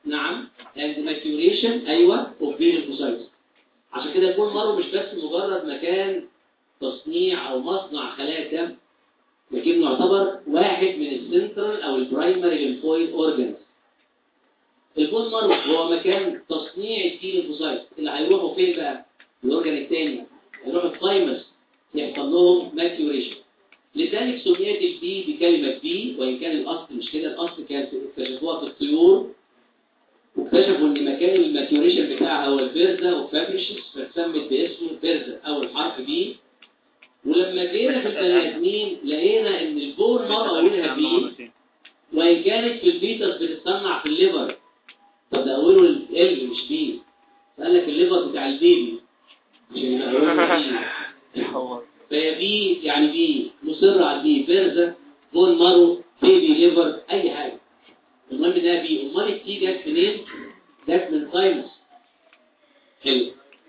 نعم and maturation ايوه of lymphocytes عشان كده البون مارو مش بس مجرد مكان تصنيع او مصنع خلايا دم لكنه يعتبر واحد من السنترال او البرايمري ليمفويد اورجانز البون مارو هو مكان تصنيع التي ليمفوسايت اللي هيروحوا فين بقى الاورجان الثاني هيروحوا الثايمس يحصل لهم ماتيوريشن لذلك سميت البي بكلمه بي وان كان الاصل مش كده الاصل كان اكتشفوها في الطيور واكتشفوا ان مكان الماتيوريشن بتاعها هو البرزه وفابريشس فاتسمت باسم بيرزا او الحرف بي ولما جينا في البني ادمين لقينا ان البون مره اولها بي وان كانت في البيتس بتتصنع في الليفر طب ده اوله ال مش بي فقال لك الليفر بتاع البيبي عشان يبقى اوله بي فهي بي يعني بي مصر على البي بيرزا بون مارو بيبي ليفر اي حاجه المهم انها بي امال التي جت منين؟ جت من تايمس حلو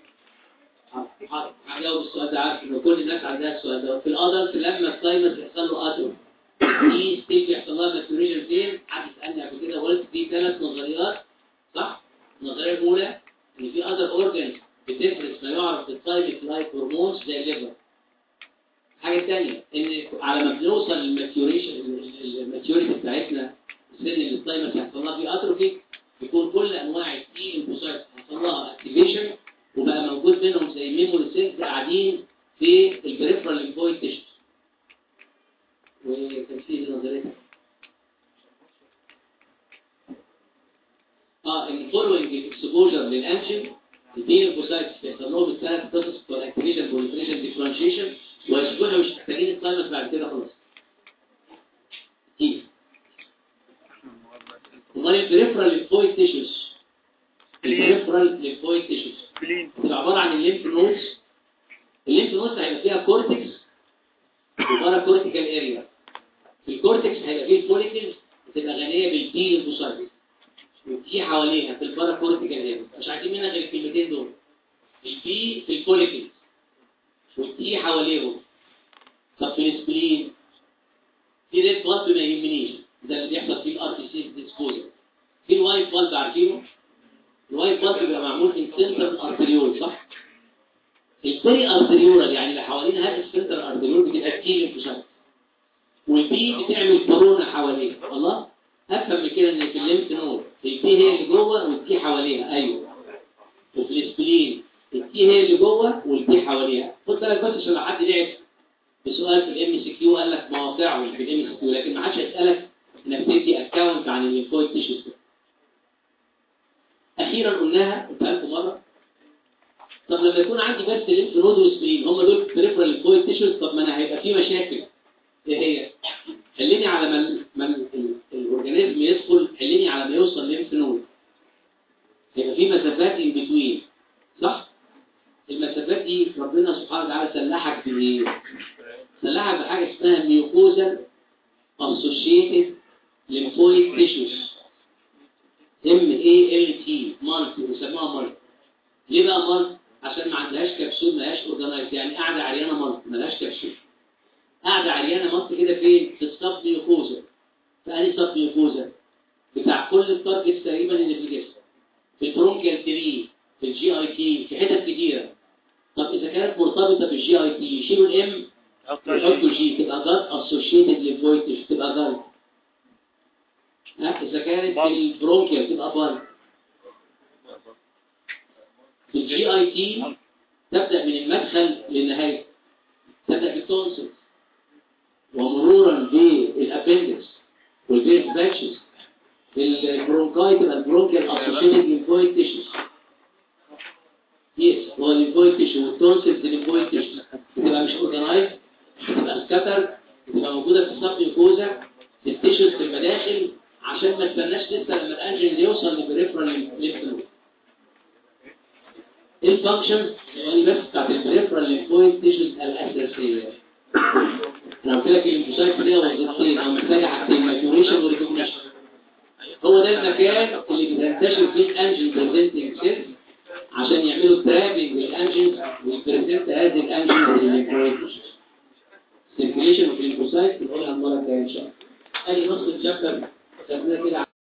هجاوب السؤال ده عارف ان كل الناس عندها السؤال ده في الادلت لما التايمس يحصل له اتوم دي ستيج يحصل لها ماتوريشن فين؟ حد سالني قبل كده قلت في ثلاث نظريات صح؟ النظريه الاولى ان في اذر اورجانز بتفرز ما يعرف بالتايمك لايك هرمونز زي الليفر حاجه ثانيه ان على ما بنوصل للماتيوريشن الماتيوريتي بتاعتنا السن اللي التايمر هيحصل لها فيه اتروفي يكون كل انواع التي البوسايت هيحصل لها اكتيفيشن وبقى موجود منهم زي ميموري سيلز قاعدين في البريفرال ليمفويد تيشو وتمثيل نظريتها اه ان فولوينج الاكسبوجر للانجين البي ليمفوسايتس بيحصل لهم الثلاث قصص بتوع الاكتيفيشن بوليفريشن ديفرنشيشن ويسكنوا مش محتاجين التايمرز بعد كده خلاص كتير امال البريفرال ليمفويد تيشوز البريفرال ليمفويد تيشوز بلين بتبقى عباره عن الليمف نودز الليمف نودز هيبقى فيها كورتكس وبارا كورتيكال اريا في الكورتكس هيبقى فيه الفوليكلز بتبقى غنيه بالبي ليمفوسايت والتي حواليها في البارا كورتيكال اريا مش عايزين منها غير الكلمتين دول البي في الفوليكلز والتي حواليهم طب في السبلين في ريد بلاد ما يهمنيش ده اللي بيحصل في الار تي سي ديسبوزل في الوايت بلاد عارفينه الوايت بلاد بيبقى معمول من سنتر ارتريول صح البري ارتريول يعني اللي حوالين هذا السنتر ارتريول بتبقى كتير انفشار والبي بتعمل كورونا حواليها الله افهم من كده ان في الليمف نود البي هي اللي جوه والتي حواليها ايوه وفي السبلين التي هي اللي جوه والبي حواليها خد بالك بس عشان لو حد لعب بسؤال في الام سي كيو قال لك مواقعه في الام سي كيو لكن ما حدش هيسالك انك تدي اكونت عن الليمفويد تيشوز اخيرا قلناها قلتها لكم مره طب لما يكون عندي بس ليمف نود وسبرين هم دول بريفرال ليمفويد تيشوز طب ما انا هيبقى في مشاكل ايه هي خليني على ما ال- ما ال- ال- الاورجانيزم يدخل خليني على ما يوصل ليمف نود يبقى في مسافات ان بتوين صح المسافات دي ربنا سبحانه وتعالى سلحك بايه سلحك بحاجه اسمها ميوكوزا associated lymphoid tissues ام اي ال تي مالتي بيسموها مالتي ليه بقى مالتي عشان ما عندهاش كبسول ما لهاش اورجانيز يعني قاعده عريانه مالتي ما لهاش كبسول قاعده عريانه مالتي كده فين في السب ميوكوزا في انهي سب ميوكوزا بتاع كل التارجتس تقريبا اللي في الجسم في البرونكيال تري في الجي اي تي في حتت كتيره طب اذا كانت مرتبطه بالجي اي تي يشيلوا الام يحطوا جي تبقى جاد اسوشيتد ليمفويد تبقى جاد ها اذا كانت في البرونكيال تبقى بار في الجي اي تي تبدا من المدخل للنهايه تبدا بالتونسل ومرورا بالابندكس والبيرس باتشز البرونكاي تبقى البرونكيال اسوشيتد ليمفويد تيشوز يس هو الليمفويد تيشو والتونسلز الليمفويد تيشو بتبقى مش اورجانايز بتبقى سكتر بتبقى موجوده في السب ميوكوزا في التيشوز في المداخل عشان ما تستناش لسه لما الانجين يوصل للبريفرال ليمف نود ايه الفانكشن يعني بس بتاعت البريفرال ليمفويد تيشوز الاساسيه انا قلت لك الليمفوسايت ليها وظيفتين او محتاجه حاجتين ماتوريشن وريكوجنيشن هو ده المكان اللي بتنتشر فيه الانجين بريزنتنج سيلز عشان يعملوا ترابنج للانجين ويبريزنت هذه الانجين للليمفويد سيركيليشن اوف الليمفوسايت نقولها المره الجايه ان شاء الله ادي نص الشابتر خدناه كده